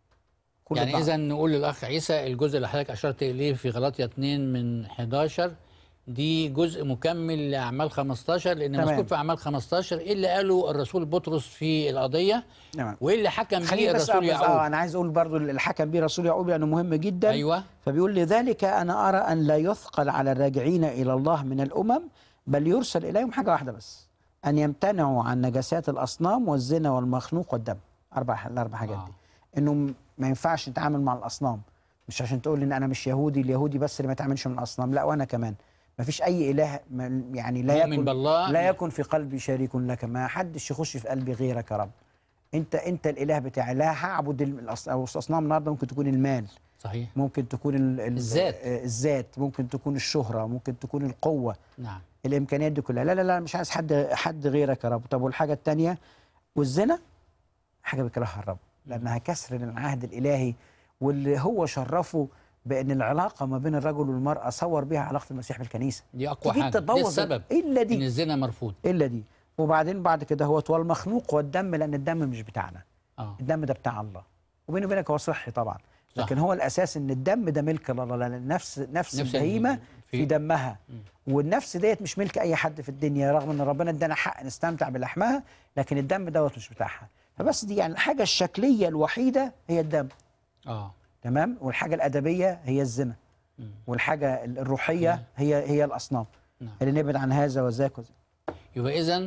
كل يعني ضعف. اذا نقول للاخ عيسى الجزء اللي حضرتك اشرت اليه في غلاطيا 2 من 11 دي جزء مكمل لاعمال 15 لان تمام. مذكور في اعمال 15 ايه اللي قاله الرسول بطرس في القضيه نعم وايه اللي حكم به خليني بس الرسول أبرز- اه يعقوب انا عايز اقول برضو الحكم به رسول يعقوب لانه مهم جدا ايوه فبيقول لذلك انا ارى ان لا يثقل على الراجعين الى الله من الامم بل يرسل اليهم حاجه واحده بس ان يمتنعوا عن نجاسات الاصنام والزنا والمخنوق والدم اربع الاربع حاجات آه. دي انه م- ما ينفعش نتعامل مع الاصنام مش عشان تقول لي ان انا مش يهودي اليهودي بس اللي ما يتعاملش من الاصنام لا وانا كمان ما فيش اي اله ما- يعني لا مؤمن يكن بالله لا يكن في قلبي شريك لك ما حدش يخش في قلبي غيرك يا رب انت انت الاله بتاعي لا هعبد ال- الأص- او الاصنام النهارده ممكن تكون المال صحيح ممكن تكون ال- ال- الذات. آه، الذات ممكن تكون الشهرة ممكن تكون القوة نعم الإمكانيات دي كلها لا لا لا مش عايز حد حد غيرك يا رب طب والحاجة التانية والزنا حاجة بيكرهها الرب لأنها كسر للعهد الإلهي واللي هو شرفه بأن العلاقة ما بين الرجل والمرأة صور بها علاقة المسيح بالكنيسة دي اقوى تيجي حاجه ده تبوظ السبب إلا ان دي الزنا مرفوض إلا دي وبعدين بعد كده هو والمخنوق والدم لأن الدم مش بتاعنا اه الدم ده بتاع الله وبيني وبينك هو صحي طبعا صح. لكن هو الاساس ان الدم ده ملك الله لان النفس نفس نفس البهيمه ال- في, في- دمها والنفس ديت مش ملك اي حد في الدنيا رغم ان ربنا ادانا حق نستمتع بلحمها لكن الدم دوت مش بتاعها فبس دي يعني الحاجه الشكليه الوحيده هي الدم اه تمام والحاجه الادبيه هي الزنا مم. والحاجه الروحيه هي هي الاصنام نعم. اللي نبعد عن هذا وذاك وذاك يبقى اذا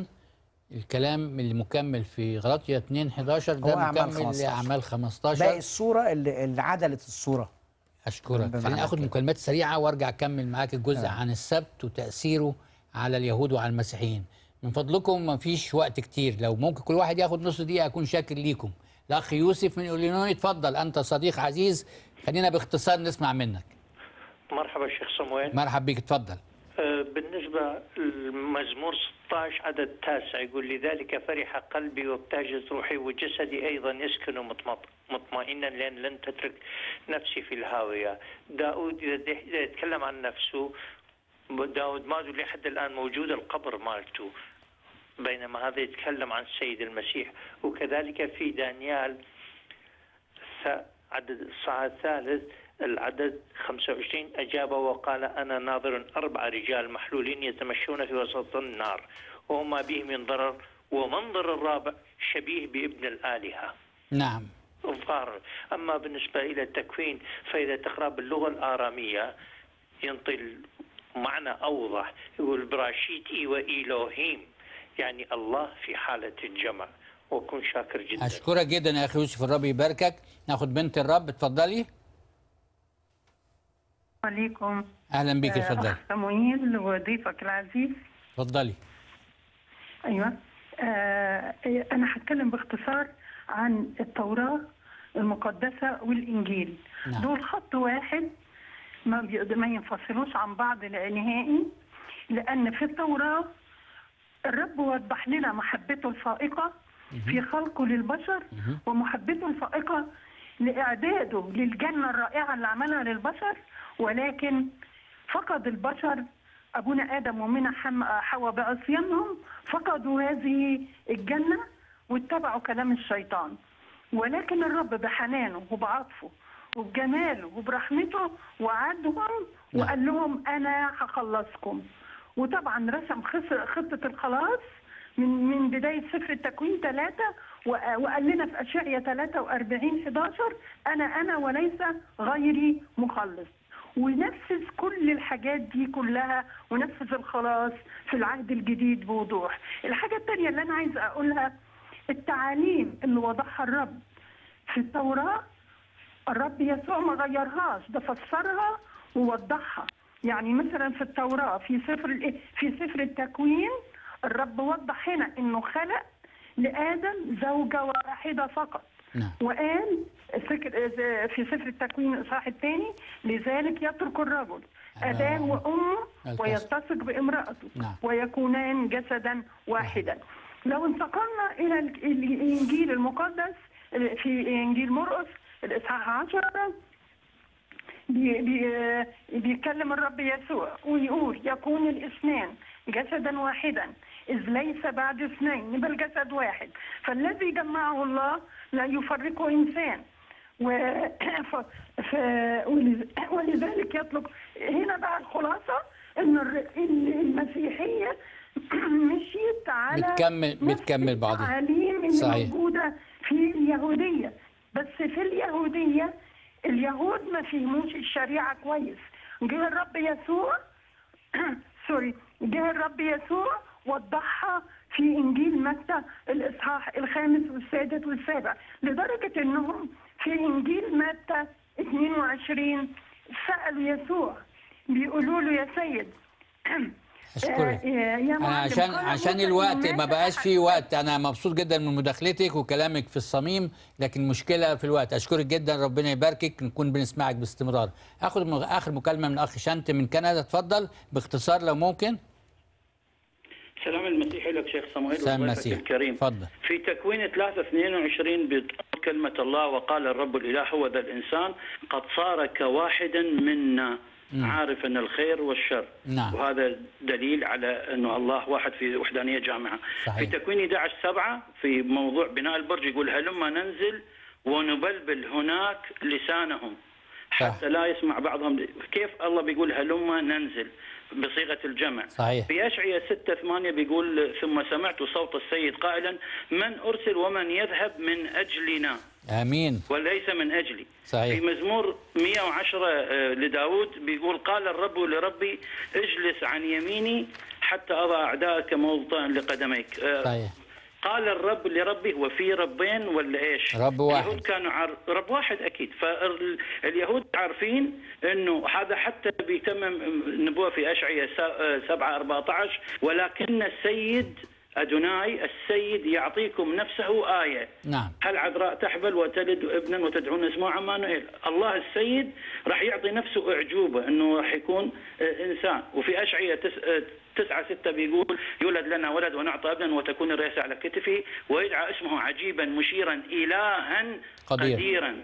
الكلام اللي مكمل في غلاطيا 2 11 ده هو أعمال مكمل 15. لاعمال باقي 15 الصوره اللي, اللي عدلت الصوره اشكرك بمعنى خليني اخد كده. مكالمات سريعه وارجع اكمل معاك الجزء تمام. عن السبت وتاثيره على اليهود وعلى المسيحيين من فضلكم ما فيش وقت كتير لو ممكن كل واحد ياخد نص دقيقه اكون شاكر ليكم الاخ يوسف من اولينوي اتفضل انت صديق عزيز خلينا باختصار نسمع منك مرحبا شيخ صمويل مرحب بيك اتفضل آه، بالنسبة للمزمور 16 عدد تاسع يقول لذلك فرح قلبي وابتهجت روحي وجسدي أيضا يسكن مطمط- مطمئنا لأن لن تترك نفسي في الهاوية داود إذا إذا يتكلم عن نفسه داود ما ادري لحد الآن موجود القبر مالته بينما هذا يتكلم عن السيد المسيح وكذلك في دانيال ث- عدد الصاع الثالث العدد 25 أجاب وقال أنا ناظر أربع رجال محلولين يتمشون في وسط النار وما به من ضرر ومنظر الرابع شبيه بابن الآلهة نعم الظاهر أما بالنسبة إلى التكوين فإذا تقرأ باللغة الآرامية ينطي معنى أوضح يقول براشيتي وإيلوهيم يعني الله في حالة الجمع وأكون شاكر جدا اشكرك جدا يا اخي يوسف الرب يباركك ناخد بنت الرب اتفضلي عليكم اهلا بيك آه، اتفضلي أخ سمويل وضيفك العزيز اتفضلي أيوة آه أنا هتكلم باختصار عن التوراة المقدسة والإنجيل نعم. دول خط واحد ما بيقد- ما ينفصلوش عن بعض نهائي لأن في التوراة الرب وضح لنا محبته الفائقة في خلقه للبشر ومحبته الفائقة لإعداده للجنة الرائعة اللي عملها للبشر ولكن فقد البشر أبونا آدم ومنى حم- حواء بعصيانهم فقدوا هذه الجنة واتبعوا كلام الشيطان ولكن الرب بحنانه وبعطفه وبجماله وبرحمته وعدهم وقال لهم انا هخلصكم وطبعا رسم خص- خطه الخلاص من من بدايه سفر التكوين ثلاثه وقال لنا في اشعيا 43 11 انا انا وليس غيري مخلص ونفذ كل الحاجات دي كلها ونفذ الخلاص في العهد الجديد بوضوح الحاجة التانية اللي أنا عايزة أقولها التعاليم اللي وضعها الرب في التوراة الرب يسوع ما غيرهاش ده فسرها ووضحها يعني مثلا في التوراة في سفر الإيه؟ في سفر التكوين الرب وضح هنا انه خلق لآدم زوجة واحدة فقط نعم وقال فكر في سفر التكوين الاصحاح الثاني لذلك يترك الرجل اباه وامه التصق. ويلتصق بامراته نعم. ويكونان جسدا واحدا لو انتقلنا الى ال- الانجيل المقدس في انجيل مرقس الاصحاح 10 بي بي بيتكلم الرب يسوع ويقول يكون الاثنان جسدا واحدا إذ ليس بعد اثنين بل جسد واحد فالذي جمعه الله لا يفرقه إنسان و... ف... ف... ولذ... ولذلك يطلق هنا بقى الخلاصة إن الر... إن المسيحية مشيت على بتكمل نفس بتكمل بعضها التعاليم اللي صحيح. موجودة في اليهودية بس في اليهودية اليهود ما فهموش الشريعة كويس جه الرب يسوع سوري جه الرب يسوع وضحها في انجيل متى الاصحاح الخامس والسادس والسابع لدرجه انهم في انجيل متى 22 سالوا يسوع بيقولوا له يا سيد اشكرك آه، يا انا معلم، عشان قال عشان موسى الوقت إنه ما مات بقاش أحد فيه وقت انا مبسوط جدا من مداخلتك وكلامك في الصميم لكن المشكله في الوقت اشكرك جدا ربنا يباركك نكون بنسمعك باستمرار اخد م- اخر مكالمه من اخ شنت من كندا اتفضل باختصار لو ممكن سلام المسيح لك شيخ صموئيل سلام وضيفك المسيح. الكريم اتفضل في تكوين 3 22 بتقول كلمة الله وقال الرب الإله هو ذا الإنسان قد صار كواحد منا عارفا الخير والشر نعم. وهذا دليل على أنه الله واحد في وحدانية جامعة صحيح. في تكوين 11 7 في موضوع بناء البرج يقول هلما ننزل ونبلبل هناك لسانهم حتى لا يسمع بعضهم كيف الله بيقول هلما ننزل بصيغة الجمع صحيح. في أشعية 6 8 بيقول ثم سمعت صوت السيد قائلا من أرسل ومن يذهب من أجلنا امين وليس من أجلي صحيح. في مزمور 110 آه، لداود بيقول قال الرب لربي اجلس عن يميني حتى أضع أعدائك موطئا لقدميك آه، صحيح قال الرب لربي هو في ربين ولا ايش؟ رب واحد. اليهود كانوا عار... رب واحد اكيد فاليهود عارفين انه هذا حتى بيتمم النبوه في اشعياء 7 14 ولكن السيد ادوناي السيد يعطيكم نفسه ايه نعم هل عذراء تحبل وتلد ابنا وتدعون اسمه عمانوئيل الله السيد راح يعطي نفسه اعجوبه انه راح يكون آه، انسان وفي اشعياء تس... آه، تسعة ستة بيقول يولد لنا ولد ونعطى ابنا وتكون الرئاسة على كتفه ويدعى اسمه عجيبا مشيرا إلها قدير. قديرا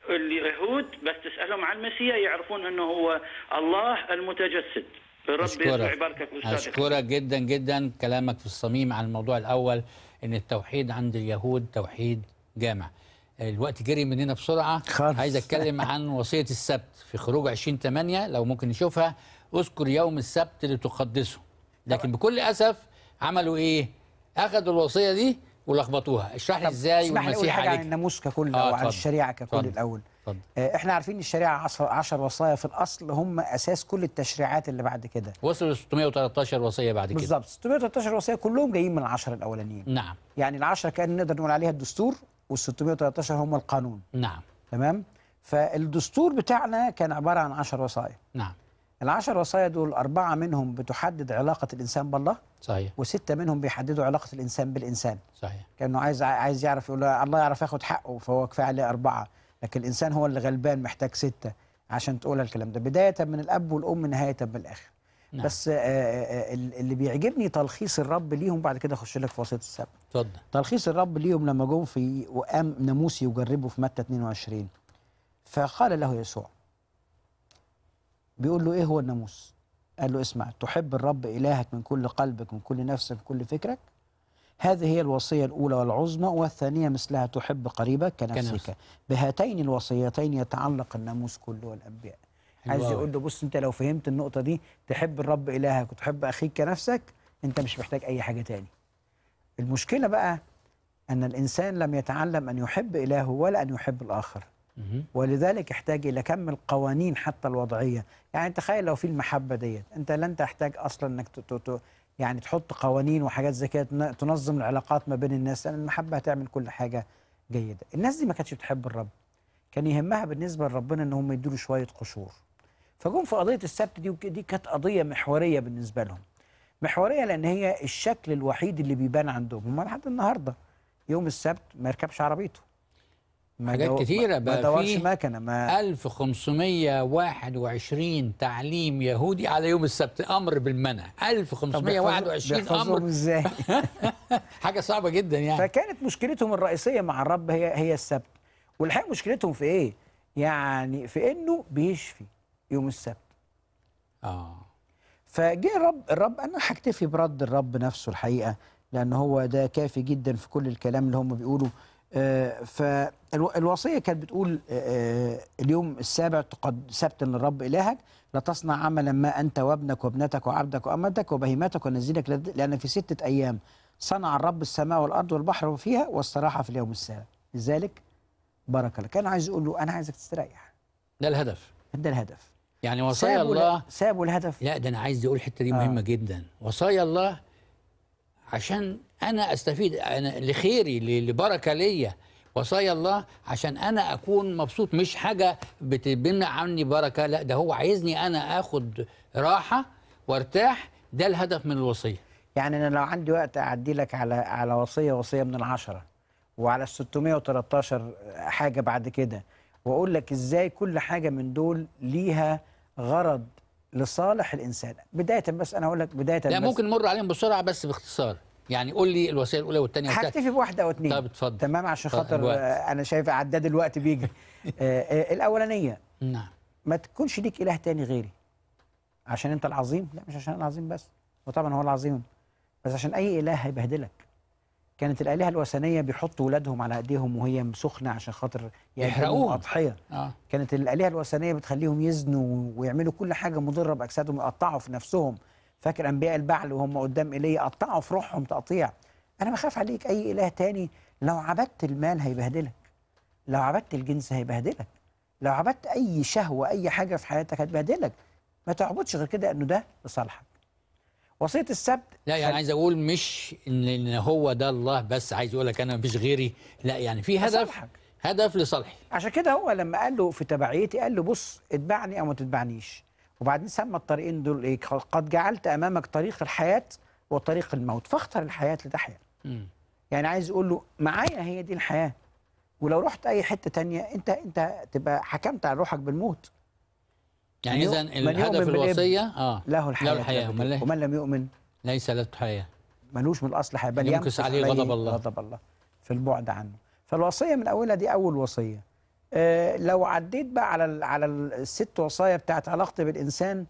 اليهود بس تسألهم عن المسيح يعرفون أنه هو الله المتجسد رب يسوع اشكرك يباركك أستاذ اشكرك جدا جدا كلامك في الصميم عن الموضوع الاول ان التوحيد عند اليهود توحيد جامع الوقت جري مننا بسرعه خالص. عايز اتكلم عن وصيه السبت في خروج 20 8 لو ممكن نشوفها اذكر يوم السبت لتقدسه لكن بكل اسف عملوا ايه اخذوا الوصيه دي ولخبطوها اشرح لي ازاي اسمح لي اقول والمسيح حاجه عن عليك الناموس ككل آه، او عن اتفضل. الشريعه ككل اتفضل. الاول اتفضل. آه، احنا عارفين ان الشريعه 10 10 وصايا في الاصل هم اساس كل التشريعات اللي بعد كده وصلوا ل 613 وصيه بعد كده بالظبط 613 وصيه كلهم جايين من العشر الاولانيين نعم يعني العشرة كان نقدر نقول عليها الدستور وال 613 هم القانون نعم تمام فالدستور بتاعنا كان عباره عن 10 وصايا نعم العشر وصايا دول أربعة منهم بتحدد علاقة الإنسان بالله صحيح وستة منهم بيحددوا علاقة الإنسان بالإنسان صحيح كأنه عايز عايز يعرف يقول له الله يعرف ياخد حقه فهو كفاية عليه أربعة لكن الإنسان هو اللي غلبان محتاج ستة عشان تقول الكلام ده بداية من الأب والأم نهاية بالآخر نعم. بس آه، آه، ال- اللي بيعجبني تلخيص الرب ليهم بعد كده اخش لك في وصيه السبت اتفضل تلخيص الرب ليهم لما جم في وقام ناموس يجربه في متى 22 فقال له يسوع بيقول له ايه هو الناموس قال له اسمع تحب الرب الهك من كل قلبك من كل نفسك من كل فكرك هذه هي الوصية الأولى والعظمى والثانية مثلها تحب قريبك كنفسك كنفسك. بهاتين الوصيتين يتعلق الناموس كله والأنبياء حلو عايز أوي. يقول له بص انت لو فهمت النقطة دي تحب الرب إلهك وتحب أخيك كنفسك انت مش محتاج أي حاجة تاني المشكلة بقى أن الإنسان لم يتعلم أن يحب إلهه ولا أن يحب الآخر مهم. ولذلك يحتاج الى كم القوانين حتى الوضعيه يعني تخيل لو في المحبه ديت انت لن تحتاج اصلا انك ت- ت- ت- يعني تحط قوانين وحاجات زي كده تن- تنظم العلاقات ما بين الناس لان المحبه هتعمل كل حاجه جيده الناس دي ما كانتش بتحب الرب كان يهمها بالنسبه لربنا ان هم يدوا له شويه قشور فجم في قضيه السبت دي وك- دي كانت قضيه محوريه بالنسبه لهم محوريه لان هي الشكل الوحيد اللي بيبان عندهم هم لحد النهارده يوم السبت ما يركبش عربيته ما حاجات دو- كتيرة ما بقى دورش في مكنه ما 1521 تعليم يهودي على يوم السبت امر بالمنع طب 1521 بيحفظوهم امر ازاي حاجه صعبه جدا يعني فكانت مشكلتهم الرئيسيه مع الرب هي هي السبت والحقيقه مشكلتهم في ايه يعني في انه بيشفي يوم السبت اه فجه الرب الرب انا هكتفي برد الرب نفسه الحقيقه لان هو ده كافي جدا في كل الكلام اللي هم بيقولوا آه فالوصيه كانت بتقول آه اليوم السابع تقد سبت للرب الهك لا تصنع عملا ما انت وابنك وابنتك وعبدك وامتك وبهيمتك ونزيلك لد- لان في سته ايام صنع الرب السماء والارض والبحر وفيها واستراح في اليوم السابع لذلك بركه لك كان عايز يقول له انا عايزك تستريح ده الهدف ده الهدف يعني وصايا سابوا الله ل- سابوا الهدف لا ده انا عايز اقول الحته دي آه. مهمه جدا وصايا الله عشان انا استفيد انا لخيري ل- لبركه ليا وصايا الله عشان انا اكون مبسوط مش حاجه بتمنع عني بركه لا ده هو عايزني انا اخد راحه وارتاح ده الهدف من الوصيه يعني انا لو عندي وقت اعدي لك على على وصيه وصيه من العشره وعلى ال 613 حاجه بعد كده واقول لك ازاي كل حاجه من دول ليها غرض لصالح الانسان بدايه بس انا اقول لك بدايه لا بس ممكن نمر عليهم بسرعه بس باختصار يعني قول لي الوصيه الاولى والثانيه والثالثه هكتفي بواحده او اتنين طب اتفضل تمام عشان اتفضل، خاطر الوقت. آه، انا شايف عداد الوقت بيجري آه، آه، الاولانيه نعم ما تكونش ليك اله تاني غيري عشان انت العظيم لا مش عشان العظيم بس وطبعا هو العظيم بس عشان اي اله هيبهدلك كانت الالهه الوثنيه بيحطوا ولادهم على ايديهم وهي سخنه عشان خاطر يقدموا يحرقوهم. اضحيه اه كانت الالهه الوثنيه بتخليهم يزنوا ويعملوا كل حاجه مضره باجسادهم يقطعوا في نفسهم فاكر انبياء البعل وهم قدام ايليا قطعوا في روحهم تقطيع انا بخاف عليك اي اله تاني لو عبدت المال هيبهدلك لو عبدت الجنس هيبهدلك لو عبدت اي شهوه اي حاجه في حياتك هتبهدلك ما تعبدش غير كده انه ده لصالحك وصيه السبت لا يعني خل- عايز اقول مش ان إن هو ده الله بس عايز يقول لك انا مفيش غيري لا يعني في هدف لصالحك. هدف لصالحي عشان كده هو لما قال له في تبعيتي قال له بص اتبعني او ما تتبعنيش وبعدين سمى الطريقين دول ايه قد جعلت امامك طريق الحياه وطريق الموت فاختر الحياه لتحيا مم. يعني عايز يقول له معايا هي دي الحياه ولو رحت اي حته تانية انت انت تبقى حكمت على روحك بالموت يعني من اذا يؤ- من الهدف يؤمن بالابن الوصيه اه له الحياه له الحياه الأبدية. أمال إيه؟ ومن لم يؤمن ليس له حياه ملوش من الاصل حياه بل يمكث يمكث عليه غضب الله. غضب الله في البعد عنه فالوصيه من اولها دي اول وصيه آه لو عديت بقى على ال- على الست وصايا بتاعت علاقتي بالانسان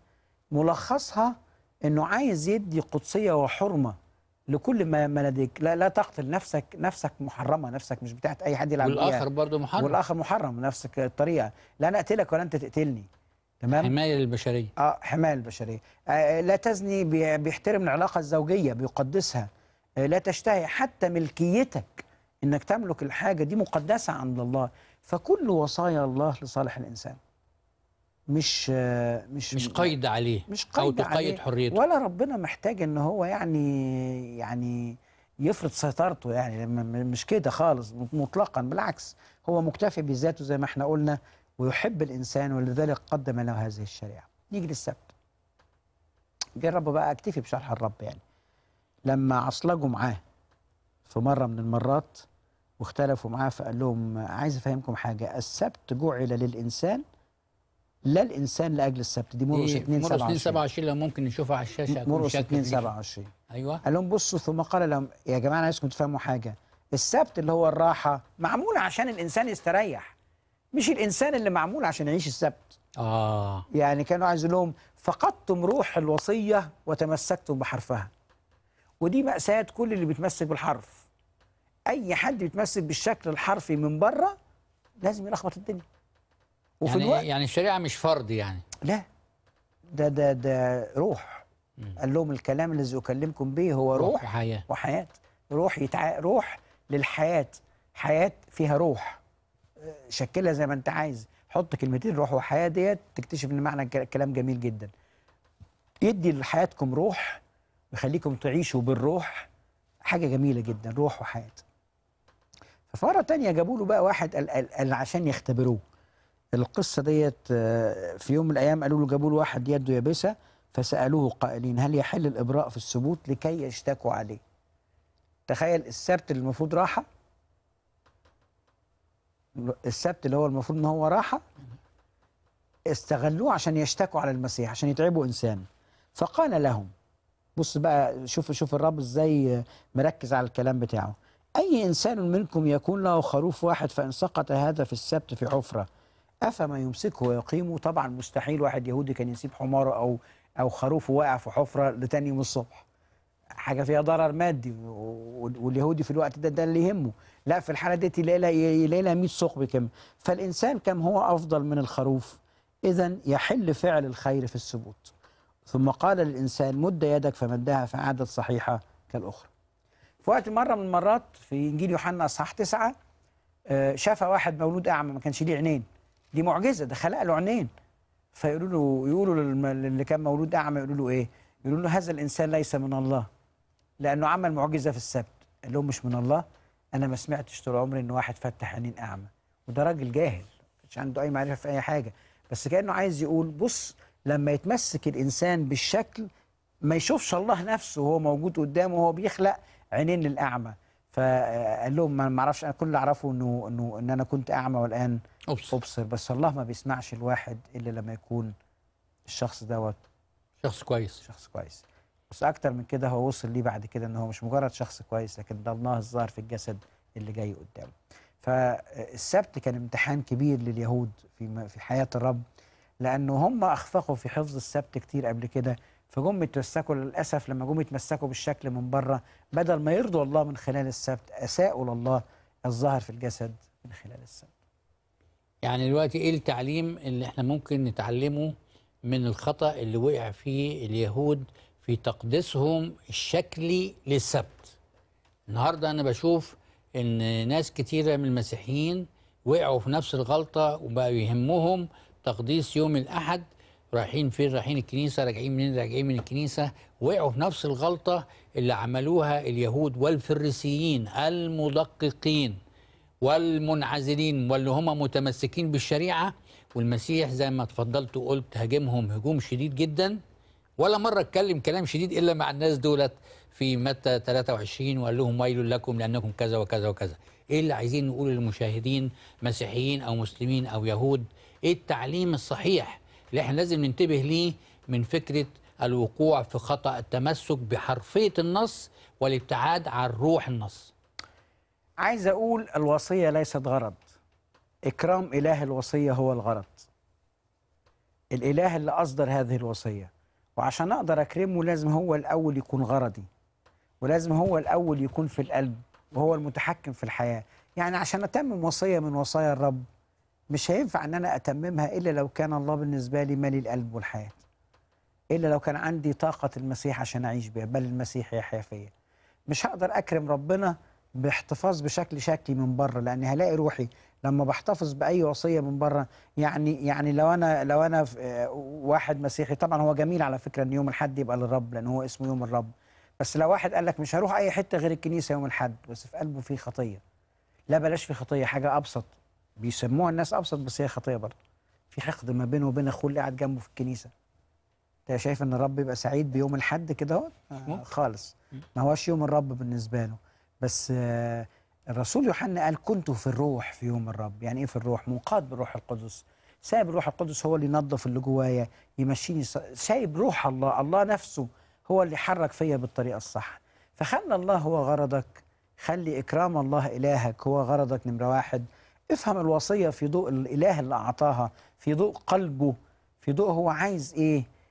ملخصها انه عايز يدي قدسيه وحرمه لكل ما ما لديك لا لا تقتل نفسك نفسك محرمه نفسك مش بتاعت اي حد يلعب بيها. والاخر برضه محرم والاخر محرم نفسك الطريقه لا انا اقتلك ولا انت تقتلني تمام حمايه للبشريه اه حمايه البشريه آه لا تزني بي- بيحترم العلاقه الزوجيه بيقدسها آه لا تشتهي حتى ملكيتك انك تملك الحاجه دي مقدسه عند الله فكل وصايا الله لصالح الانسان مش آه مش مش قيد عليه مش او قيد تقيد عليه حريته ولا ربنا محتاج ان هو يعني يعني يفرض سيطرته يعني م- م- مش كده خالص مطلقا بالعكس هو مكتفي بذاته زي ما احنا قلنا ويحب الانسان ولذلك قدم له هذه الشريعه نيجي للسبت جه الرب بقى اكتفي بشرح الرب يعني لما عصلجوا معاه في مره من المرات واختلفوا معاه فقال لهم عايز افهمكم حاجه السبت جعل للانسان لا الانسان لاجل السبت دي مرقس دي 2 مرقس 2 27 27 لو ممكن نشوفها على الشاشه أكون مرقس شاكر 2 ليك. 27 ايوه قال لهم بصوا ثم قال لهم يا جماعه انا عايزكم تفهموا حاجه السبت اللي هو الراحه معمول عشان الانسان يستريح مش الانسان اللي معمول عشان يعيش السبت اه يعني كانوا عايز لهم فقدتم روح الوصيه وتمسكتم بحرفها ودي مأساة كل اللي بيتمسك بالحرف اي حد بيتمسك بالشكل الحرفي من بره لازم يلخبط الدنيا وفي يعني الوقت يعني الشريعه مش فرض يعني لا ده ده ده روح قال لهم الكلام الذي اكلمكم به هو روح روح وحياه وحياه روح يتع... روح للحياه حياه فيها روح آه، شكلها زي ما انت عايز حط كلمتين روح وحياه ديت تكتشف ان معنى الك- الكلام جميل جدا يدي لحياتكم روح ويخليكم تعيشوا بالروح حاجه جميله جدا روح وحياه ففي مره تانية جابوا له بقى واحد قال, قال, قال عشان يختبروه القصه ديت آه، في يوم من الايام قالوا له جابوا له واحد يده يابسه فسالوه قائلين هل يحل الابراء في الثبوت لكي يشتكوا عليه تخيل السبت اللي المفروض راحه السبت اللي هو المفروض ان هو راحه استغلوه عشان يشتكوا على المسيح عشان يتعبوا انسان فقال لهم بص بقى شوف شوف الرب ازاي مركز على الكلام بتاعه اي انسان منكم يكون له خروف واحد فان سقط هذا في السبت في حفره افما يمسكه ويقيمه طبعا مستحيل واحد يهودي كان يسيب حماره او او خروفه واقع في حفره لتاني يوم الصبح حاجه فيها ضرر مادي و- واليهودي في الوقت ده ده اللي يهمه لا في الحاله دي يلاقي لها يلاقي لها 100 ثقب كم فالانسان كم هو افضل من الخروف اذا يحل فعل الخير في الثبوت ثم قال للانسان مد يدك فمدها فعادت صحيحه كالاخرى في وقت مره من المرات في انجيل يوحنا اصحاح تسعه آه، شاف واحد مولود اعمى ما كانش ليه عينين دي معجزه ده خلق له عينين فيقولوا له يقولوا للم- للي كان مولود اعمى يقولوا له ايه؟ يقولوا له هذا الانسان ليس من الله لانه عمل معجزه في السبت قال لهم مش من الله انا ما سمعتش طول عمري ان واحد فتح عينين اعمى وده راجل جاهل مش عنده اي معرفه في اي حاجه بس كانه عايز يقول بص لما يتمسك الانسان بالشكل ما يشوفش الله نفسه وهو موجود قدامه وهو بيخلق عينين للاعمى فقال لهم ما ما اعرفش انا كل اللي اعرفه انه انه ان انا كنت اعمى والان أبصر. ابصر بس الله ما بيسمعش الواحد الا لما يكون الشخص دوت شخص كويس شخص كويس بس اكتر من كده هو وصل ليه بعد كده ان هو مش مجرد شخص كويس لكن ده الله الظاهر في الجسد اللي جاي قدامه فالسبت كان امتحان كبير لليهود في م- في حياه الرب لانه هم اخفقوا في حفظ السبت كتير قبل كده فجم يتمسكوا للاسف لما جم يتمسكوا بالشكل من بره بدل ما يرضوا الله من خلال السبت اساءوا لله الظاهر في الجسد من خلال السبت يعني دلوقتي ايه التعليم اللي احنا ممكن نتعلمه من الخطأ اللي وقع فيه اليهود في تقديسهم الشكلي للسبت النهارده انا بشوف ان ناس كتيره من المسيحيين وقعوا في نفس الغلطه وبقى يهمهم تقديس يوم الاحد رايحين فين رايحين الكنيسه راجعين منين راجعين من الكنيسه وقعوا في نفس الغلطه اللي عملوها اليهود والفريسيين المدققين والمنعزلين واللي هم متمسكين بالشريعه والمسيح زي ما اتفضلت وقلت هاجمهم هجوم شديد جدا ولا مره اتكلم كلام شديد الا مع الناس دولت في متى 23 وقال لهم ويل لكم لانكم كذا وكذا وكذا ايه اللي عايزين نقوله للمشاهدين مسيحيين او مسلمين او يهود ايه التعليم الصحيح اللي احنا لازم ننتبه ليه من فكره الوقوع في خطا التمسك بحرفيه النص والابتعاد عن روح النص عايز اقول الوصيه ليست غرض اكرام اله الوصيه هو الغرض الاله اللي اصدر هذه الوصيه وعشان اقدر اكرمه لازم هو الاول يكون غرضي ولازم هو الاول يكون في القلب وهو المتحكم في الحياه يعني عشان اتمم وصيه من وصايا الرب مش هينفع ان انا اتممها الا لو كان الله بالنسبه لي مالي القلب والحياه الا لو كان عندي طاقه المسيح عشان اعيش بها بل المسيح يحيا فيا مش هقدر اكرم ربنا باحتفاظ بشكل شكلي من بره لاني هلاقي روحي لما بحتفظ باي وصيه من بره يعني يعني لو انا لو انا في- آه، واحد مسيحي طبعا هو جميل على فكره ان يوم الحد يبقى للرب لان هو اسمه يوم الرب بس لو واحد قال لك مش هروح اي حته غير الكنيسه يوم الحد بس في قلبه فيه خطيه لا بلاش في خطيه حاجه ابسط بيسموها الناس ابسط بس هي خطيه برضه في حقد ما بينه وبين اخوه اللي قاعد جنبه في الكنيسه انت شايف ان الرب يبقى سعيد بيوم الحد كده اهو آه خالص ما هوش يوم الرب بالنسبه له بس آه الرسول يوحنا قال كنت في الروح في يوم الرب يعني ايه في الروح منقاد بالروح القدس سايب الروح القدس هو اللي ينظف اللي جوايا يمشيني ص- سايب روح الله الله نفسه هو اللي يحرك فيا بالطريقه الصح فخلى الله هو غرضك خلي اكرام الله الهك هو غرضك نمره واحد افهم الوصيه في ضوء الاله اللي اعطاها في ضوء قلبه في ضوء هو عايز ايه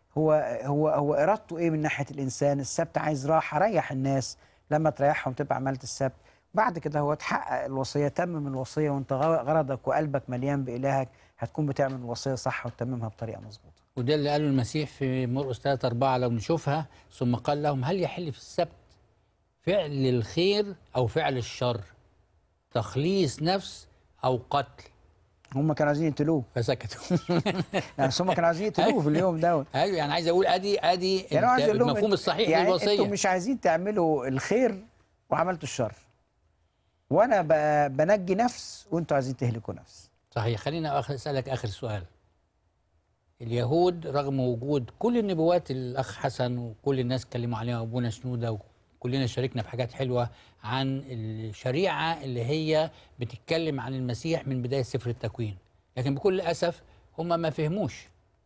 هو هو هو ارادته ايه من ناحيه الانسان السبت عايز راحه ريح الناس لما تريحهم تبقى عملت السبت بعد كده هو تحقق الوصيه تمم الوصيه وانت غ- غرضك وقلبك مليان بالهك هتكون بتعمل الوصيه صح وتتممها بطريقه مظبوطه وده اللي قاله المسيح في مرقس 3 4 لو نشوفها ثم قال لهم هل يحل في السبت فعل الخير او فعل الشر تخليص نفس او قتل هم كانوا عايزين يقتلوه فسكتوا يعني هم كانوا عايزين يقتلوه في اليوم دوت ايوه يعني عايز اقول ادي ادي يعني هو عايز يقول لهم المفهوم إنت- الصحيح يعني للوصيه انتوا مش عايزين تعملوا الخير وعملتوا الشر وانا ب- بنجي نفس وانتوا عايزين تهلكوا نفس صحيح خلينا آخر اسالك اخر سؤال اليهود رغم وجود كل النبوات الاخ حسن وكل الناس اتكلموا عليها ابونا شنوده وكلنا شاركنا في حاجات حلوه عن الشريعه اللي هي بتتكلم عن المسيح من بدايه سفر التكوين لكن بكل اسف هم ما فهموش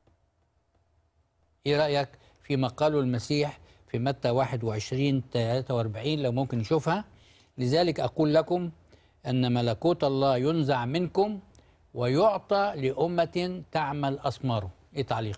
ايه رايك فيما قاله المسيح في متى 21 43 لو ممكن نشوفها لذلك اقول لكم ان ملكوت الله ينزع منكم ويعطى لامه تعمل اسماره ايه تعليقك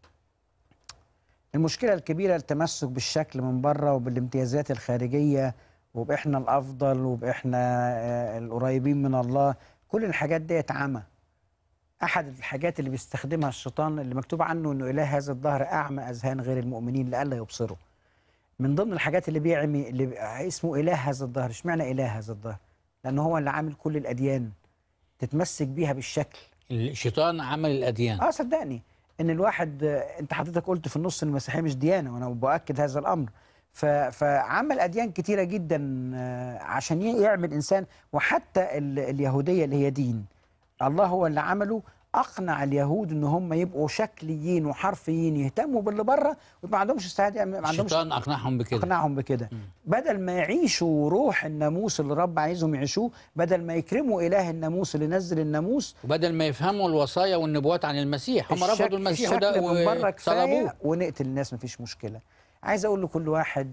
المشكله الكبيره التمسك بالشكل من بره وبالامتيازات الخارجيه وباحنا الافضل وباحنا آه، القريبين من الله كل الحاجات ديت عمى احد الحاجات اللي بيستخدمها الشيطان اللي مكتوب عنه انه اله هذا الدهر اعمى اذهان غير المؤمنين لئلا يبصروا من ضمن الحاجات اللي بيعمي اللي بي- اسمه اله هذا الدهر اشمعنى اله هذا الدهر لانه هو اللي عامل كل الاديان تتمسك بيها بالشكل الشيطان عمل الاديان اه صدقني ان الواحد آه، انت حضرتك قلت في النص إن المسيحيه مش ديانه وانا باكد هذا الامر ف- فعمل اديان كتيره جدا آه، عشان ي- يعمل انسان وحتى ال- اليهوديه اللي هي دين الله هو اللي عمله اقنع اليهود ان هم يبقوا شكليين وحرفيين يهتموا باللي بره وما عندهمش استعداد يعني ما عندهمش الشيطان اقنعهم بكده اقنعهم بكده بدل ما يعيشوا روح الناموس اللي رب عايزهم يعيشوه بدل ما يكرموا اله الناموس اللي نزل الناموس وبدل ما يفهموا الوصايا والنبوات عن المسيح هم الشك- رفضوا المسيح الشكل وده من بره كفايه وطلبوه ونقتل الناس مفيش مشكله عايز اقول لكل واحد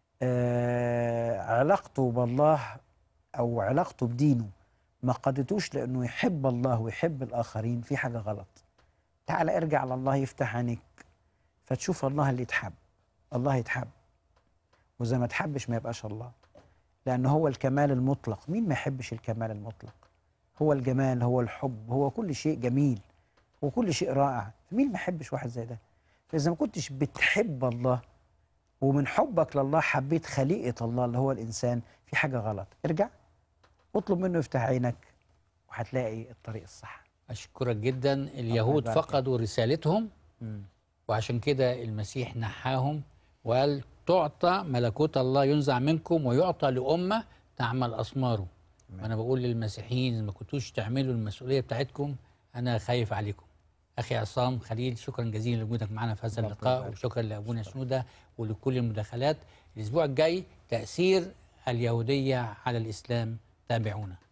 آه علاقته بالله او علاقته بدينه ما قادتوش لانه يحب الله ويحب الاخرين في حاجه غلط تعال ارجع لله يفتح عينيك فتشوف الله اللي يتحب الله يتحب واذا ما تحبش ما يبقاش الله لان هو الكمال المطلق مين ما يحبش الكمال المطلق هو الجمال هو الحب هو كل شيء جميل وكل شيء رائع مين ما يحبش واحد زي ده فاذا ما كنتش بتحب الله ومن حبك لله حبيت خليقه الله اللي هو الانسان في حاجه غلط ارجع اطلب منه يفتح عينك وهتلاقي الطريق الصح اشكرك جدا اليهود يبارك فقدوا رسالتهم وعشان كده المسيح نحاهم وقال تعطى ملكوت الله ينزع منكم ويعطى لأمة تعمل أثماره وأنا بقول للمسيحيين إذا ما كنتوش تعملوا المسؤولية بتاعتكم أنا خايف عليكم أخي عصام خليل شكرا جزيلا لوجودك معنا في هذا اللقاء وشكرا لأبونا شنودة ولكل المداخلات الأسبوع الجاي تأثير اليهودية على الإسلام تابعونا